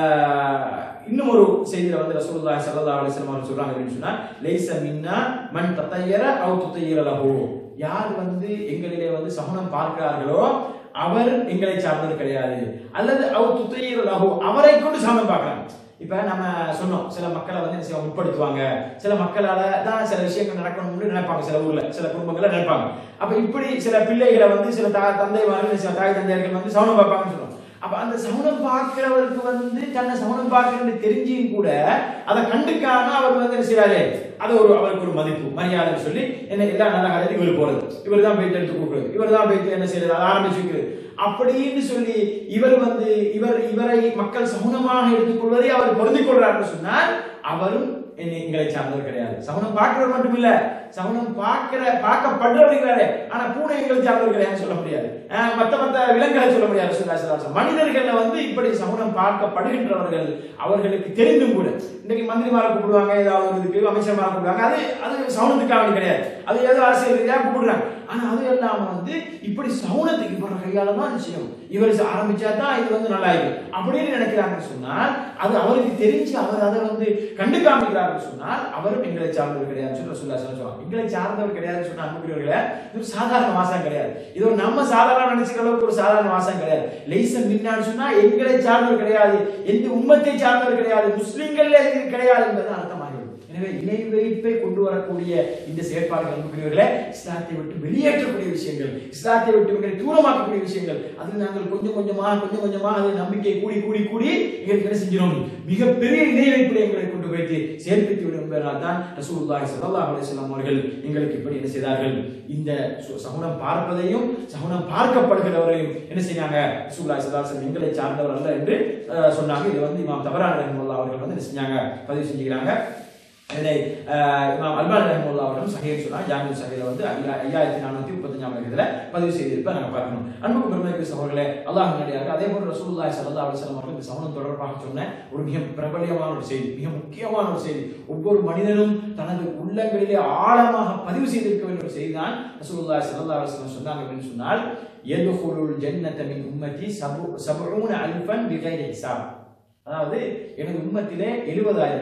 இன்னும் ஒரு செய்தியில வந்து ரசூலுல்லாஹி ஸல்லல்லாஹு அலைஹி வஸல்லம் அவர்கள் சொல்றாங்க அப்படின்னு சொன்னா லைஸ மின்னா மன் தத்தய்யர அவ் துத்தய்யர லஹு யார் வந்து எங்களிலே வந்து சகுனம் பார்க்கிறார்களோ அவர் எங்களை சார்ந்தவர் கிடையாது அல்லது அவ் துத்தய்யர லஹு அவரை கொண்டு சகுனம் பார்க்கறாங்க இப்ப நம்ம சொன்னோம் சில மக்களை வந்து என்ன செய்வாங்க, உட்படுத்துவாங்க சில மக்களால தான் சில விஷயங்கள் நடக்கணும்னு நினைப்பாங்க சில ஊர்ல சில குடும்பங்கள்ல நினைப்பாங்க அப்ப இப்படி சில பிள்ளைகளை வந்து சில தா தந்தைமார்கள் சில தாய் தந்தையர்கள் வந்து சவுனம் பார்ப்பாங்கன்னு சொல்லுவோம் அப்ப அந்த சவுனம் பார்க்கிறவருக்கு வந்து தன்னை சவுனம் பார்க்கிறன்னு தெரிஞ்சியும் கூட அதை கண்டுக்காம அவர் வந்து என்ன செய்யறாரு அது ஒரு அவருக்கு ஒரு மதிப்பு மரியாதை சொல்லி என்ன எல்லா நல்ல காரியத்தையும் இவர் போறது இவர் தான் போயிட்டு எடுத்து கொடுக்குறது இவர் தான் போயிட்டு என்ன செய்யறது அதை ஆரம்பிச்சு வைக்கிறது அப்படின்னு சொல்லி இவர் வந்து இவர் இவரை மக்கள் சகுனமாக எடுத்துக்கொள்வதை அவர் பொருந்திக் கொள்றாருன்னு சொன்னால் அவரும் என்னை எங்களை சார்ந்தவர் கிடையாது சகுனம் பார்க்கிறவர் மட்டும் இல்ல சகுனம் பார்க்கிற பார்க்கப்படுறவர்களே ஆனா பூனை எங்களை சார்ந்தவர் கிடையாதுன்னு சொல்ல முடியாது அஹ் மத்த மத்த விலங்குகளை சொல்ல முடியாது ரசூலுல்லாஹி ஸல்லல்லாஹு அலைஹி வஸல்லம். மனிதர்கள்ல வந்து இப்படி சகுனம் பார்க்கப்படுகின்றவர்கள் அவர்களுக்கு தெரிந்தும் கூட இன்னைக்கு மந்திரிமாரை கூப்பிடுவாங்க ஏதாவது ஒரு இதுக்கு அமைச்சர்மாரை கூப்பிடுவாங்க அது அது சவுனத்துக்காக வேண்டி கிடையாது அது ஏதோ அரசியல் ரீதியாக கூப்பிடுறாங்க ஆனா அது எல்லாம் வந்து இப்படி சவுனத்துக்கு இவர கையால தான் நிச்சயம் இவர் ஆரம்பிச்சா தான் இது வந்து நல்லா இருக்கும் அப்படின்னு நினைக்கிறாங்கன்னு சொன்னால் அது அவருக்கு தெரிஞ்சு அவர் அதை வந்து கண்டு காமிக்கிறாருன்னு சொன்னால் அவரும் எங்களை சார்ந்தவர் கிடையாது சொல்லி ரசூலுல்லாஹி ஸல்லல்லாஹு அலைஹி வஸல்லம் எங்களை சார்ந்தவர் கிடையாதுன்னு சொன்னா அன்புக்குரியவர்களே இது ஒரு சாதாரண வாசம் கிடையாது இது ஒரு நம்ம சாதாரண நினைச்சுக்கிற அளவுக்கு ஒரு சாதாரண வாசம் கிடையாது லைசன் மின்னான்னு சொன்னா எங்களை சார்ந்தவர் கிடையாது எந்த உம்மத்தை சார்ந்தவர் கிடையாது முஸ்லிம்கள்ல இது கிடையாது என்பது அர்த்தமாகிறது எனவே இணை வைப்பை கொண்டு வரக்கூடிய இந்த செயற்பாடுகள் அன்புக்குரியவர்களே இஸ்லாத்தை விட்டு வெளியேற்றக்கூடிய விஷயங்கள் இஸ்லாத்தை விட்டு எங்களை தூரமாக்கக்கூடிய விஷயங்கள் அதில் நாங்கள் கொஞ்சம் கொஞ்சமா கொஞ்சம் கொஞ்சமா அது நம்பிக்கை கூடி கூடி கூடி எங்களுக்கு என்ன செஞ்சிடும் மிகப்பெரிய இணை வைப்பில் எங்களை கொண்டு வைத்து சேர்ப்பித்து விடும் என்பதனால் தான் ரசூலுல்லாஹி ஸல்லல்லாஹு அலைஹி வஸல்லம் அவர்கள் எங்களுக்கு இப்படி என்ன செய்தார்கள் இந்த சு- சகுனம் பார்ப்பதையும் சகுனம் பார்க்கப்படுகிறவரையும் என்ன செய்யாங்க ரசூலுல்லாஹி ஸல்லல்லாஹு அலைஹி வஸல்லம் எங்களை சார்ந்தவர் அல்ல என்று அஹ், சொன்னாங்க இது வந்து இமாம் தபரான் ரஹ்மத்துல்லாஹி அவர்கள் வந்து என்ன செஞ்சாங்க பதிவு செஞ்சுக்கிறாங்க இதனை அஹ், இமாம் அல்பான் ரஹ்மத்துல்லாஹி அவர்களும் சஹீஹ் சொன்னாங்க ஜாமிஉ சஹீஹ்ல வந்து ஐயா- ஐயாயிரத்தி நானூத்தி முப்பத்தஞ்சாம் இடத்துல பதிவு செய்திருப்ப நாங்க பார்க்கணும் அன்புக்கு பெருமைக்கு சகோதரர்களே அல்லாஹ் நடிகார்கள் அதே போல ரசூலுல்லாஹி ஸல்லல்லாஹு அலைஹி வஸல்லம் அவர்கள் இந்த சமணம் தொடர்பாக சொன்ன ஒரு மிக பிரபலியமான ஒரு செய்தி மிக முக்கியமான ஒரு செய்தி ஒவ்வொரு மனிதனும் தனது உள்ளங்களிலே ஆழமாக பதிவு செய்திருக்க வேண்டிய ஒரு செய்தி தான் ரசூலுல்லாஹி ஸல்லல்லாஹு அலைஹி வஸல்லம் சொன்னாங்க அப்படின்னு சொன்னால் யதுகுலுல் ஜன்னத மின் உம்மதி சபு சபூன அல்ஃபன் பிகைரி ஹிசாப் அதாவது எனது உம்மத்திலே எழுபதாயிரம் பேர்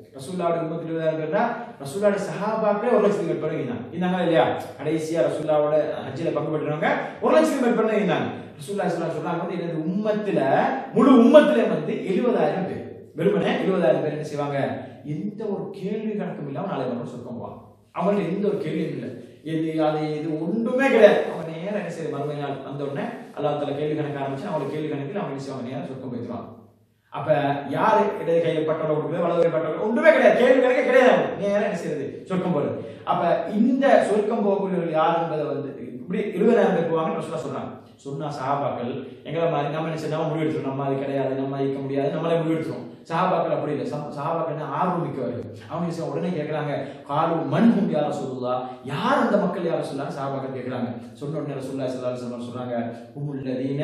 ரசூல்லாவுடைய உம்மத்தில் இருபதாயிரம் பேர்னா ரசூல்லாவுடைய சஹாபாக்களே ஒரு லட்சத்துக்கு மேற்பட இருந்தாங்க இருந்தாங்க இல்லையா கடைசியா ரசூல்லாவோட ஹஜ்ஜில பங்கு பெற்றவங்க ஒரு லட்சத்துக்கு மேற்பட இருந்தாங்க ரசூல்லா ஸல்லல்லாஹு அலைஹி சொல்றாங்க வந்து எனது உம்மத்துல முழு உம்மத்துல வந்து எழுபதாயிரம் பேர் வெறுமனே எழுபதாயிரம் பேர் என்ன செய்வாங்க எந்த ஒரு கேள்வி கணக்கும் இல்லாம நாளை வரணும் சொர்க்கம் போவாங்க அவங்களுக்கு எந்த ஒரு கேள்வியும் இல்லை இது அது இது ஒன்றுமே கிடையாது அவங்க நேரம் என்ன செய்ய மறுமை நாள் வந்த உடனே அல்லாஹ் தஆலா கேள்வி கணக்கு ஆரம்பிச்சு அவங்களுக்கு கேள்வி கணக்கில் அவங்க என்ன செய்வாங்க நேரம் சொர்க்கம் போயிடுவாங்க அப்ப யாரு இடது கையில பட்டோட கொடுக்குறது வலது கை பட்டோட ஒன்றுமே கிடையாது கேள்வி கணக்கே கிடையாது அவங்களுக்கு. நேரம் என்ன செய்யறது சொர்க்கம் போறது அப்ப இந்த சொர்க்கம் போகக்கூடியவர்கள் யார் என்பதை வந்து இப்படி இருபதாயிரம் பேர் போவாங்கன்னு ரசூலா சொல்றாங்க சொன்னா சஹாபாக்கள் எங்களை மாதிரி நம்ம என்ன செய்யணும் முடிவெடுத்துரும் நம்ம அது கிடையாது நம்ம இருக்க முடியாது நம்மளே முடிவெடுத்துரும் சஹாபாக்கள் அப்படி இல்லை சஹா- சஹாபாக்கள் என்ன ஆர்வம் மிக்கவர்கள் அவங்க என்ன செய்வாங்க, உடனே கேட்கறாங்க காலு மண்ஹும் யார சொல்லுதா யார் அந்த மக்கள் யார சொல்லாங்க சஹாபாக்கள் கேட்கறாங்க சொன்ன உடனே ரசூலுல்லாஹி ஸல்லல்லாஹு அலைஹி வஸல்லம் சொல்றாங்க உமுல்லதீன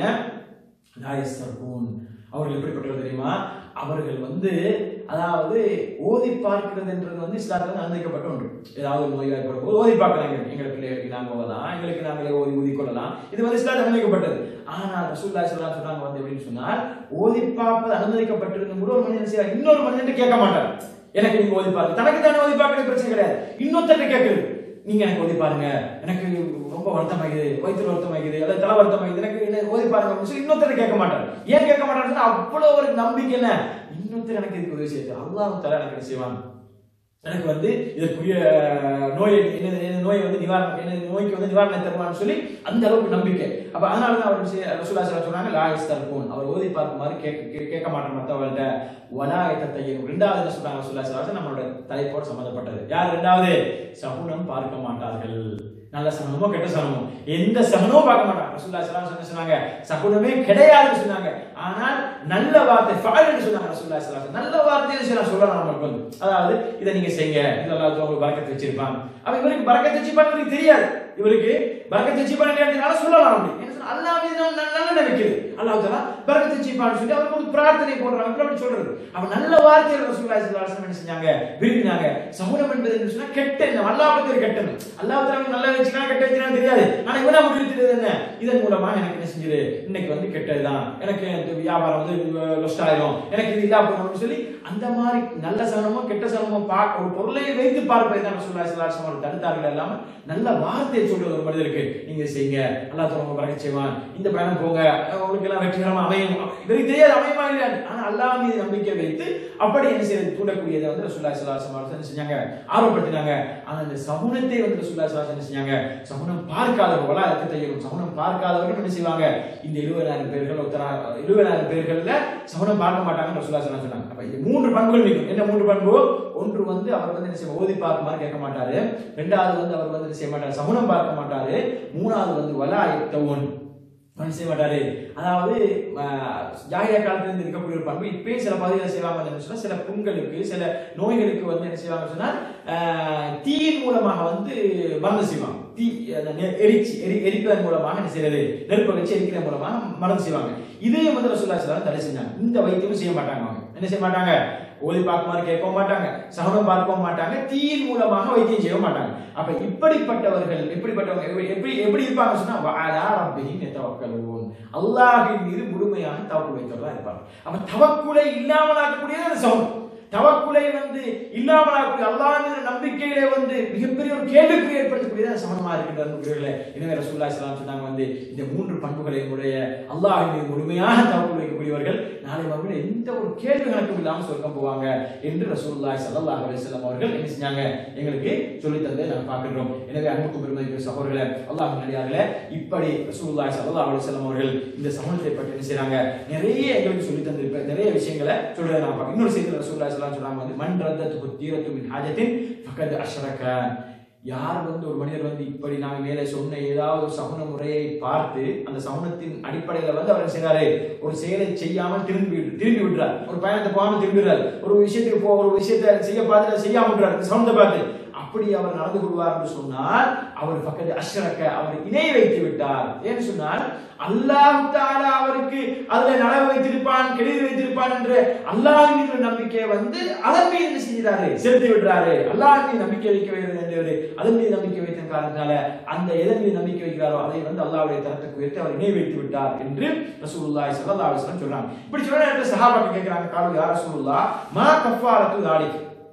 லா யஸ்தர்கூன் அவர்கள் எப்படிப்பட்டவர்கள் தெரியுமா அவர்கள் வந்து அதாவது ஓதி பார்க்கிறதுன்றது வந்து இஸ்லாத்துல அனுமதிக்கப்பட்ட ஒன்று ஏதாவது நோய் ஏற்படும் போது ஓதி பார்க்கறாங்க எங்க பிள்ளைகளுக்கு நாங்க ஓதலாம் எங்களுக்கு நாங்களே ஓதி ஊதி கொள்ளலாம் இது வந்து இஸ்லாத்தில் அனுமதிக்கப்பட்டது ஆனால் ரசூல்லா சொல்லலாம் சொன்னாங்க வந்து எப்படின்னு சொன்னால் ஓதி பார்ப்பது அனுமதிக்கப்பட்டிருந்தும் கூட ஒரு மனிதன் செய்ய இன்னொரு மனிதன் கேட்க மாட்டார் எனக்கு நீங்க ஓதி பாருங்க தனக்கு தானே ஓதி பார்க்கறது பிரச்சனை கிடையாது இன்னொருத்தர் கேட்குறது நீங்க எனக்கு ஓதி பாருங்க எனக்கு ரொம்ப வருத்தமாகுது வயிற்று வருத்தமாகுது அல்லது தலை வருத்தமாகுது எனக்கு என்ன ஓதி பாருங்க அப்படின்னு சொல்லி இன்னொருத்தர் கேட்க மாட்டார் ஏன் கேட்க மாட்டாருன்னா அவ்வளவு ஒரு நம்பிக்கை என்ன இன்னொருத்தர் எனக்கு இதுக்கு உதவி செய்யுது அல்லாஹ் தலா எனக்கு என்ன செய்வான் எனக்கு வந்து இதற்குரிய நோயை என்ன என்ன நோயை வந்து நிவாரணம் என்ன நோய்க்கு வந்து நிவாரணம் தருவான்னு சொல்லி அந்த அளவுக்கு நம்பிக்கை அப்ப அதனால தான் அவர் விஷயம் ரசூலா சார் சொன்னாங்க லாயிஸ் தர்பூன் அவர் ஓதி பார்க்குமாறு கேட்க கே- கேட்க மாட்டோம் மற்றவர்கள்ட்ட வலாயத்த தையும் ரெண்டாவது என்ன சொல்றாங்க ரசூலா சார் நம்மளோட தலைப்போடு சம்மந்தப்பட்டது யார் ரெண்டாவது சகுனம் பார்க்க மாட்டார்கள் நல்ல சகனமோ கெட்ட சகனமோ எந்த சகனமும் பார்க்க மாட்டாங்க ரசூல்லா ஸல்லல்லாஹு அலைஹி வஸல்லம் சொன்னாங்க சகுனமே கிடையாதுன்னு சொன்னாங்க ஆனால் நல்ல வார்த்தை ஃபாயில்னு சொன்னாங்க ரசூல்லா ஸல்லல்லாஹு அலைஹி வஸல்லம் நல்ல வார்த்தையை சொல்லலாம் சொல்லலாம் நமக்கு வந்து அதாவது இதை நீங்க செய்யுங்க இதுல அல்லாஹ் உங்களுக்கு பரக்கத்து வச்சிருப்பான் அவன் இவருக்கு பரக்கத்து வச்சிருப்பான்னு இவருக்கு தெரியாது இவருக்கு பரக்கத்து வச்சிருப்பான் இல்லையாட்டினால சொல்லலாம் அப்படி என்ன சொன்னா அல்லாஹ் மீது நம்ம நல்ல நல்ல வைக்கிறது அல்லாஹ் தஆலா பரக்கத்து வச்சிருப்பான்னு சொல்லி அவருக்கு ஒரு பிரார்த்தனை போடுறாங்க இப்படி அப்படி சொல்றது அவன் நல்ல வார்த்தையை ரசூல்லா ஸல்லல்லாஹு அலைஹி வஸல்லம் என்ன செஞ்சாங்க விரும்பினாங்க சகுனம் என்பது என்ன சொன்னா கெட்ட எண்ணம் அல்லாஹ் பத்தி ஒரு கெட்ட எண்ணம் அல்லாஹ் தஆலா நல்ல வச்சுக்கலாம் கெட்ட வச்சுக்கலாம் தெரியாது ஆனா இவனா முடிவு என்ன இதன் மூலமா எனக்கு என்ன செஞ்சிரு இன்னைக்கு வந்து கெட்டதுதான் எனக்கு இந்த வியாபாரம் வந்து லொஸ்ட் ஆயிரும் எனக்கு இது இதா போகணும்னு சொல்லி அந்த மாதிரி நல்ல சகனமோ கெட்ட சகனமோ பார்க்க ஒரு பொருளை வைத்து பார்ப்பதை தான் ரசூலுல்லாஹி ஸல்லல்லாஹு அலைஹி வஸல்லம் தடுத்தார்கள் இல்லாம நல்ல வார்த்தையை சொல்றது ஒரு மனிதருக்கு நீங்க செய்யுங்க அல்லாஹ் தஆலா உங்களுக்கு பரக்கத் செய்வான் இந்த பயணம் போங்க உங்களுக்கு எல்லாம் வெற்றிகரமா அமையும் இவருக்கு தெரியாது அமையுமா இல்லையா ஆனா அல்லாஹ் மீது நம்பிக்கை வைத்து அப்படி என்ன செய்யறது தூண்டக்கூடியதை வந்து ரசூலுல்லாஹி ஸல்லல்லாஹு அலைஹி வஸல்லம் என்ன செஞ்சாங்க ஆர்வப்படுத்தினாங்க ஆனா அந்த சகுனத்தை வந்து ரசூலுல்லாஹி ஸல்லல்லாஹு அலைஹி வஸல்லம் என்ன செஞ்சாங்க சகுனம் பார்க்காதவர்கள் வலா தையும் சகுனம் பார்க்காதவர்கள் என்ன செய்வாங்க இந்த இருபதாயிரம் பேர்கள் ஒருத்தரா இருபதாயிரம் பேர்கள்ல சகுனம் பார்க்க மாட்டாங்கன்னு ரசூலுல்லாஹி ஸல்லல்லாஹு அலைஹி வஸல்லம் சொன்னாங்க அப்ப இது மூன்று பண்புகள் இருக்கும் என்ன மூன்று பண்பு ஒன்று வந்து அவர் வந்து என்ன செய்ய ஓதி பார்க்குமாறு கேட்க மாட்டாரு ரெண்டாவது வந்து அவர் வந்து என்ன செய்ய மாட்டாரு சகுனம் பார்க்க மாட்டாரு மூணாவது வந்து வலா எத்தவன் அவன் செய்ய மாட்டாரு அதாவது ஜாகிரியா காலத்துல இருந்து இருக்கக்கூடிய ஒரு பண்பு இப்பயும் சில பகுதிகளை செய்வாங்க சொன்னா சில புண்களுக்கு சில நோய்களுக்கு வந்து என்ன செய்வாங்க சொன்னா ஆஹ், தீயின் மூலமாக வந்து மருந்து செய்வாங்க தீ அந்த நெ- எரிச்சு எரி எரிப்பதன் மூலமாக என்ன செய்யறது நெருப்பை வச்சு எரிக்கிறதன் மூலமாக மருந்து செய்வாங்க இதையும் வந்து ரசூல்லா ஸல்லல்லாஹு தடை செஞ்சாங்க இந்த வைத்தியமும் செய்ய மாட்டாங்க அவங்க என்ன செய்ய மாட்டாங்க ஓதி பார்க்குமாறு கேட்கவும் மாட்டாங்க சகனம் பார்க்கவும் மாட்டாங்க தீயின் மூலமாக வைத்தியம் செய்ய மாட்டாங்க அப்ப இப்படிப்பட்டவர்கள் எப்படிப்பட்டவங்க எப்படி- எப்படி எப்படி இருப்பாங்க சொன்னா வஅலா ரப்பிஹிம் யதவக்கலூன் அல்லாஹ்வின் மீது முழுமையான தவக்குல் வைத்தவர்களா இருப்பாங்க அப்ப தவக்குலை இல்லாமலாக்கக்கூடியது அந்த சவுண்ட் தவக்குலை வந்து இல்லாமலாக்கக்கூடிய அல்லாஹ் மீது நம்பிக்கையிலே வந்து மிகப்பெரிய ஒரு கேள்விக்குறி ஏற்படுத்தக்கூடியது சமணமா இருக்கின்ற அன்புகளே எனவே ரசூல்லா ஸல்லல்லாஹு சொன்னாங்க வந்து இந்த மூன்று பண்புகளை உடைய அல்லாஹ்வின் மீது முழுமையாக தவக்குல் வைக்கக்கூடியவர்கள் நாளை மறுபடியும் எந்த ஒரு கேள்வி கணக்கும் இல்லாமல் சொர்க்கம் போவாங்க என்று ரசூலுல்லாஹி ஸல்லல்லாஹு அலைஹி வஸல்லம் அவர்கள் என்ன செஞ்சாங்க எங்களுக்கு சொல்லி தந்ததை நாங்கள் பார்க்கிறோம் எனவே அன்புக்கு பெருமதிக்கு சகோதரர்களே அல்லாஹ் நடிகார்களே இப்படி ரசூலுல்லாஹி ஸல்லல்லாஹு அலைஹி வஸல்லம் அவர்கள் இந்த சமூகத்தை பற்றி என்ன செய்றாங்க நிறைய எங்களுக்கு சொல்லி தந்திருப்ப நிறைய விஷயங்களை சொல்றதை நான் பார்க்கிறோம் இன்னொரு செய்தி ரசூலுல்லாஹி ஸல்லல்லாஹு அலைஹி சொல்றாங்க வந்து மன் ரத்தத்து தீரத்து மின் ஹாஜத்தின் ஃபகத் அஷ்ரக யார் வந்து ஒரு மனிதர் வந்து இப்படி நாங்க மேலே சொன்ன ஏதாவது ஒரு சகுன முறையை பார்த்து அந்த சகுனத்தின் அடிப்படையில வந்து அவர் என்ன செய்றாரு ஒரு செயலை செய்யாமல் திரும்பி திரும்பி விடுறார் ஒரு பயணத்தை போகாமல் திரும்பிடுறார் ஒரு விஷயத்துக்கு போ ஒரு விஷயத்தை செய்ய பார்த்து அதை செய்யாம விடுறார் இந்த சகுனத்தை பார்த்து அப்படி அவர் நடந்து கொள்வார் என்று சொன்னால் அவர் பக்கத்து அஷ்ரக்க அவர் இணை வைத்து விட்டார் ஏன்னு சொன்னால் அல்லாஹ் தாலா அவருக்கு அதுல நலவு வைத்திருப்பான் கெடுதி வைத்திருப்பான் என்று அல்லாஹ் மீது ஒரு நம்பிக்கையை வந்து அதன் மீது என்ன செஞ்சாரு செலுத்தி விடுறாரு அல்லாஹ் மீது நம்பிக்கை வைக்க வேண்டும் என்று அதன் மீது நம்பிக்கை வைத்த காரணத்தினால அந்த எதன் மீது நம்பிக்கை வைக்கிறாரோ அதை வந்து அல்லாஹ்வுடைய தரத்துக்கு உயர்த்தி அவர் இணை வைத்து விட்டார் என்று ரசூலுல்லாஹி ஸல்லல்லாஹு அலைஹி வஸல்லம் சொல்றாங்க இப்படி சொல்ற நேரத்தில் சஹாபாக்கள் கேட்கிறாங்க காலு யா ரசூலுல்லாஹ் மா கஃபாரத்து தாலிக்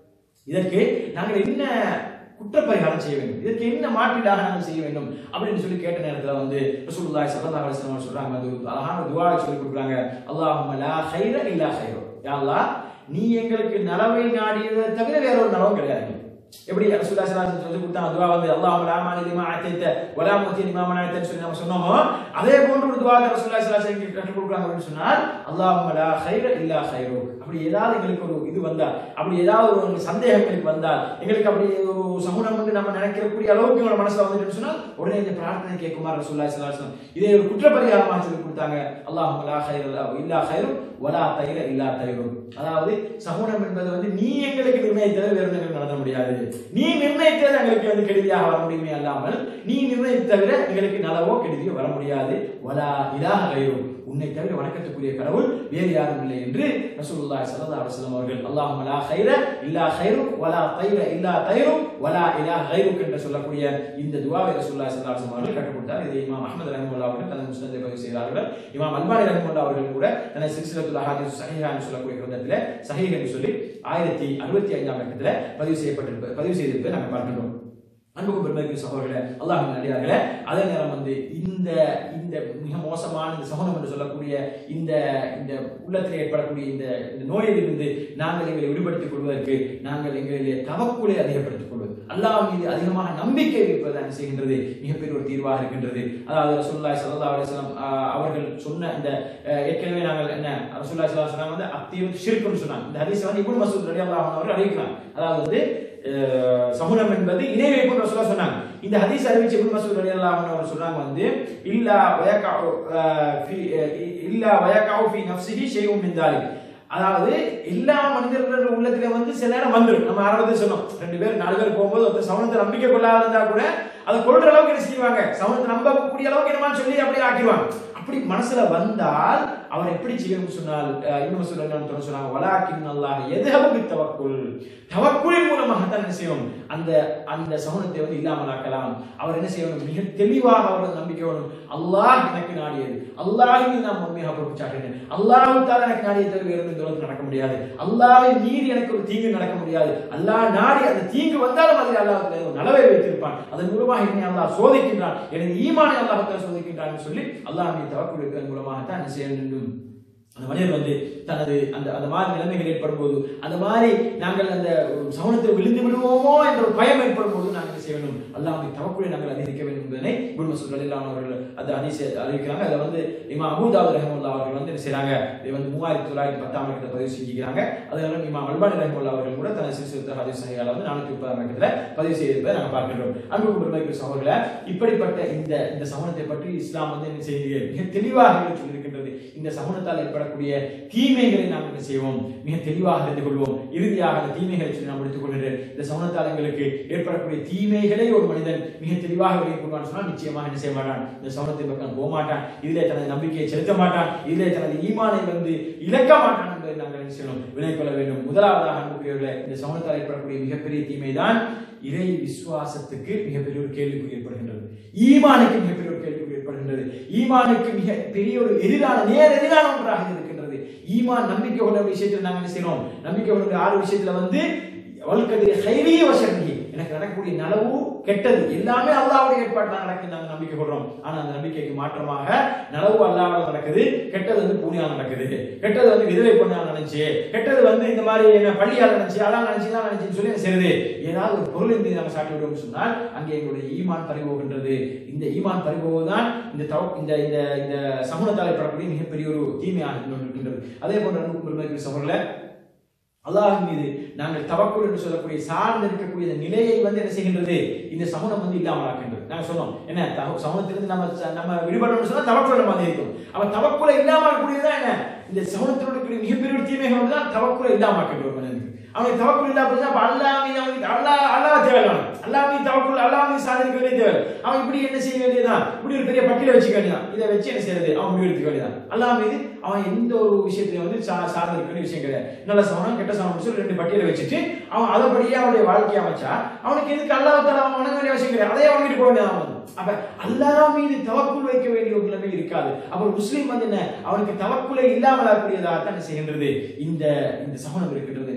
இதற்கு நாங்கள் என்ன குற்றப்பரிகாரம் செய்ய வேண்டும் இதற்கு என்ன மாற்றீடாக நாங்கள் செய்ய வேண்டும் அப்படின்னு சொல்லி கேட்ட நேரத்துல வந்து ரசூலுல்லாஹி ஸல்லல்லாஹு அலைஹி வஸல்லம் சொல்றாங்க வந்து ஒரு அழகான துஆவை சொல்லி கொடுக்குறாங்க அல்லாஹும்ம லா கைர இல்லா கைரோ யா அல்லாஹ் நீ எங்களுக்கு நலவை நாடியதை தவிர வேற ஒரு நலவும் கிடையாது எப்படி ரசூலுல்லாஹி ஸல்லல்லாஹு அலைஹி வஸல்லம் சொல்லி கொடுத்தாங்க துஆ வந்து அல்லாஹும்ம லா மானி லிமா அத்தைத வலா முத்தி லிமா மனஅத்தன்னு சொல்லி நம்ம சொன்னோமோ அதே போன்ற ஒரு துஆ ரசூலுல்லாஹி ஸல்லல்லாஹு அலைஹி வஸல்லம் கற்றுக் கொடுக்குறாங்க அப்படின்னு சொன்னால் அல்லாஹும்ம லா கைர இல்லா கைரோ அப்படி ஏதாவது எங்களுக்கு ஒரு இது வந்தால் அப்படி ஏதாவது ஒரு சந்தேகம் எங்களுக்கு வந்தால் எங்களுக்கு அப்படி ஒரு சமூகம் வந்து நம்ம நினைக்கக்கூடிய அளவுக்கு எங்களோட மனசுல வந்துட்டு சொன்னால் உடனே இந்த பிரார்த்தனை கேட்குமாறு ரசூலுல்லாஹி ஸல்லல்லாஹு அலைஹி வஸல்லம் இதே ஒரு குற்றப்பரிகாரமாக சொல்லி கொடுத்தாங்க அல்லாஹும்ம லா கைர இல்லா கைரு வலா தைர இல்லா தைரும் அதாவது சகுனம் என்பது வந்து நீ எங்களுக்கு நிர்ணயித்தது வேறு எங்களுக்கு நடத்த முடியாது நீ நிர்ணயித்தது எங்களுக்கு வந்து கெடுதியாக வர முடியுமே அல்லாமல் நீ நிர்ணயித்த தவிர எங்களுக்கு நலவோ கெடுதியோ வர முடியாது வலா இலாஹ கைரும் உன்னை தவிர வணக்கத்துக்குரிய கடவுள் வேறு யாரும் இல்லை என்று ரசூலுல்லாஹி ஸல்லல்லாஹு அலைஹி வஸல்லம் அவர்கள் அல்லாஹும்ம லா கைர இல்லா கைரு வலா தைர இல்லா தைரும் வலா இலாஹ கைருக் என்று சொல்லக்கூடிய இந்த துஆவை ரசூலுல்லாஹி ஸல்லல்லாஹு அலைஹி வஸல்லம் அவர்கள் கற்றுக் கொடுத்தார் இதை இமாம் அஹ்மத் ரஹிமஹுல்லாஹ் அவர்கள் தனது முஸ்னதில் பதிவு செய்தார்கள் இமாம் அல்பானி ரஹிமஹுல்லாஹ் அவர்கள் கூட தனது சில்சிலத்துல் அஹாதீஸ் ஸஹீஹா என்று சொல்லக்கூடிய கிரந்தத்தில் சஹீஹ் என்று சொல்லி ஆயிரத்தி அறுபத்தி ஐந்தாம் இலக்கத்தில் பதிவு செய்யப்பட்டிருப்ப பதிவு செய்திருப்பதை நாங்கள் பார்க்கின்றோம் அன்புக்கும் பெருமைக்கு சகோதரர்களே அல்லாஹ் நடிகார்களே அதே நேரம் வந்து இந்த இந்த மிக மோசமான இந்த சகுனம் என்று சொல்லக்கூடிய இந்த இந்த உள்ளத்தில் ஏற்படக்கூடிய இந்த இந்த நோயிலிருந்து நாங்கள் எங்களை விடுபடுத்திக் கொள்வதற்கு நாங்கள் எங்களிலே தவக்குலை அதிகப்படுத்திக் கொள்வது அல்லாஹ் மீது அதிகமாக நம்பிக்கை வைப்பது என்ன செய்கின்றது மிகப்பெரிய ஒரு தீர்வாக இருக்கின்றது அதாவது ரசூல்லாய் சல்லா அலிஸ்லாம் அவர்கள் சொன்ன இந்த அஹ், ஏற்கனவே நாங்கள் என்ன ரசூல்லாய் சல்லா சொன்னாங்க வந்து அத்தீவு ஷிர்க்குன்னு சொன்னாங்க இந்த ஹதீஸ் வந்து இபுன் மசூத் ரலி அல்லாஹ் அவர்கள் அறிவிக்கிறாங்க அதாவது வந்து அஹ், சகுனம் என்பது இணை வைப்பு ரசூலா சொன்னாங்க இந்த ஹதீஸ் அறிவிச்ச இப்னு மசூத் ரலியல்லாஹு அன்ஹு அவர் சொல்றாங்க வந்து இல்லா வயகஉ அஹ், ஃபி அஹ், இல்லா வயகஉ ஃபி நஃப்ஸிஹி ஷைஉம் மின் தாலிக் அதாவது எல்லா மனிதர்களோட உள்ளத்துல வந்து சில நேரம் வந்துடும் நம்ம ஆரம்பத்தில் சொன்னோம் ரெண்டு பேர் நாலு பேர் போகும்போது ஒருத்தர் சவனத்தை நம்பிக்கை கொள்ளாத இருந்தா கூட அதை கொள்ற அளவுக்கு என்ன செய்வாங்க சவனத்தை நம்பக்கூடிய அளவுக்கு என்னமா சொல்லி அப்படியே ஆக்கிடுவாங்க அப்படி மனசுல வந்தால் அவர் எப்படி செய்யணும்னு சொன்னால் அஹ், இப்னு மசூத் ரலியல்லாஹு அன்ஹு சொன்னாங்க வலாக்கின் அல்லாஹ் எதுஹபு பித்தவக்குல் தவக்குலின் மூலமாக தான் என்ன செய்யணும் அந்த அந்த சகுனத்தை வந்து இல்லாமலாக்கலாம் அவர் என்ன செய்யணும் மிக தெளிவாக அவர் நம்பிக்கை வேணும் அல்லாஹ் எனக்கு நாடியது அல்லாஹின் நான் உண்மையாக பொறுப்பு சாட்டுகிறேன் அல்லாஹுத்தால் எனக்கு நாடிய தவிர வேறு எந்த உலகத்தில் நடக்க முடியாது அல்லாஹ்வை மீறி எனக்கு ஒரு தீங்கு நடக்க முடியாது அல்லாஹ் நாடி அந்த தீங்கு வந்தாலும் அதில் அல்லாஹ் ஒரு நலவை வைத்திருப்பான் அதன் மூலமாக என்னை அல்லாஹ் சோதிக்கின்றான் எனது ஈமானை அல்லாஹத்தால் சோதிக்கின்றான் என்று சொல்லி அல்லாஹ் மீது தவக்குள் வைப்பதன் மூலமாகத்தான் என்ன செய்ய வேண்டும் அந்த மனிதர் வந்து தனது அந்த அந்த மாதிரி நிலைமைகள் ஏற்படும் போது அந்த மாதிரி நாங்கள் அந்த சவனத்தில் விழுந்து விடுவோமோ என்ற ஒரு பயம் ஏற்படும் போது நாங்கள் என்ன செய்ய வேண்டும் அல்லாஹ்வை தவக்குலை நாங்கள் அதிகரிக்க வேண்டும் என்பதனை குரு மசூத் அலிலான் அவர்கள் அந்த அதிசய அறிவிக்கிறாங்க அதில் வந்து இமா அபுதாபு ரஹமுல்லா அவர்கள் வந்து என்ன செய்றாங்க இது வந்து மூவாயிரத்தி தொள்ளாயிரத்தி பத்தாம் இலக்கத்தில் பதிவு செஞ்சுக்கிறாங்க அதனால இமா அல்பானி ரஹமுல்லா அவர்கள் கூட தனது சிறுசிறுத்த ஹதீஸ் சஹியால வந்து நானூற்றி முப்பதாம் இலக்கத்தில் பதிவு செய்திருப்பதை நாங்கள் பார்க்கின்றோம் அன்பு பெருமைக்கு சகோதரர்களே இப்படிப்பட்ட இந்த இந்த சமூகத்தை பற்றி இஸ்லாம் வந்து என்ன செய்யுது மிக தெளிவாக எங்களுக்கு சொல்லியிருக்கின்றது இந்த சமூகத்தால் ஏற்படக்கூடிய தீமைகளை நாம் என்ன செய்வோம் மிக தெளிவாக அறிந்து கொள்வோம் இறுதியாக அந்த தீமைகளை சொல்லி நாம் முடித்துக் கொள்கிறேன் இந்த சமூகத்தால் எங்களுக்கு ஏற்படக்கூடிய தீமைகளை ஒரு மனிதன் மிக தெளிவாக விலகி கொள்வான் சொன்னால் நிச்சயமாக என்ன செய்ய மாட்டான் இந்த சமூகத்தை பக்கம் போக மாட்டான் இதிலே தனது நம்பிக்கையை செலுத்த மாட்டான் இதிலே தனது ஈமானை வந்து இழக்க மாட்டான் என்பதை நாங்கள் என்ன செய்யணும் விலகிக் கொள்ள வேண்டும் முதலாவதாக அன்புக்குரியவர்களே இந்த சமூகத்தால் ஏற்படக்கூடிய மிகப்பெரிய தீமைதான் இறை விசுவாசத்துக்கு மிகப்பெரிய ஒரு கேள்விக்குறி ஏற்படுகின்றது ஈமானுக்கு மிகப்பெரிய ஒரு கேள்விக்குறி ஏற்படுகின்றது ஈமானுக்கு மிக பெரிய ஒரு எதிரான நேர் எதிரான ஒன்றாக இது இருக்கின்றது ஈமான் நம்பிக்கை கொள்ள விஷயத்தில் நாங்கள் என்ன செய்யறோம் நம்பிக்கை கொள்ள ஆறு விஷயத்துல வந்து வல்கதிரை ஹைரிய வசதி எனக்கு நடக்கக்கூடிய நலவு கெட்டது எல்லாமே அல்லாவுடைய ஏற்பாட்டில் நடக்குது நாங்கள் நம்பிக்கை கொள்றோம் ஆனா அந்த நம்பிக்கைக்கு மாற்றமாக நலவு அல்லாவால் நடக்குது கெட்டது வந்து பூனியால் நடக்குது கெட்டது வந்து விதவை பொண்ணால் நினைச்சு கெட்டது வந்து இந்த மாதிரி என்ன பள்ளியால் நினைச்சு அதான் நினைச்சு தான் நினைச்சுன்னு சொல்லி என்ன செய்யுது ஏதாவது ஒரு பொருள் இருந்து நம்ம சாட்டி விடுவோம்னு சொன்னால் அங்கே எங்களுடைய ஈமான் பறிபோகின்றது இந்த ஈமான் பறிபோவதுதான் இந்த தவ இந்த இந்த இந்த சமூகத்தால் ஏற்படக்கூடிய மிகப்பெரிய ஒரு தீமையாக இருந்து கொண்டிருக்கின்றது அதே போன்ற அன்புக்கும் பெருமைக்குரிய சகோதரர்களே அல்லாஹ் மீது நாங்கள் தவக்குள் என்று சொல்லக்கூடிய சார்ந்து இருக்கக்கூடிய இந்த நிலையை வந்து என்ன செய்கின்றது இந்த சமூகம் வந்து இல்லாமல் ஆக்கின்றது நாங்கள் சொன்னோம் என்ன தவ- சமூகத்திலிருந்து நம்ம ச- நம்ம விடுபடணும்னு சொன்னா தவக்குள் நம்ம அதிகரிக்கும் அப்ப தவக்குலை இல்லாமல் கூடியதுதான் என்ன இந்த சமூகத்தில் இருக்கக்கூடிய மிகப்பெரிய ஒரு தீமைகள் வந்து தான் தவக்குலை இல்லாமல் ஆக்கின்ற ஒரு மனிதனுக்கு அவனுக்கு தவக்குள் இல்லா அப்படின்னா அப்ப அல்லாஹ் மீது அவனுக்கு அல்லாஹ் அல்லாஹ் தேவையில்லை அல்லாஹ் மீது தவக்குள் அல்லாஹ் மீது சாதிக்க வேண்டிய தேவை அவன் இப்படி என்ன செய்ய வேண்டியதுதான் இப்படி ஒரு பெரிய பட்டியலை வச்சுக்க வேண்டியதான் இதை வச்சு என்ன செய்யறது அவன் முடிவெடுத்துக்க வேண்டியதான் அல்லாஹ் மீது அவன் எந்த ஒரு விஷயத்தையும் வந்து சா சார்ந்து இருக்க வேண்டிய விஷயம் கிடையாது நல்ல சமணம் கெட்ட சமணம் சொல்லி ரெண்டு பட்டியலை வச்சுட்டு அவன் அதன்படியே அவனுடைய வாழ்க்கையை அமைச்சா அவனுக்கு எதுக்கு அல்லாஹ் தலா அவன் வணங்க வேண்டிய அவசியம் கிடையாது அதே அவன்கிட்ட போக வேண்டியது அவன் அப்ப அல்லாஹ் மீது தவக்குள் வைக்க வேண்டிய ஒரு நிலைமை இருக்காது அப்ப ஒரு முஸ்லீம் வந்து என்ன அவனுக்கு தவக்குலை இல்லாமல் கூடியதாக தான் என்ன செய்கின்றது இந்த இந்த சமணம் இருக்கின்றது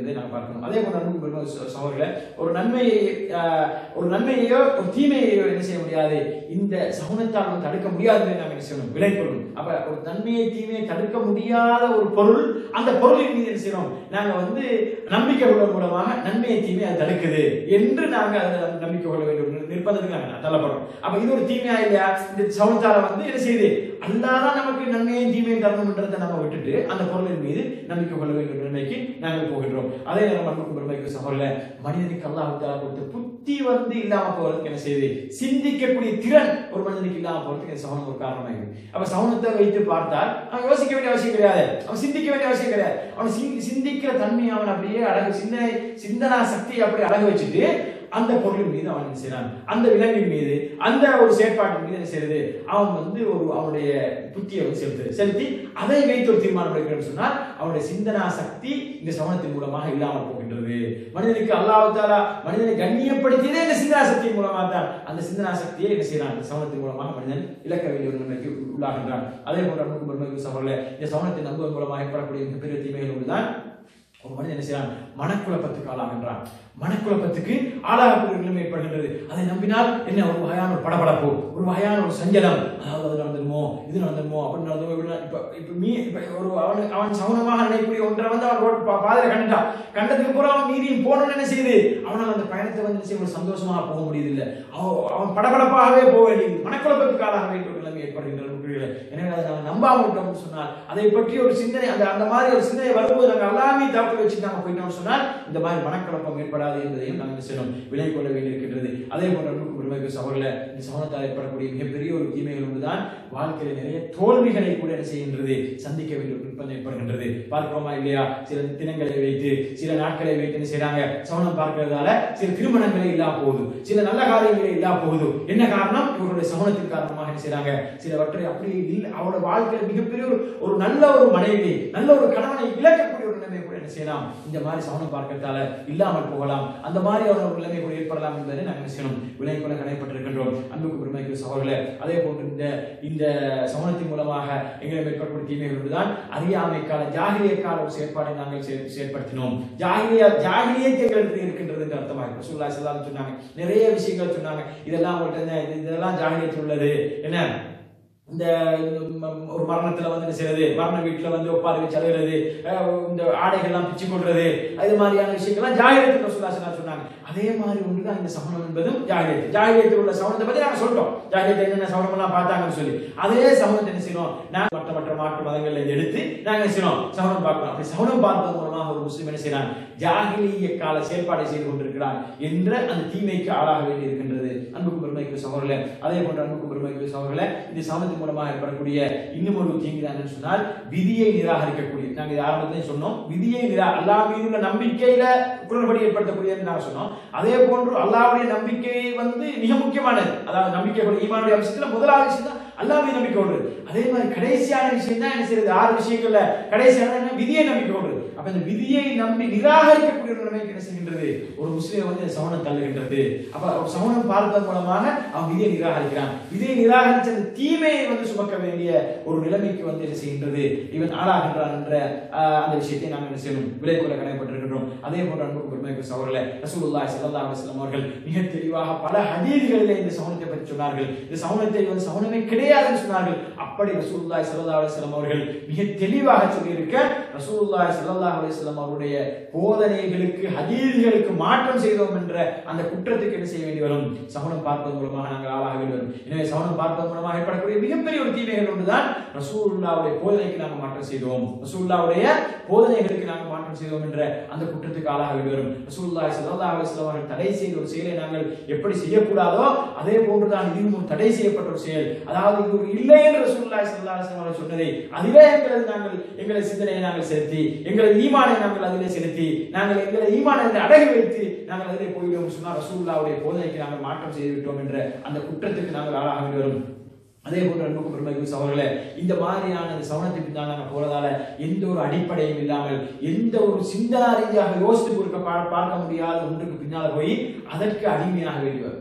என்பதை நாம் பார்க்கணும் அதே போல அன்பு பெருமை சகோதரர்களே ஒரு நன்மையை ஆஹ், ஒரு நன்மையையோ ஒரு தீமையையோ என்ன செய்ய முடியாது இந்த சகுனத்தால் வந்து தடுக்க முடியாது என்பதை நாம் என்ன செய்யணும் விலை கொள்ளணும் அப்ப ஒரு நன்மையை தீமையை தடுக்க முடியாத ஒரு பொருள் அந்த பொருளின் மீது என்ன செய்யணும் நாங்க வந்து நம்பிக்கை கொள்ள மூலமாக நன்மையை தீமையை அது தடுக்குது என்று நாங்க அதை நம்பிக்கை கொள்ள வேண்டும் நிர்- நிர்பந்தத்துக்கு நாங்க தள்ளப்படுறோம் அப்ப இது ஒரு தீமையா இல்லையா இந்த சவுனத்தால வந்து என்ன செய்யுது அல்லாதான் நமக்கு நன்மையும் தீமையும் தரணும்ன்றதை நம்ம விட்டுட்டு அந்த பொருளின் மீது நம்பிக்கை கொள்ள வேண்டும் நிலைமைக்கு நாங்கள் போகின்றோம் அதே நேரம் அன்புக்கும் பெருமைக்கு சகோதர மனிதனுக்கு அல்லாஹ் தாலா கொடுத்த புத்தி வந்து இல்லாம போறதுக்கு என்ன செய்யுது சிந்திக்கக்கூடிய திறன் ஒரு மனிதனுக்கு இல்லாம போறதுக்கு இந்த சவனம் ஒரு காரணமாகுது அப்ப சவனத்தை வைத்து பார்த்தால் அவன் யோசிக்க வேண்டிய அவசியம் கிடையாது அவன் சிந்திக்க வேண்டிய அவசியம் கிடையாது அவன் சிந்தி- சிந்திக்கிற தன்மை அவன் அப்படியே அழகு சிந்தனை சிந்தனா சக்தியை அப்படியே அழகு வச்சுட்டு அந்த பொருளின் மீது அவன் என்ன செய்யறான் அந்த விலங்கின் மீது அந்த ஒரு செயற்பாட்டின் மீது என்ன செய்யறது அவன் வந்து ஒரு அவனுடைய புத்தியை வந்து செலுத்து செலுத்தி அதை வைத்து ஒரு தீர்மானம் எடுக்கிறேன்னு சொன்னால் அவனுடைய சிந்தனா சக்தி இந்த சவனத்தின் மூலமாக இல்லாமல் போகின்றது மனிதனுக்கு அல்லாஹ் தாலா மனிதனை கண்ணியப்படுத்தியதே இந்த சிந்தனா சக்தியின் மூலமாக தான் அந்த சிந்தனா சக்தியை என்ன செய்யறான் இந்த சவனத்தின் மூலமாக மனிதன் இழக்க வேண்டிய ஒரு நிலைமைக்கு உள்ளாகின்றான் அதே போன்ற அன்புக்கும் பெருமைக்கு சகோதரர்களே இந்த சவனத்தை நம்புவதன் மூலமாக ஏற்படக்கூடிய மிகப்பெரிய தீமைகள் ஒன்றுதான் ஒரு மனிதன் என்ன செய்யறான் மனக்குழப்பத்துக்கு ஆளாகின்றான் மனக்குழப்பத்துக்கு ஆளாகக்கூடிய நிலைமை ஏற்படுகின்றது அதை நம்பினால் என்ன ஒரு வகையான ஒரு படபடப்பு ஒரு வகையான ஒரு சஞ்சலம் அதாவது அது நடந்துருமோ இது நடந்துருமோ அப்படி நடந்துமோ இப்படி நட- இப்ப இப்ப மீ இப்ப ஒரு அவன் அவன் சவுனமாக நினைக்கக்கூடிய ஒன்றை வந்து அவன் ரோட் பா- பாதையில கண்டுட்டான் கண்டதுக்கு பூரா அவன் மீறியும் போகணும்னு என்ன செய்யுது அவனால் அந்த பயணத்தை வந்து என்ன செய்ய ஒரு சந்தோஷமாக போக முடியுது இல்ல அவன் அவன் படபடப்பாகவே போக வேண்டியது மனக்குழப்பத்துக்கு ஆளாக வேண்டிய ஒரு நிலைமை ஏற்படுகின்றது நண்பர்களே. எனவே அதை நாங்கள் நம்பாம விட்டோம்னு சொன்னால் அதை பற்றி ஒரு சிந்தனை அந்த அந்த மாதிரி ஒரு சிந்தனை வரும்போது நாங்கள் எல்லாமே தாக்கல் வச்சு நாங்கள் போயிட்டோம்னு சொன்னால் இந்த மாதிரி மனக்குழப்பம் ஏற்படாது என்பதையும் நாங்கள் என்ன செய்யணும் விலை கொள்ள வேண்டியிருக்கின்றது அதே போன்ற அன்புக்கும் பெருமைக்கு சகோதரர்களே இந்த சமூகத்தால் ஏற்படக்கூடிய மிகப்பெரிய ஒரு தீமைகள் ஒன்றுதான் வாழ்க்கையில நிறைய தோல்விகளை கூட என்ன செய்கின்றது சந்திக்க வேண்டிய ஒரு நிர்பந்தம் ஏற்படுகின்றது பார்க்கிறோமா இல்லையா சில தினங்களை வைத்து சில நாட்களை வைத்து என்ன செய்றாங்க சவனம் பார்க்கிறதால சில திருமணங்களே இல்லாம போகுது சில நல்ல காரியங்களே இல்லாம போகுது என்ன காரணம் இவருடைய சவனத்தின் காரணமாக என்ன செய்றாங்க சிலவற்றை அப்படியே இல்ல அவரோட வாழ்க்கையில மிகப்பெரிய ஒரு ஒரு நல்ல ஒரு மனைவி நல்ல ஒரு கணவனை இழக்கக்கூடிய ஒரு நிலைமை கூட என்ன செய்யலாம் இந்த மாதிரி சவனம் பார்க்கறதால இல்லாமல் போகலாம் அந்த மாதிரியான ஒரு நிலைமை கூட ஏற்படலாம் என்பதை நாங்கள் என்ன செய்யணும் விலை கொள்ள கடைப்பட்டிருக்கின்றோம் அன்புக்கு பெருமைக்கு சகோதரர்களே அதே போன்று இந்த இந்த சமூகத்தின் மூலமாக எங்களை மேற்கொள்ளக்கூடிய தீமைகள் ஒன்றுதான் அறியாமை கால ஜாகிலிய கால ஒரு செயற்பாடை நாங்கள் செயற்- செயற்படுத்தினோம் ஜாகிலிய ஜாகிலியத்தை எங்களுக்கு இருக்கின்றது என்று அர்த்தமாக ரசூலுல்லாஹி ஸல்லல்லாஹு அலைஹி வஸல்லம் சொன்னாங்க நிறைய விஷயங்கள் சொன்னாங்க இதெல்லாம் உங்கள்ட்ட என்ன, இது- இதெல்லாம் ஜாகிலியத்தில் உள்ளது என்ன இந்த ம், ஒரு மரணத்துல வந்து என்ன செய்யறது மரண வீட்டுல வந்து ஒப்பாரி வச்சு அழுகிறது அஹ், இந்த ஆடைகள்லாம் பிச்சு கொள்றது அது மாதிரியான விஷயங்கள்லாம் ஜாகிரத்தில் ரசூலுல்லாஹி சொன்னாங்க அதே மாதிரி ஒன்றுதான் இந்த சமணம் என்பதும் ஜாகிரத்து ஜாகிரத்தில் உள்ள சமணத்தை பத்தி நாங்க சொல்லிட்டோம் ஜாகிரத்தை என்னென்ன சமணம் எல்லாம் பார்த்தாங்கன்னு சொல்லி அதே சமணத்தை என்ன செய்யணும் நாங்க மற்ற மற்ற மாற்று மதங்கள்ல இருந்து எடுத்து நாங்க என்ன செய்யணும் சமணம் பார்க்கணும் அப்படி சமணம் பார்ப்பதன் மூலமாக ஒரு முஸ்லிம் என்ன செய்யறான் ஜாகிலிய கால செயல்பாடை செய்து கொண்டிருக்கிறான் என்ற அந்த தீமைக்கு ஆளாக வேண்டி இருக்கின்றது அன்புக்கும் பெருமைக்கு சகோதரர்களே அதே போன்ற அன்புக்கும் பெருமைக்கு சகோதரர்களே இந்த சமணத்தின் மூலமாக ஏற்படக்கூடிய இன்னும் ஒரு தீங்கு தான் சொன்னால் விதியை நிராகரிக்கக்கூடிய நாங்க இது ஆரம்பத்திலே சொன்னோம் விதியை நிரா அல்லாஹ் மீது உள்ள நம்பிக்கையில குரல்படி ஏற்படுத்தக்கூடியது நாங்க சொன்னோம் அதே போன்று அல்லாஹ்வுடைய நம்பிக்கை வந்து மிக முக்கியமானது அதாவது நம்பிக்கை ஈமானுடைய விஷயத்துல முதலாவது விஷயம் தான் அல்லாஹ் மீது நம்பிக்கை கொள்றது அதே மாதிரி கடைசியான விஷயம் தான் என்ன செய்யறது ஆறு விஷயங்கள்ல கடைசியான என்ன விதியை நம்பிக்கை கொள்றது அப்ப இந்த விதியை நம்பி நிராகரிக்கக்கூடிய ஒரு நிலைமைக்கு என்ன செய்கின்றது ஒரு முஸ்லீம் வந்து சவனம் தள்ளுகின்றது அப்ப ஒரு சவனம் பார்ப்பதன் மூலமாக அவன் விதியை நிராகரிக்கிறான் விதியை நிராகரிச்ச அந்த தீமையை வந்து சுமக்க வேண்டிய ஒரு நிலைமைக்கு வந்து என்ன செய்கின்றது இவன் ஆளாகின்றான் என்ற ஆஹ், அந்த விஷயத்தை நாங்கள் என்ன செய்யணும் விலை கொள்ள கடமைப்பட்டிருக்கின்றோம் அதே போன்ற அன்புக்கு பெருமைக்கு சவர்களே ரசூலுல்லாஹி ஸல்லல்லாஹு அலைஹி வஸல்லம் அவர்கள் மிக தெளிவாக பல ஹதீதுகளிலே இந்த சவனத்தை பற்றி சொன்னார்கள் இந்த சவனத்தை வந்து சவனமே கிடையாதுன்னு சொன்னார்கள் அப்படி ரசூலுல்லாஹி ஸல்லல்லாஹு அலைஹி வஸல்லம் அவர்கள் மிக தெளிவாக சொல்லியிருக்க ரசூலுல்லாஹி ஸல்லல்லாஹு அலைஹி வஸல்லம் அவருடைய போதனைகளுக்கு ஹதீதுகளுக்கு மாற்றம் செய்தோம் என்ற அந்த குற்றத்துக்கு என்ன செய்ய வேண்டி வரும் சவனம் பார்ப்பதன் மூலமாக நாங்கள் ஆளாக வேண்டி வரும் எனவே சவனம் பார்ப்பதன் மூலமாக ஏற்படக்கூடிய மிகப்பெரிய ஒரு தீமைகள் ஒன்றுதான் ரசூலுல்லாவுடைய போதனைக்கு நாங்கள் மாற்றம் செய்தோம் ரசூலுல்லாவுடைய போதனைகளுக்கு நாங்கள் மாற்றம் செய்தோம் என்ற அந்த குற்றத்துக்கு ஆளாக வேண்டி வரும் ரசூலுல்லாஹி ஸல்லல்லாஹு அலைஹி வஸல்லம் அவர்கள் தடை செய்த ஒரு செயலை நாங்கள் எப்படி செய்யக்கூடாதோ அதே போன்றுதான் இதுவும் ஒரு தடை செய்யப்பட்ட ஒரு செயல் அதாவது இது ஒரு இல்லை என்று ரசூலுல்லாஹி ஸல்லல்லாஹு அலைஹி வஸல்லம் அவர்கள் சொன்னதை அதிலே எங்களது நாங்கள் எங்களது சிந்தனையை நாங்கள் செலுத்தி எங்களது ஈமானை நாங்கள் அதிலே செலுத்தி நாங்கள் எங்களை ஈமானை அடகி வைத்து நாங்கள் அதிலே போய்விடும் சொன்னால் ரசூலுல்லாவுடைய போதனைக்கு நாங்கள் மாற்றம் செய்து விட்டோம் என்ற அந்த குற்றத்துக்கு நாங்கள் ஆளாக வேண்டி வரும் அதே போன்ற அன்புக்கு பெருமைக்கு சகோதரர்களே இந்த மாதிரியான இந்த சவனத்தை பின்னால் நாங்கள் போறதால எந்த ஒரு அடிப்படையும் இல்லாமல் எந்த ஒரு சிந்தனா ரீதியாக யோசித்து கொடுக்க பா- பார்க்க முடியாத ஒன்றுக்கு பின்னால போய் அதற்கு அடிமையாக வேண்டி வரும்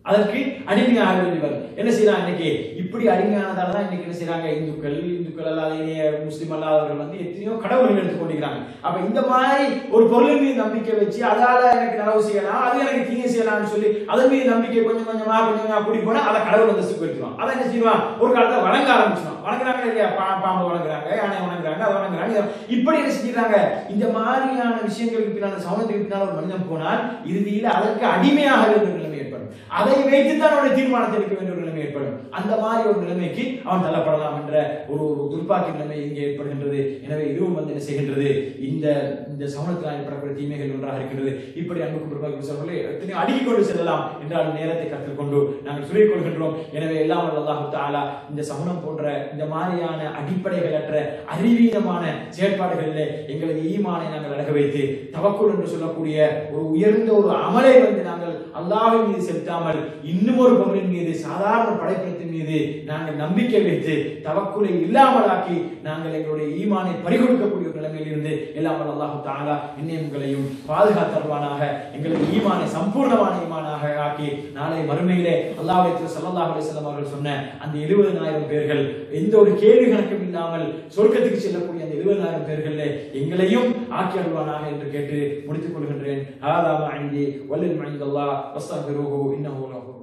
அதற்கு அடிமையாக வேண்டி வரும் என்ன செய்யலாம் இன்னைக்கு இப்படி அடிமையானதால தான் இன்னைக்கு என்ன செய்றாங்க இந்துக்கள் இந்துக்கள் அல்லாத இனிய முஸ்லிம் அல்லாதவர்கள் வந்து எத்தனையோ கடவுள்கள் எடுத்து கொண்டிருக்கிறாங்க அப்ப இந்த மாதிரி ஒரு பொருள் மீது நம்பிக்கை வச்சு அதால எனக்கு நலவு செய்யலாம் அது எனக்கு தீங்கு செய்யலாம்னு சொல்லி அதன் மீது நம்பிக்கை கொஞ்சம் கொஞ்சமா கொஞ்சம் கொஞ்சமா கூடி போனா அதை கடவுள் வந்து சுக்குவெடுத்துவான் அதை என்ன செய்வான் ஒரு காலத்துல வணங்க ஆரம்பிச்சிடும் வணங்குறாங்க இல்லையா பா- பாம்பு வணங்குறாங்க யானை வணங்குறாங்க அதை வணங்குறாங்க இப்படி என்ன செஞ்சுறாங்க இந்த மாதிரியான விஷயங்களுக்கு பின்னால் சமணத்துக்கு பின்னால் ஒரு மனிதன் போனால் இறுதியில் அதற்கு அடிமையாக வேண்டிய நிலைமை ஏற்படும் அதை வைத்து தான் அவனுடைய தீர்மானத்தை எடுக்க வேண்டிய ஒரு நிலைமை ஏற்படும் அந்த மாதிரி ஒரு நிலைமைக்கு அவன் தள்ளப்படலாம் என்ற ஒரு ஒரு துர்ப்பாக்கி நிலைமை இங்கே ஏற்படுகின்றது எனவே இதுவும் வந்து என்ன செய்கின்றது இந்த இந்த சமணத்தினால் ஏற்படக்கூடிய தீமைகள் ஒன்றாக இருக்கின்றது இப்படி அன்புக்கு பிறகு சொல்வர்களே எத்தனை அடுக்கிக் கொண்டு செல்லலாம் என்றால் நேரத்தை கற்றுக் கொண்டு நாங்கள் சுருக்கிக் கொள்கின்றோம் எனவே எல்லாம் வல்ல அல்லாஹ் தஆலா இந்த சமணம் போன்ற இந்த மாதிரியான அடிப்படைகளற்ற அறிவீனமான செயற்பாடுகளிலே எங்களது ஈமானை நாங்கள் அடக வைத்து தவக்குள் என்று சொல்லக்கூடிய ஒரு உயர்ந்த ஒரு அமலை வந்து நாங்கள் அல்லாஹ்வின் மீது செலுத்தாமல் இன்னும் ஒரு பொருளின் மீது சாதாரண படைப்பினத்தின் மீது நாங்கள் நம்பிக்கை வைத்து தவக்குலை இல்லாமலாக்கி நாங்கள் எங்களுடைய ஈமானை பறிகொடுக்கக்கூடிய ஒரு நிலைமையில் இருந்து எல்லாம் வல்ல அல்லாஹ் தஆலா இன்னும் உங்களையும் பாதுகாத்தருவானாக எங்களுக்கு ஈமானை சம்பூர்ணமான ஈமானாக ஆக்கி நாளை மறுமையிலே அல்லாஹ்வை ஸல்லல்லாஹு அலைஹி வஸல்லம் அவர்கள் சொன்ன அந்த 70000 பேர்கள் எந்த ஒரு கேள்வி கணக்கும் இல்லாமல் சொர்க்கத்துக்கு செல்லக்கூடிய அந்த 70000 பேர்கள்ல எங்களையும் ஆக்கி அருள்வானாக என்று கேட்டு முடித்துக் கொள்கின்றேன் ஆதாமா ஐந்தி வல்லில் மணிந்தல்லா வஸ்தக்பிருஹு இன்னஹு லஹு